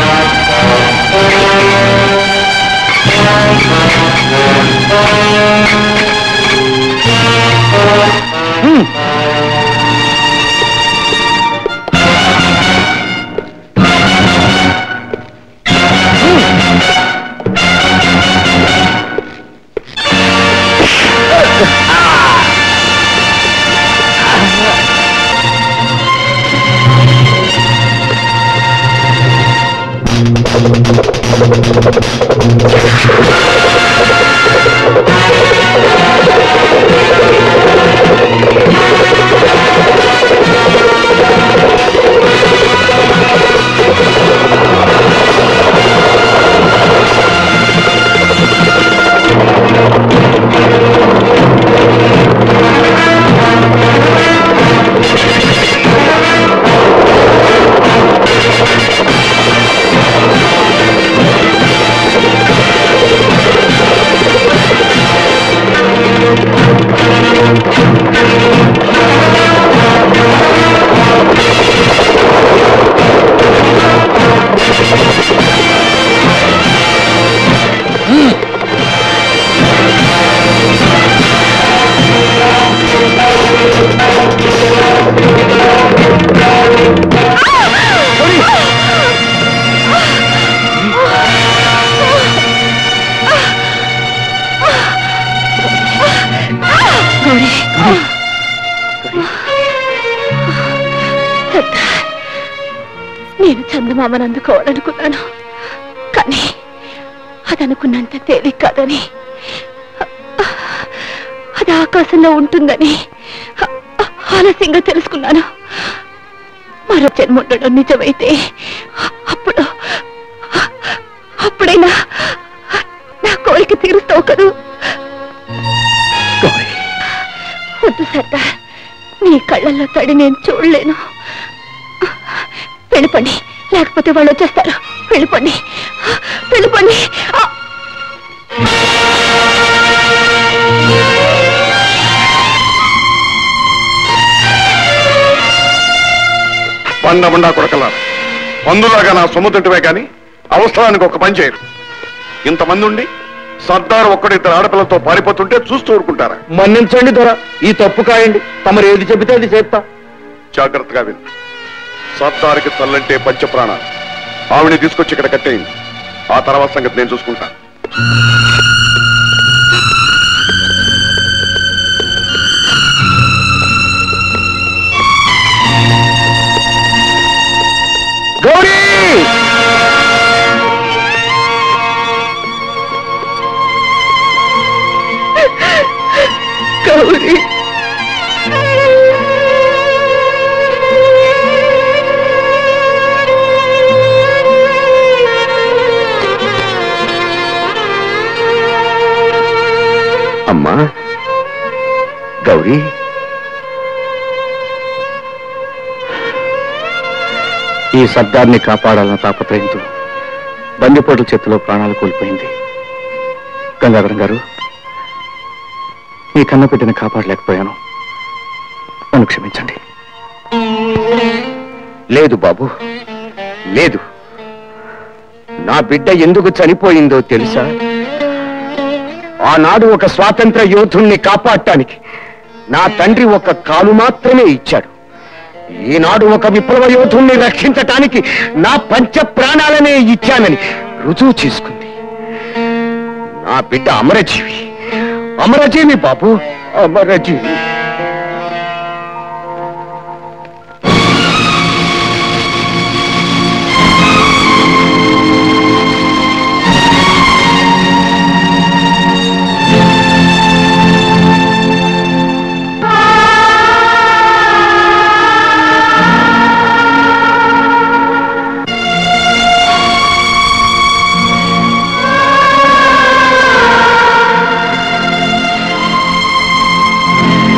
నేను చందమామను అందుకోవాలనుకున్నాను కానీ అది అనుకున్నంత తేలిక కాదని అది ఆకాశంలో ఉంటుందని ఆలస్యంగా తెలుసుకున్నాను మరో జన్మ ఉండడం నిజమైతే అప్పుడు అప్పుడైనా నా కోరిక తీరుస్తావు కదూ వద్దు సర్దార్ నీ కళ్ళల్లో తడి నేను చూడలేను వెళ్ళిపోండి లేకపోతే వాళ్ళు వచ్చేస్తారు వెళ్ళిపోండి వెళ్ళిపోండి ఆ! పండమండా కొడకలారు పందులాగా నా సొమ్ము తింటవే కానీ అవసరానికి ఒక పని చేయరు ఇంతమంది ఉండి సర్దార్ ఒక్కడిద్దరు ఆడపిల్లలతో పారిపోతుంటే చూస్తూ ఊరుకుంటారా మన్నించండి దొర ఈ తప్పు కాయండి తమరు ఏది చెబితే అది చేస్తా జాగ్రత్తగా విను సర్దార్కి తల్లంటే పంచప్రాణాలు ఆవిడని తీసుకొచ్చి ఇక్కడ కట్టేయండి ఆ తర్వాత సంగతి నేను చూసుకుంటాను గౌరీ గౌరీ అమ్మా గౌరీ ఈ సర్దార్ని కాపాడాలన్న తాపత్రయంతో బందిపోట్ల చేతిలో ప్రాణాలు కోల్పోయింది గంగాధరం గారు మీ కన్న బిడ్డని కాపాడలేకపోయాను నన్ను క్షమించండి లేదు బాబు లేదు నా బిడ్డ ఎందుకు చనిపోయిందో తెలుసా ఆనాడు ఒక స్వాతంత్ర యోధుణ్ణి కాపాడటానికి నా తండ్రి ఒక కాలు మాత్రమే ఇచ్చాడు ఈనాడు ఒక విప్లవ యోధుణ్ణి రక్షించటానికి నా పంచ ప్రాణాలనే ఇచ్చానని రుజువు చేసుకుంది నా బిడ్డ అమరజీవి అమరజీవి బాబు అమరజీవి ఆ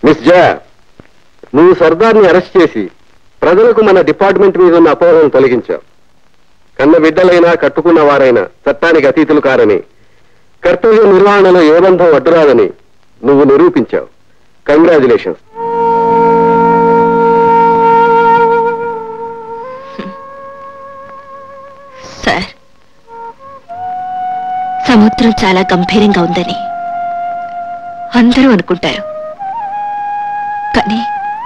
మిస్ జయ నువ్వు సర్దార్ని అరెస్ట్ చేసి ప్రజలకు మన డిపార్ట్మెంట్ మీద ఉన్న అపోహలను తొలగించావు కన్న బిడ్డలైనా కట్టుకున్న వారైనా చట్టానికి అతీతులు కారని కర్తవ్య నిర్వహణలో ఏ బంధం అడ్డురాదని నువ్వు నిరూపించావు కంగ్రాచులేషన్స్ సార్ సముద్రం చాలా గంభీరంగా ఉందని అందరూ అనుకుంటారు కానీ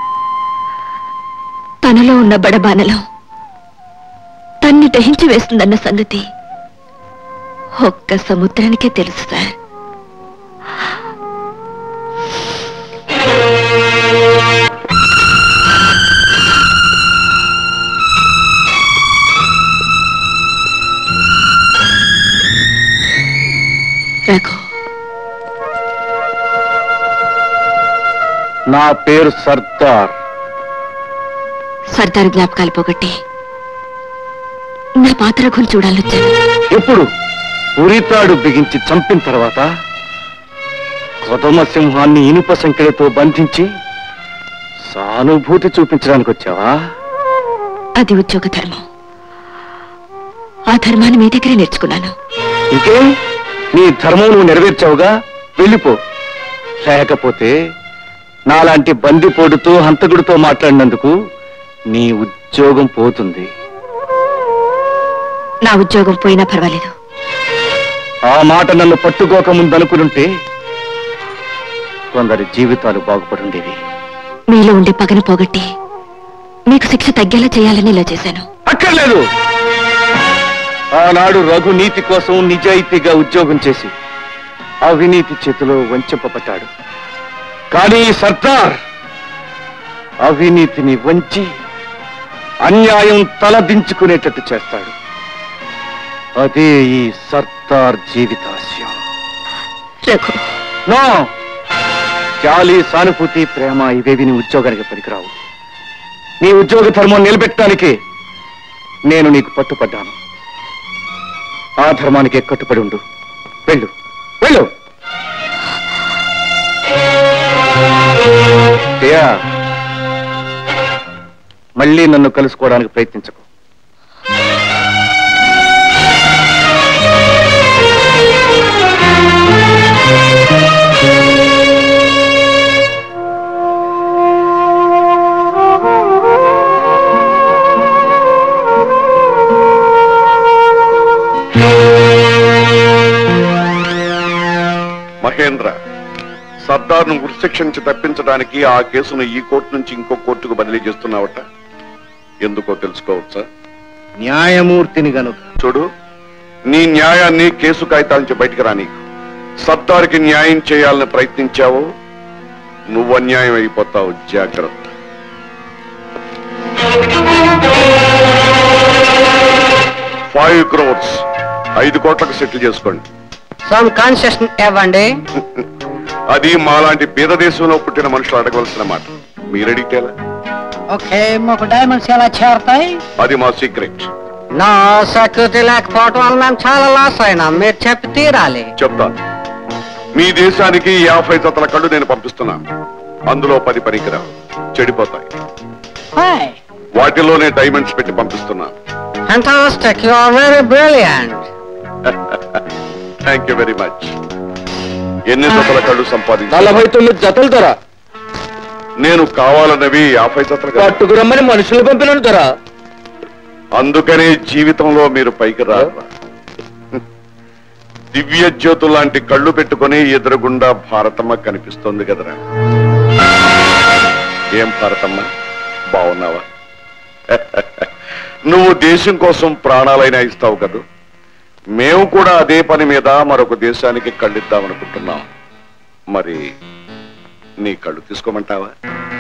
తనలో ఉన్న బడబానలో తన్ని దహించి వేస్తుందన్న సంగతి ఒక్క సముద్రానికే తెలుసు సార్ రఘు నా పేరు సర్దార్ సర్దార్ జ్ఞాపకాలు పోగొట్టి నా పాత రఘుని చూడాలొచ్చాను ఎప్పుడు ఉరితాడు బిగించి చంపిన తర్వాత కొదమ సింహాన్ని ఇనుప సంఖ్యలతో బంధించి సానుభూతి చూపించడానికి వచ్చావా అది ఉద్యోగ ధర్మం ఆ ధర్మాన్ని మీ దగ్గరే నేర్చుకున్నాను ఇంకేం నీ ధర్మం నువ్వు నెరవేర్చావుగా వెళ్ళిపో లేకపోతే నాలాంటి బందిపోటుతో హంతకుడితో మాట్లాడినందుకు నీ ఉద్యోగం పోతుంది నా ఉద్యోగం పోయినా పర్వాలేదు ఆ మాట నన్ను పట్టుకోక ముందనుకునుంటే కొందరి జీవితాలు బాగుపడుండేవి మీలో ఉండే పగను పోగొట్టి మీకు శిక్ష తగ్గేలా చేయాలని ఇలా చేశాను అక్కర్లేదు ఆనాడు రఘు నీతి కోసం నిజాయితీగా ఉద్యోగం చేసి అవినీతి చేతిలో వంచపడ్డాడు కానీ ఈ సర్దార్ అవినీతిని వంచి అన్యాయం తలదించుకునేటట్టు చేస్తాడు అదే ఈ సర్దార్ జీవితాశయం రఘు నో జాలి సానుభూతి ప్రేమ ఇవేవి నీ ఉద్యోగానికి పనికిరావు నీ ఉద్యోగ ధర్మం నిలబెట్టడానికి నేను నీకు పట్టుపడ్డాను ఆ ధర్మానికి కట్టుబడి ఉండు వెళ్ళు వెళ్ళు జయా, మళ్ళీ నన్ను కలుసుకోవడానికి ప్రయత్నించకు మహేంద్ర సర్దార్ను ఉరిశిక్ష నుంచి తప్పించడానికి ఆ కేసును ఈ కోర్టు నుంచి ఇంకో కోర్టుకు బదిలీ చేస్తున్నావట ఎందుకో తెలుసుకోవచ్చా న్యాయమూర్తిని గనుక చూడు నీ న్యాయాన్ని కేసు కాగితాల నుంచి బయటికి రాని సర్దార్కి న్యాయం చేయాలని ప్రయత్నించావు నువ్వు అన్యాయం అయిపోతావు జాగ్రత్త ఫైవ్ క్రోర్స్ ఐదు కోట్లకు సెటిల్ చేసుకోండి సమ్ కన్సెషన్ ఇవ్వండి అది మాలాంటి బీద దేశంలో పుట్టిన మనుషులు అడగవలసిన మాట మీరు అడిగితేలా ఓకే మాకు డైమండ్స్ ఎలా చేరతాయి అది మా సీక్రెట్ నా సెక్యూరిటీ లేకపోవటం వల్ల మేము చాలా లాస్ అయినాం మీరు చెప్పి తీరాలి చెప్తాను మీ దేశానికి యాభై జతల కళ్ళు నేను పంపిస్తున్నాను అందులో పది పనికిరా చెడిపోతాయి హాయ్ వాటిలోనే డైమండ్స్ పెట్టి పంపిస్తున్నాను fantastic you are very brilliant thank you very much ఎన్ని జతల కళ్ళు సంపాదించాలి నలభై తొమ్మిది జతలు ధర నేను కావాలన్నవి యాభై జతలు కాదు. పట్టుకురమ్మని మనుషులు పంపిన ధర అందుకనే జీవితంలో మీరు పైకి రారు దివ్య జ్యోతు లాంటి కళ్ళు పెట్టుకొని ఎదురుగుండా భారతమ్మ కనిపిస్తోంది కదరా ఏం భారతమ్మ బాగున్నావా నువ్వు దేశం కోసం ప్రాణాలైనా ఇస్తావు కదూ మేము కూడా అదే పని మీద మరొక దేశానికి కళ్ళిద్దామనుకుంటున్నాం మరి నీ కళ్ళు తీసుకోమంటావా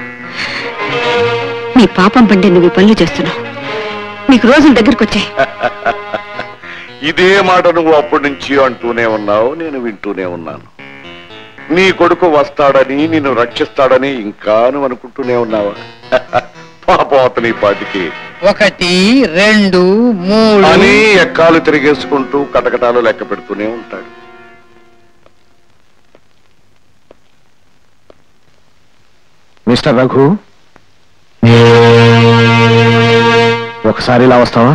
నీ పాపం పండే నువ్వు ఈ పనులు చేస్తున్నావు నీకు రోజుల దగ్గరకు వచ్చాయి ఇదే మాట నువ్వు అప్పటి నుంచి అంటూనే ఉన్నావు నేను వింటూనే ఉన్నాను నీ కొడుకు వస్తాడని నిన్ను రక్షిస్తాడని ఇంకా నువ్వు అనుకుంటూనే ఉన్నావా పాపం అతని పాటికి ఒకటి రెండు మూడు అని ఎక్కాలు తిరిగేసుకుంటూ కటకటాలు లెక్క పెడుతూనే ఉంటాడు మిస్టర్ రఘు ఒకసారి ఇలా వస్తావా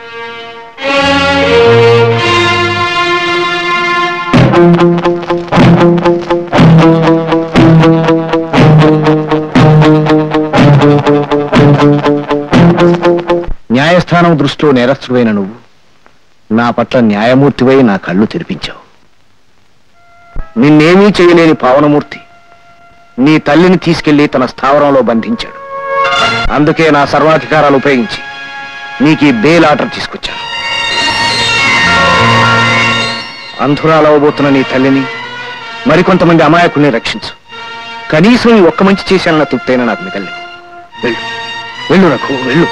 న్యాయస్థానం దృష్టిలో నేరస్తుడైన నువ్వు నా పట్ల న్యాయమూర్తివై నా కళ్ళు తెరిపించావు నిన్నేమీ చేయలేని పావనమూర్తి నీ తల్లిని తీసుకెళ్లి తన స్థావరంలో బంధించాడు అందుకే నా సర్వాధికారాలు ఉపయోగించి నీకు ఈ బెయిల్ ఆర్డర్ తీసుకొచ్చాను అంధురాలవబోతున్న నీ తల్లిని మరికొంతమంది అమాయకుల్ని రక్షించు కనీసం ఈ ఒక్క మంచి చేశానన్న తృప్తైనా నాకు మిగలేదు వెళ్ళు వెళ్ళు రఘు వెళ్ళు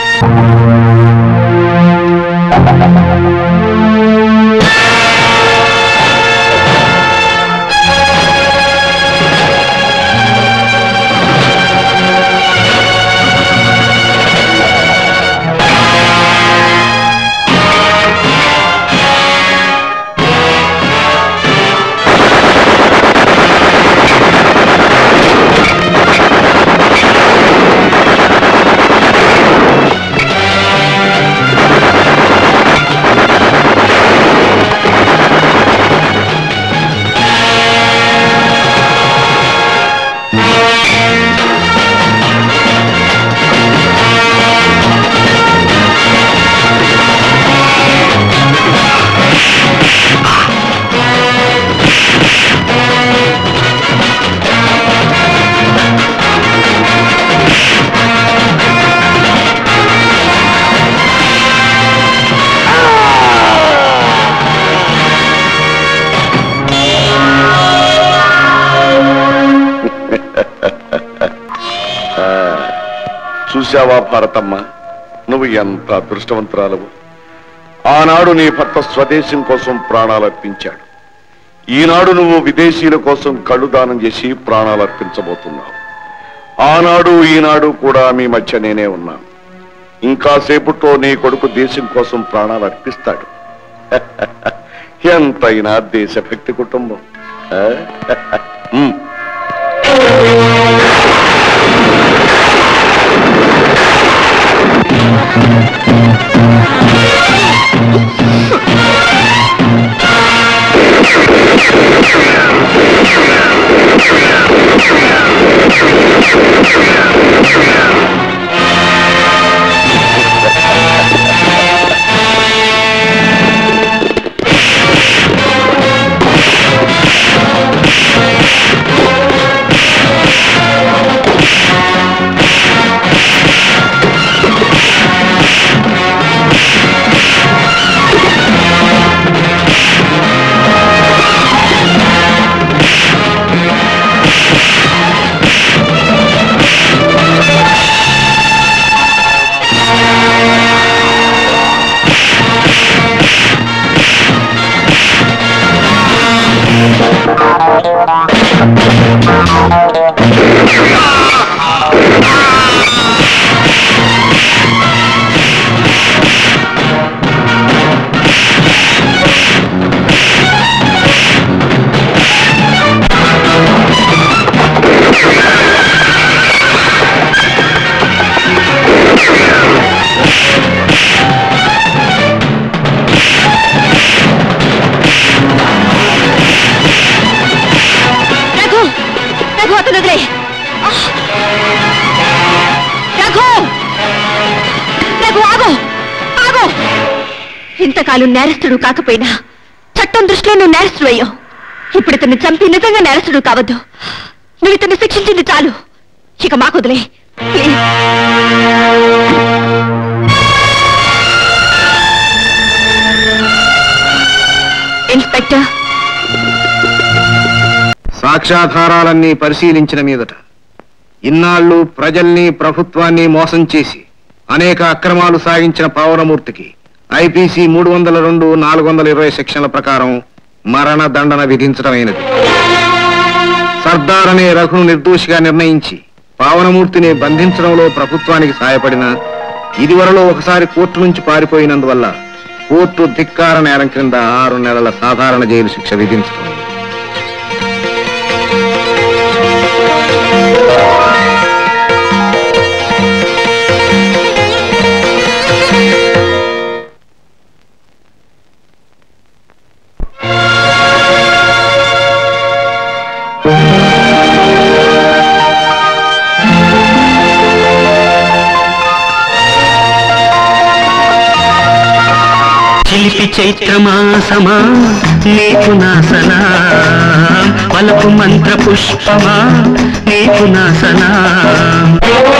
ఆ, చూశావా భారతమ్మ నువ్వు ఎంత అదృష్టవంతురాలవు ఆనాడు నీ భర్త స్వదేశం కోసం ప్రాణాలు అర్పించాడు ఈనాడు నువ్వు విదేశీయుల కోసం కళ్ళు దానం చేసి ప్రాణాలు అర్పించబోతున్నావు ఆనాడు ఈనాడు కూడా మీ మధ్య నేనే ఉన్నాను ఇంకా సేపుట్లో నీ కొడుకు దేశం కోసం ప్రాణాలు అర్పిస్తాడు ఎంతైనా దేశభక్తి కుటుంబం ఆ? ఉమ్. రఘు రఘు అతను వదిలే రఘు రఘు ఆగు ఆగు ఇంతకాలం నేరస్తుడు కాకపోయినా చట్టం దృష్టిలో నువ్వు నేరస్తుడు అయ్యావు ఇప్పుడు ఇతన్ని చంపి నిజంగా నేరస్తుడు కావద్దు నువ్వు ఇతన్ని శిక్షించింది చాలు ఇక మాకు వదిలే ప్లీజ్ ఇన్స్పెక్టర్ సాక్ష్యాధారాలన్నీ పరిశీలించిన మీదట ఇన్నాళ్ళు ప్రజల్ని ప్రభుత్వాన్ని మోసం చేసి అనేక అక్రమాలు సాగించిన పావనమూర్తికి ఐపీసీ మూడు వందల రెండు నాలుగు వందల ఇరవై సెక్షన్ల ప్రకారం మరణ దండన విధించడమైనది సర్దార్ అనే రఘును నిర్దోషిగా నిర్ణయించి పావనమూర్తిని బంధించడంలో ప్రభుత్వానికి సాయపడిన ఇదివరలో ఒకసారి కోర్టు నుంచి పారిపోయినందువల్ల కోర్టు ధిక్కార నేరం క్రింద ఆరు నెలల సాధారణ జైలు శిక్ష విధించడం చైత్రమాసమా నీకు నా సలాం వలపు మంత్ర పుష్పమా నీకు నా సలాం